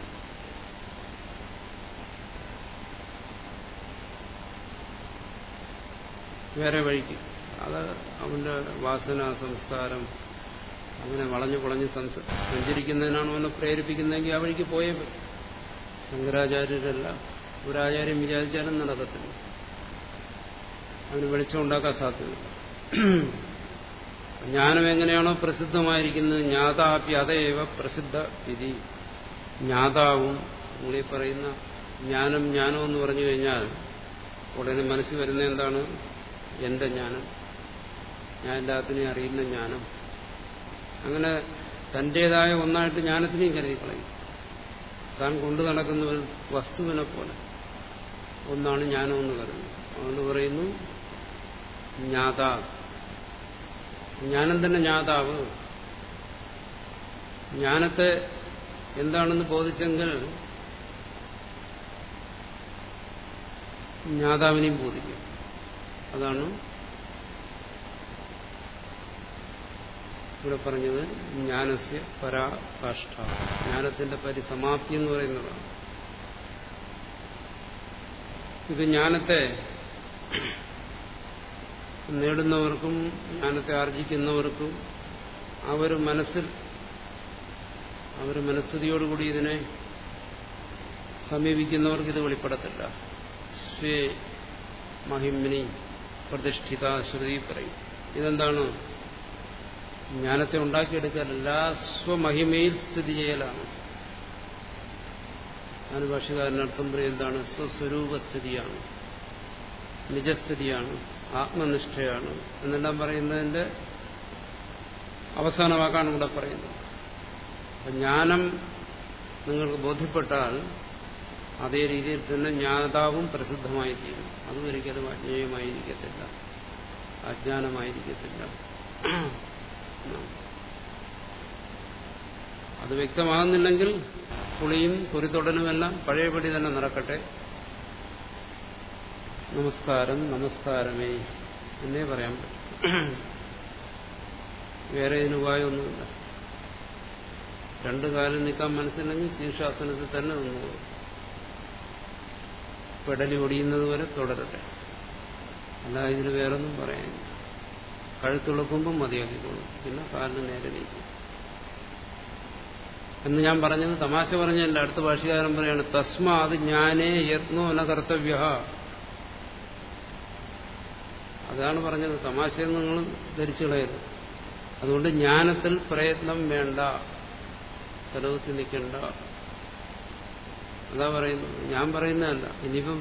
വേറെ വഴിക്ക് അത് അവന്റെ വാസന സംസ്കാരം അങ്ങനെ വളഞ്ഞു കുളഞ്ഞ് സഞ്ചരിക്കുന്നതിനാണ് അവനെ പ്രേരിപ്പിക്കുന്നതെങ്കിൽ ആ വഴിക്ക് പോയേ പറ്റും ശങ്കരാചാര്യരല്ല ഒരാചാര്യം വിചാരിച്ചാലും നടക്കത്തില്ല അവന് വെളിച്ചം ഉണ്ടാക്കാൻ സാധ്യതയില്ല ജ്ഞാനം എങ്ങനെയാണോ പ്രസിദ്ധമായിരിക്കുന്നത് ജ്ഞാതാപി അതേവ പ്രസിദ്ധ വിധി ജ്ഞാതാവും നമ്മളീ പറയുന്ന ജ്ഞാനം ജ്ഞാനം എന്ന് പറഞ്ഞു കഴിഞ്ഞാൽ ഉടനെ മനസ്സിൽ വരുന്ന എന്താണ് എന്റെ ജ്ഞാനം ഞാൻ എല്ലാത്തിനെയും അറിയുന്ന ജ്ഞാനം അങ്ങനെ തന്റേതായ ഒന്നായിട്ട് ജ്ഞാനത്തിനെയും കരുതി കളയും താൻ കൊണ്ടു നടക്കുന്ന ഒരു വസ്തുവിനെ പോലെ ഒന്നാണ് ജ്ഞാനമെന്ന് കരുതുന്നു അതുകൊണ്ട് പറയുന്നു ജ്ഞാത ജ്ഞാനം തന്നെ ജ്ഞാതാവ് ജ്ഞാനത്തെ എന്താണെന്ന് ബോധിച്ചെങ്കിൽ ജ്ഞാതാവിനെയും ബോധിക്കും അതാണ് ഇവിടെ പറഞ്ഞത് ജ്ഞാനസ്യ പരാകാഷ്ഠ ജ്ഞാനത്തിന്റെ പരിസമാപ്തി എന്ന് പറയുന്നതാണ് ഇത് ജ്ഞാനത്തെ നേടുന്നവർക്കും ജ്ഞാനത്തെ ആർജിക്കുന്നവർക്കും അവർ മനസ്സിൽ അവർ മനസ്ഥിതിയോടുകൂടി ഇതിനെ സമീപിക്കുന്നവർക്ക് ഇത് വെളിപ്പെടത്തില്ല സ്വേ മഹിമിനി പ്രതിഷ്ഠിത ശ്രുതി പറയും ഇതെന്താണ് ജ്ഞാനത്തെ ഉണ്ടാക്കിയെടുക്കലല്ല സ്വമഹിമയിൽ സ്ഥിതി ചെയ്യലാണ് അതിന് ഭാഷകാരനർത്ഥം പറയും എന്താണ് സ്വസ്വരൂപസ്ഥിതിയാണ് നിജസ്ഥിതിയാണ് ആത്മനിഷ്ഠയാണ് എന്നെല്ലാം പറയുന്നതിന്റെ അവസാന വാക്കാണ് ഇവിടെ പറയുന്നത് അപ്പം ജ്ഞാനം നിങ്ങൾക്ക് ബോധ്യപ്പെട്ടാൽ അതേ രീതിയിൽ തന്നെ ജ്ഞാതാവും പ്രസിദ്ധമായി തീരും അതും ഒരിക്കലും അജ്ഞേയമായിരിക്കത്തില്ല അജ്ഞാനമായിരിക്കത്തില്ല അത് വ്യക്തമാകുന്നില്ലെങ്കിൽ പുളിയും കുരുത്തൊടനുമെല്ലാം പഴയപടി തന്നെ നടക്കട്ടെ നമസ്കാരം നമസ്കാരമേ എന്നേ പറയാൻ പറ്റും വേറെ ഇതിന് ഉപായമൊന്നുമില്ല രണ്ടു കാലം നിൽക്കാൻ മനസ്സില്ലെങ്കിൽ ശീർഷാസനത്തിൽ തന്നെ നിന്നു പെടലി ഒടിയുന്നത് വരെ തുടരട്ടെ അല്ല ഇതിന് വേറൊന്നും പറയാനില്ല കഴുത്തുളക്കുമ്പം മതിയാക്കിക്കോളും പിന്നെ കാലിന് നേരെ നീക്കും എന്ന് ഞാൻ പറഞ്ഞത് തമാശ പറഞ്ഞല്ല അടുത്ത ഭാഷകാരൻ പറയാണ് തസ്മാ അത് ഞാനേ യത്നോ ന കർത്തവ്യ അതാണ് പറഞ്ഞത് തമാശയെന്ന് നിങ്ങൾ ധരിച്ചു കളയരുത് അതുകൊണ്ട് ജ്ഞാനത്തിൽ പ്രയത്നം വേണ്ട തലവത്തി നിൽക്കണ്ട അതാ പറയുന്നത് ഞാൻ പറയുന്നതല്ല ഇനിയിപ്പം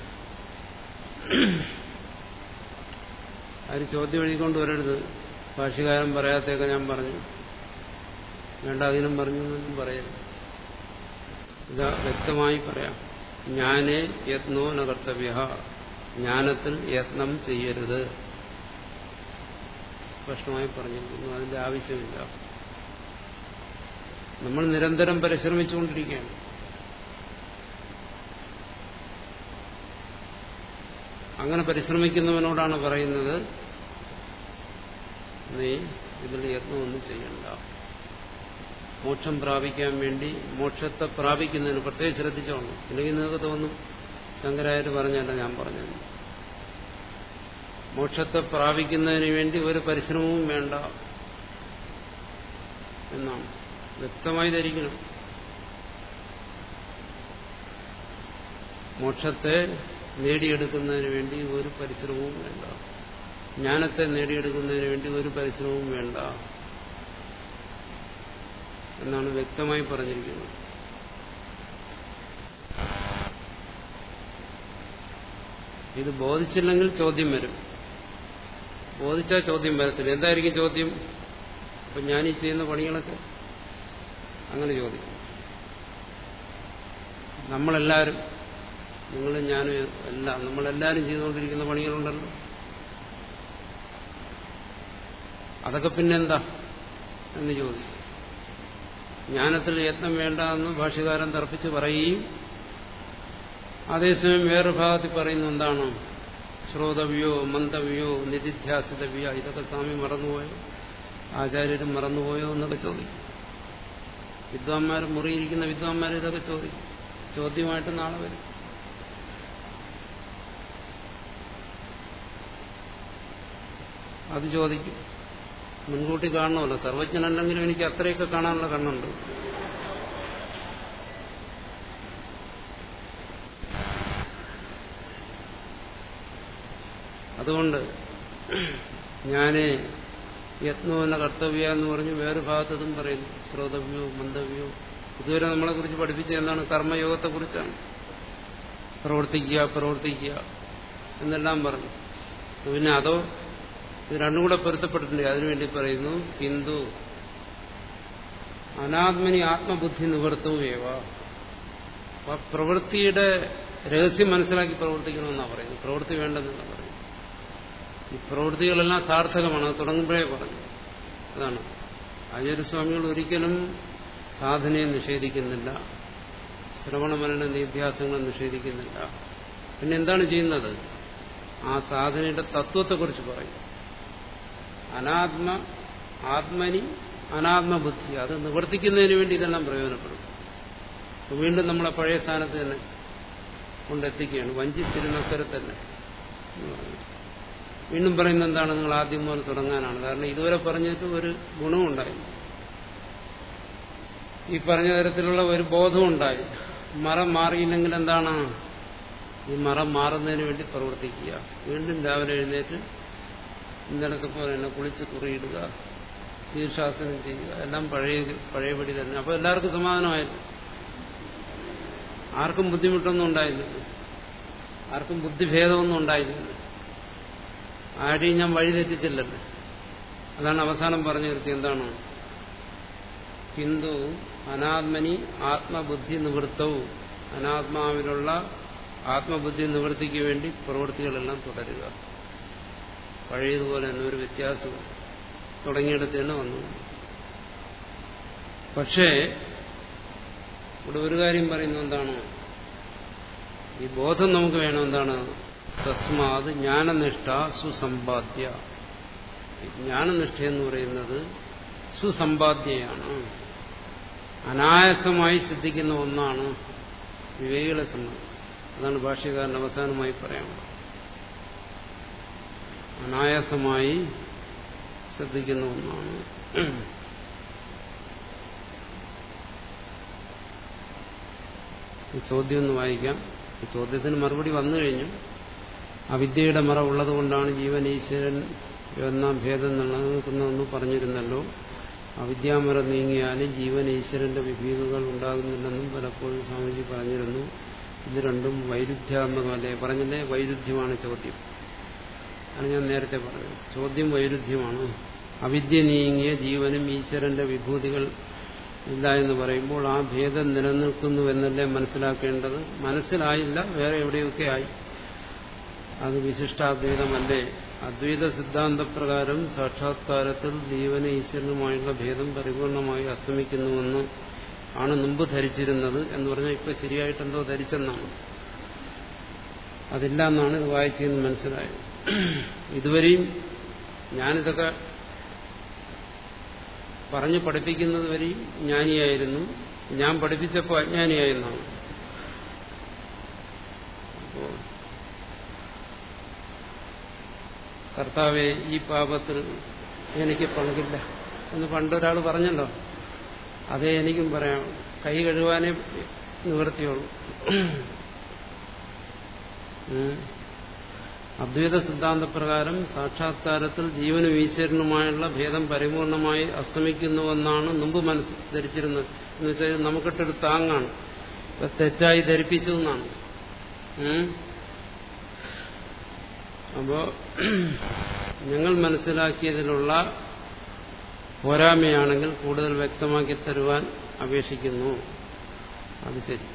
ആര് ചോദ്യം എഴുതിക്കൊണ്ട് വരരുത് ഭാഷകാരൻ പറയാത്തേക്കെ ഞാൻ പറഞ്ഞു വേണ്ട അതിനും പറഞ്ഞു എന്നൊന്നും പറയരുത് ഇതാ വ്യക്തമായി പറയാം ജ്ഞാനേ യത്നോ ന കർത്തവ്യ ജ്ഞാനത്തിൽ യത്നം ചെയ്യരുത് സ്പഷ്ടമായി പറഞ്ഞിരിക്കുന്നു അതിന്റെ ആവശ്യമില്ല നമ്മൾ നിരന്തരം പരിശ്രമിച്ചുകൊണ്ടിരിക്കുകയാണ് അങ്ങനെ പരിശ്രമിക്കുന്നവനോടാണ് പറയുന്നത് നീ ഇതിൽ യത്നമൊന്നും ചെയ്യണ്ട മോക്ഷം പ്രാപിക്കാൻ വേണ്ടി മോക്ഷത്തെ പ്രാപിക്കുന്നതിന് പ്രത്യേകം ശ്രദ്ധിച്ചോണം ഇല്ലെങ്കിൽ നിങ്ങൾക്ക് തോന്നും ശങ്കരായർ പറഞ്ഞല്ല ഞാൻ പറഞ്ഞത് മോക്ഷത്തെ പ്രാപിക്കുന്നതിന് വേണ്ടി ഒരു പരിശ്രമവും വേണ്ട എന്നാണ് വ്യക്തമായി ധരിക്കണം മോക്ഷത്തെ നേടിയെടുക്കുന്നതിന് വേണ്ടി ഒരു പരിശ്രമവും വേണ്ട ജ്ഞാനത്തെ നേടിയെടുക്കുന്നതിന് വേണ്ടി ഒരു പരിശ്രമവും വേണ്ട എന്നാണ് വ്യക്തമായി പറഞ്ഞിരിക്കുന്നത് ഇത് ബോധിച്ചില്ലെങ്കിൽ ചോദ്യം വരും ബോധിച്ചാൽ ചോദ്യം വരത്തില്ല എന്തായിരിക്കും ചോദ്യം അപ്പൊ ഞാൻ ഈ ചെയ്യുന്ന പണികളൊക്കെ അങ്ങനെ ചോദിക്കും നമ്മളെല്ലാവരും നിങ്ങളും ഞാനും എല്ലാം നമ്മളെല്ലാവരും ചെയ്തുകൊണ്ടിരിക്കുന്ന പണികളുണ്ടല്ലോ അതൊക്കെ പിന്നെന്താ എന്ന് ചോദിക്കും ജ്ഞാനത്തിൽ യത്നം വേണ്ട എന്ന് ഭാഷ്യകാരൻ തർപ്പിച്ച് പറയുകയും അതേസമയം വേറെ ഭാഗത്തിൽ പറയുന്ന എന്താണ് ശ്രോതവ്യോ മന്ദവ്യോ നിധിധ്യാസിതവ്യോ ഇതൊക്കെ സ്വാമി മറന്നുപോയോ ആചാര്യരും മറന്നുപോയോ എന്നൊക്കെ ചോദിക്കും വിദ്വാൻമാർ മുറിയിരിക്കുന്ന വിദ്വാൻമാർ ഇതൊക്കെ ചോദിക്കും ചോദ്യമായിട്ട് നാളെ വരും അത് ചോദിക്കും മുൻകൂട്ടി കാണണമല്ലോ സർവജ്ഞനല്ലെങ്കിലും എനിക്ക് അത്രയൊക്കെ കാണാനുള്ള കണ്ണുണ്ട് അതുകൊണ്ട് ഞാന് യത്നോന്ന കർത്തവ്യ എന്ന് പറഞ്ഞ് വേറെ ഭാഗത്തതും പറയുന്നു ശ്രോതവ്യോ മന്ദവ്യോ ഇതുവരെ നമ്മളെ കുറിച്ച് പഠിപ്പിച്ച എന്താണ് കർമ്മയോഗത്തെ കുറിച്ചാണ് പ്രവർത്തിക്കുക പ്രവർത്തിക്കുക എന്നെല്ലാം പറഞ്ഞു പിന്നെ അതോ ഇത് രണ്ടും കൂടെ പൊരുത്തപ്പെട്ടിട്ടുണ്ട് അതിനുവേണ്ടി പറയുന്നു ഹിന്ദു അനാത്മനി ആത്മബുദ്ധി നിവർത്തവുമേവ അപ്പൊ പ്രവൃത്തിയുടെ രഹസ്യം മനസ്സിലാക്കി പ്രവർത്തിക്കണമെന്നാണ് പറയുന്നത് പ്രവൃത്തി വേണ്ടെന്നാണ് പറയുന്നത് ഈ പ്രവൃത്തികളെല്ലാം സാർത്ഥകമാണ് അത് തുടങ്ങുമ്പോഴേ പറഞ്ഞു അതാണ് ആചാര്യസ്വാമികൾ ഒരിക്കലും സാധനയെ നിഷേധിക്കുന്നില്ല ശ്രവണമരണ നിധ്യാസങ്ങൾ നിഷേധിക്കുന്നില്ല പിന്നെ എന്താണ് ചെയ്യുന്നത് ആ സാധനയുടെ തത്വത്തെക്കുറിച്ച് പറയും അനാത്മ ആത്മനി അനാത്മബുദ്ധി അത് നിവർത്തിക്കുന്നതിന് വേണ്ടി ഇതെല്ലാം പ്രയോജനപ്പെടും വീണ്ടും നമ്മളെ പഴയ സ്ഥാനത്ത് തന്നെ കൊണ്ടെത്തിക്കുകയാണ് വഞ്ചിച്ചിരുന്നക്കരത്തല്ല വീണ്ടും പറയുന്നത് എന്താണ് നിങ്ങൾ ആദ്യം മുതൽ തുടങ്ങാനാണ് കാരണം ഇതുവരെ പറഞ്ഞിട്ട് ഒരു ഗുണവും ഉണ്ടായില്ല ഈ പറഞ്ഞ തരത്തിലുള്ള ഒരു ബോധവും ഉണ്ടായി മറ മാറിയില്ലെങ്കിൽ എന്താണ് ഈ മറ മാറുന്നതിന് വേണ്ടി പ്രവർത്തിക്കുക വീണ്ടും രാവിലെ എഴുന്നേറ്റ് ഇന്നലത്തെ പോലെ തന്നെ കുളിച്ച് കുറിയിടുക ശീർഷാസനം ചെയ്യുക എല്ലാം പഴയ പഴയപടി തന്നെ അപ്പോൾ എല്ലാവർക്കും സമാധാനമായിരുന്നു ആർക്കും ബുദ്ധിമുട്ടൊന്നും ഉണ്ടായിരുന്നില്ല ആർക്കും ബുദ്ധിഭേദമൊന്നും ഉണ്ടായിരുന്നില്ല ആരെയും ഞാൻ വഴിതെറ്റിച്ചില്ലല്ലോ അതാണ് അവസാനം പറഞ്ഞു നിർത്തി എന്താണ് ഹിന്ദു അനാത്മനി ആത്മബുദ്ധി നിവൃത്തവും അനാത്മാവിലുള്ള ആത്മബുദ്ധി നിവൃത്തിക്ക് വേണ്ടി പ്രവൃത്തികളെല്ലാം തുടരുക പഴയതുപോലെ തന്നെ ഒരു വ്യത്യാസം തുടങ്ങിയിടത്ത് തന്നെ വന്നു പക്ഷേ ഇവിടെ ഒരു കാര്യം പറയുന്നത് എന്താണ് ഈ ബോധം നമുക്ക് വേണം എന്താണ് തസ്മാത് ജ്ഞാനനിഷ്ഠ സുസമ്പാദ്യ ജ്ഞാനനിഷ്ഠ എന്ന് പറയുന്നത് സുസമ്പാദ്യയാണ് അനായാസമായി സിദ്ധിക്കുന്ന ഒന്നാണ് വിവേകികളെ സംബന്ധിച്ച് അതാണ് ഭാഷ്യകാരൻ അവസാനമായി പറയാനുള്ളത് അനായാസമായി ശ്രദ്ധിക്കുന്ന ഒന്നാണ് ഈ ചോദ്യം ഒന്ന് വായിക്കാം ഈ ചോദ്യത്തിന് മറുപടി വന്നു കഴിഞ്ഞു അവിദ്യയുടെ മറ ഉള്ളതുകൊണ്ടാണ് ജീവൻ ഈശ്വരൻ എന്ന ഭേദം നിലനിൽക്കുന്നതെന്ന് പറഞ്ഞിരുന്നല്ലോ അവിദ്യാമറ നീങ്ങിയാലും ജീവൻ ഈശ്വരന്റെ വിഭീതകൾ ഉണ്ടാകുന്നില്ലെന്നും പലപ്പോഴും സ്വാമിജി പറഞ്ഞിരുന്നു ഇത് രണ്ടും വൈരുദ്ധ്യാത്മകമല്ലേ പറഞ്ഞില്ലേ വൈരുദ്ധ്യമാണ് ചോദ്യം ആണ് ഞാൻ നേരത്തെ പറഞ്ഞത് ചോദ്യം വൈരുദ്ധ്യമാണ് അവിദ്യ നീങ്ങിയ ജീവനും ഈശ്വരന്റെ വിഭൂതികൾ ഇല്ല എന്ന് പറയുമ്പോൾ ആ ഭേദം നിലനിൽക്കുന്നുവെന്നല്ലേ മനസ്സിലാക്കേണ്ടത് മനസ്സിലായില്ല വേറെ എവിടെയൊക്കെ ആയി അത് വിശിഷ്ടാദ്വൈതമല്ലേ അദ്വൈത സിദ്ധാന്തപ്രകാരം സാക്ഷാത്കാരത്തിൽ ജീവന ഈശ്വരനുമായുള്ള ഭേദം പരിപൂർണമായി അസ്തമിക്കുന്നുവെന്ന് ആണ് മുമ്പ് ധരിച്ചിരുന്നത് എന്ന് പറഞ്ഞാൽ ഇപ്പൊ ശരിയായിട്ടെന്തോ ധരിച്ചെന്നാണ് അതില്ല എന്നാണ് ഇത് വായിച്ചതെന്ന് മനസ്സിലായത് ഇതുവരെയും ഞാനിതൊക്കെ പറഞ്ഞു പഠിപ്പിക്കുന്നത് വരെയും ജ്ഞാനിയായിരുന്നു ഞാൻ പഠിപ്പിച്ചപ്പോൾ അജ്ഞാനിയായിരുന്നാണ് അപ്പോ കർത്താവെ ഈ പാപത്തിൽ എനിക്ക് പങ്കില്ല എന്ന് പണ്ടൊരാൾ പറഞ്ഞല്ലോ അതേ എനിക്കും പറയാം കൈ കഴുകാനേ നിവൃത്തിയുള്ളൂ അദ്വൈത സിദ്ധാന്തപ്രകാരം സാക്ഷാത്കാരത്തിൽ ജീവനും ഈശ്വരനുമായുള്ള ഭേദം പരിപൂർണമായി അസ്തമിക്കുന്നുവെന്നാണ് മുമ്പ് മനസ്സ് ധരിച്ചിരുന്നത് എന്ന് വെച്ചാൽ നമുക്കിട്ടൊരു താങ്ങാണ് തെറ്റായി ധരിപ്പിച്ചു എന്നാണ് അപ്പോ ഞങ്ങൾ മനസ്സിലാക്കിയതിലുള്ള പോരായ്മയാണെങ്കിൽ കൂടുതൽ വ്യക്തമാക്കി തരുവാൻ അപേക്ഷിക്കുന്നു അത് ശരി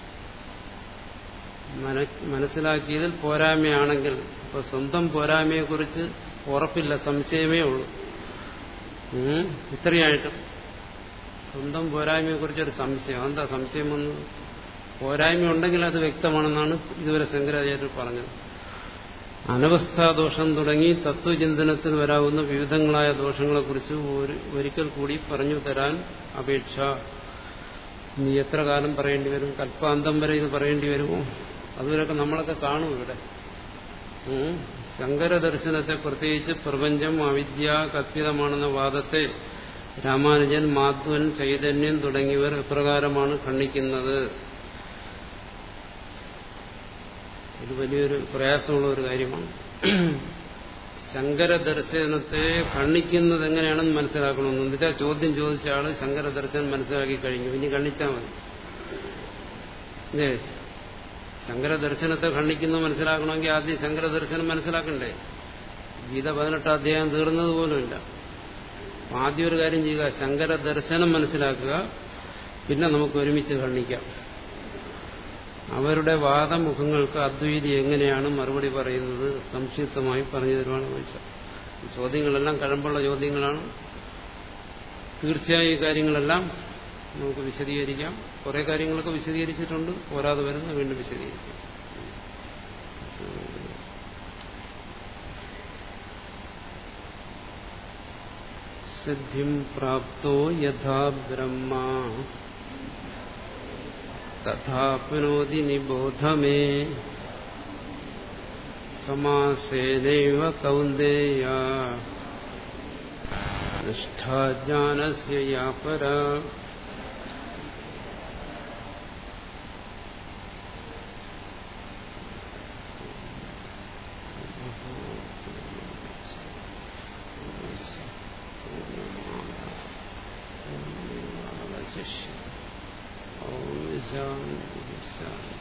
മനസ്സിലാക്കിയതിൽ പോരായ്മയാണെങ്കിൽ ഇപ്പൊ സ്വന്തം പോരായ്മയെക്കുറിച്ച് ഉറപ്പില്ല സംശയമേ ഉള്ളൂ ഇത്രയായിട്ടും സ്വന്തം പോരായ്മയെക്കുറിച്ചൊരു സംശയം എന്താ സംശയം വന്നത് പോരായ്മ ഉണ്ടെങ്കിൽ അത് വ്യക്തമാണെന്നാണ് ഇതുവരെ ശങ്കരാചാര്യർ പറഞ്ഞത് അനവസ്ഥാദോഷം തുടങ്ങി തത്വചിന്തനത്തിൽ വരാവുന്ന വിവിധങ്ങളായ ദോഷങ്ങളെക്കുറിച്ച് ഒരിക്കൽ കൂടി പറഞ്ഞു തരാൻ അപേക്ഷ നീ എത്ര കാലം പറയേണ്ടി വരും കൽപ്പാന്തം വരെ ഇത് പറയേണ്ടി വരുമോ അതുവരെയൊക്കെ നമ്മളൊക്കെ കാണും ഇവിടെ ശങ്കര ദർശനത്തെ പ്രത്യേകിച്ച് പ്രപഞ്ചം അവിദ്യ കൽപ്പിതമാണെന്ന വാദത്തെ രാമാനുജൻ മാധ്വൻ ചൈതന്യം തുടങ്ങിയവർ എപ്രകാരമാണ് ഖണ്ഡിക്കുന്നത് ഇത് വലിയൊരു പ്രയാസമുള്ള ഒരു കാര്യമാണ് ശങ്കര ദർശനത്തെ ഖണ്ഡിക്കുന്നത് എങ്ങനെയാണെന്ന് മനസ്സിലാക്കണമെന്ന് വെച്ചാൽ ചോദ്യം ചോദിച്ച ആള് ശങ്കര ദർശനം മനസ്സിലാക്കി കഴിഞ്ഞു ഇനി ഖണ്ഡിച്ചാൽ മതി ഏ ശങ്കര ദർശനത്തെ ഖണ്ഡിക്കുന്നത് മനസ്സിലാക്കണമെങ്കിൽ ആദ്യം ശങ്കര ദർശനം മനസ്സിലാക്കണ്ടേ ഗീത പതിനെട്ടാം അധ്യായം തീർന്നത് പോലുമില്ല ആദ്യം ഒരു കാര്യം ചെയ്യുക ശങ്കര ദർശനം മനസ്സിലാക്കുക പിന്നെ നമുക്ക് ഒരുമിച്ച് ഖണ്ഡിക്കാം അവരുടെ വാദമുഖങ്ങൾക്ക് അദ്വൈതി എങ്ങനെയാണ് മറുപടി പറയുന്നത് സംക്ഷിപ്തമായി പറഞ്ഞു തരുവാണ് ചോദിച്ചത് ഈ ചോദ്യങ്ങളെല്ലാം കഴമ്പുള്ള ചോദ്യങ്ങളാണ് തീർച്ചയായും ഈ കാര്യങ്ങളെല്ലാം നമുക്ക് വിശദീകരിക്കാം കുറെ കാര്യങ്ങളൊക്കെ വിശദീകരിച്ചിട്ടുണ്ട് പോരാതെ വരുന്ന വീണ്ടും വിശദീകരിക്കാം സിദ്ധിം പ്രാപ്തോ യഥാ ബ്രഹ്മ തഥാപ്നോതി നിബോധമേ സമാസേനൈവ കൗന്ദേയ നിഷ്ഠാജ്ഞാനസ്യ യാ പരാ ശിഷ്യ ഓം ശാന്തി ശാന്തി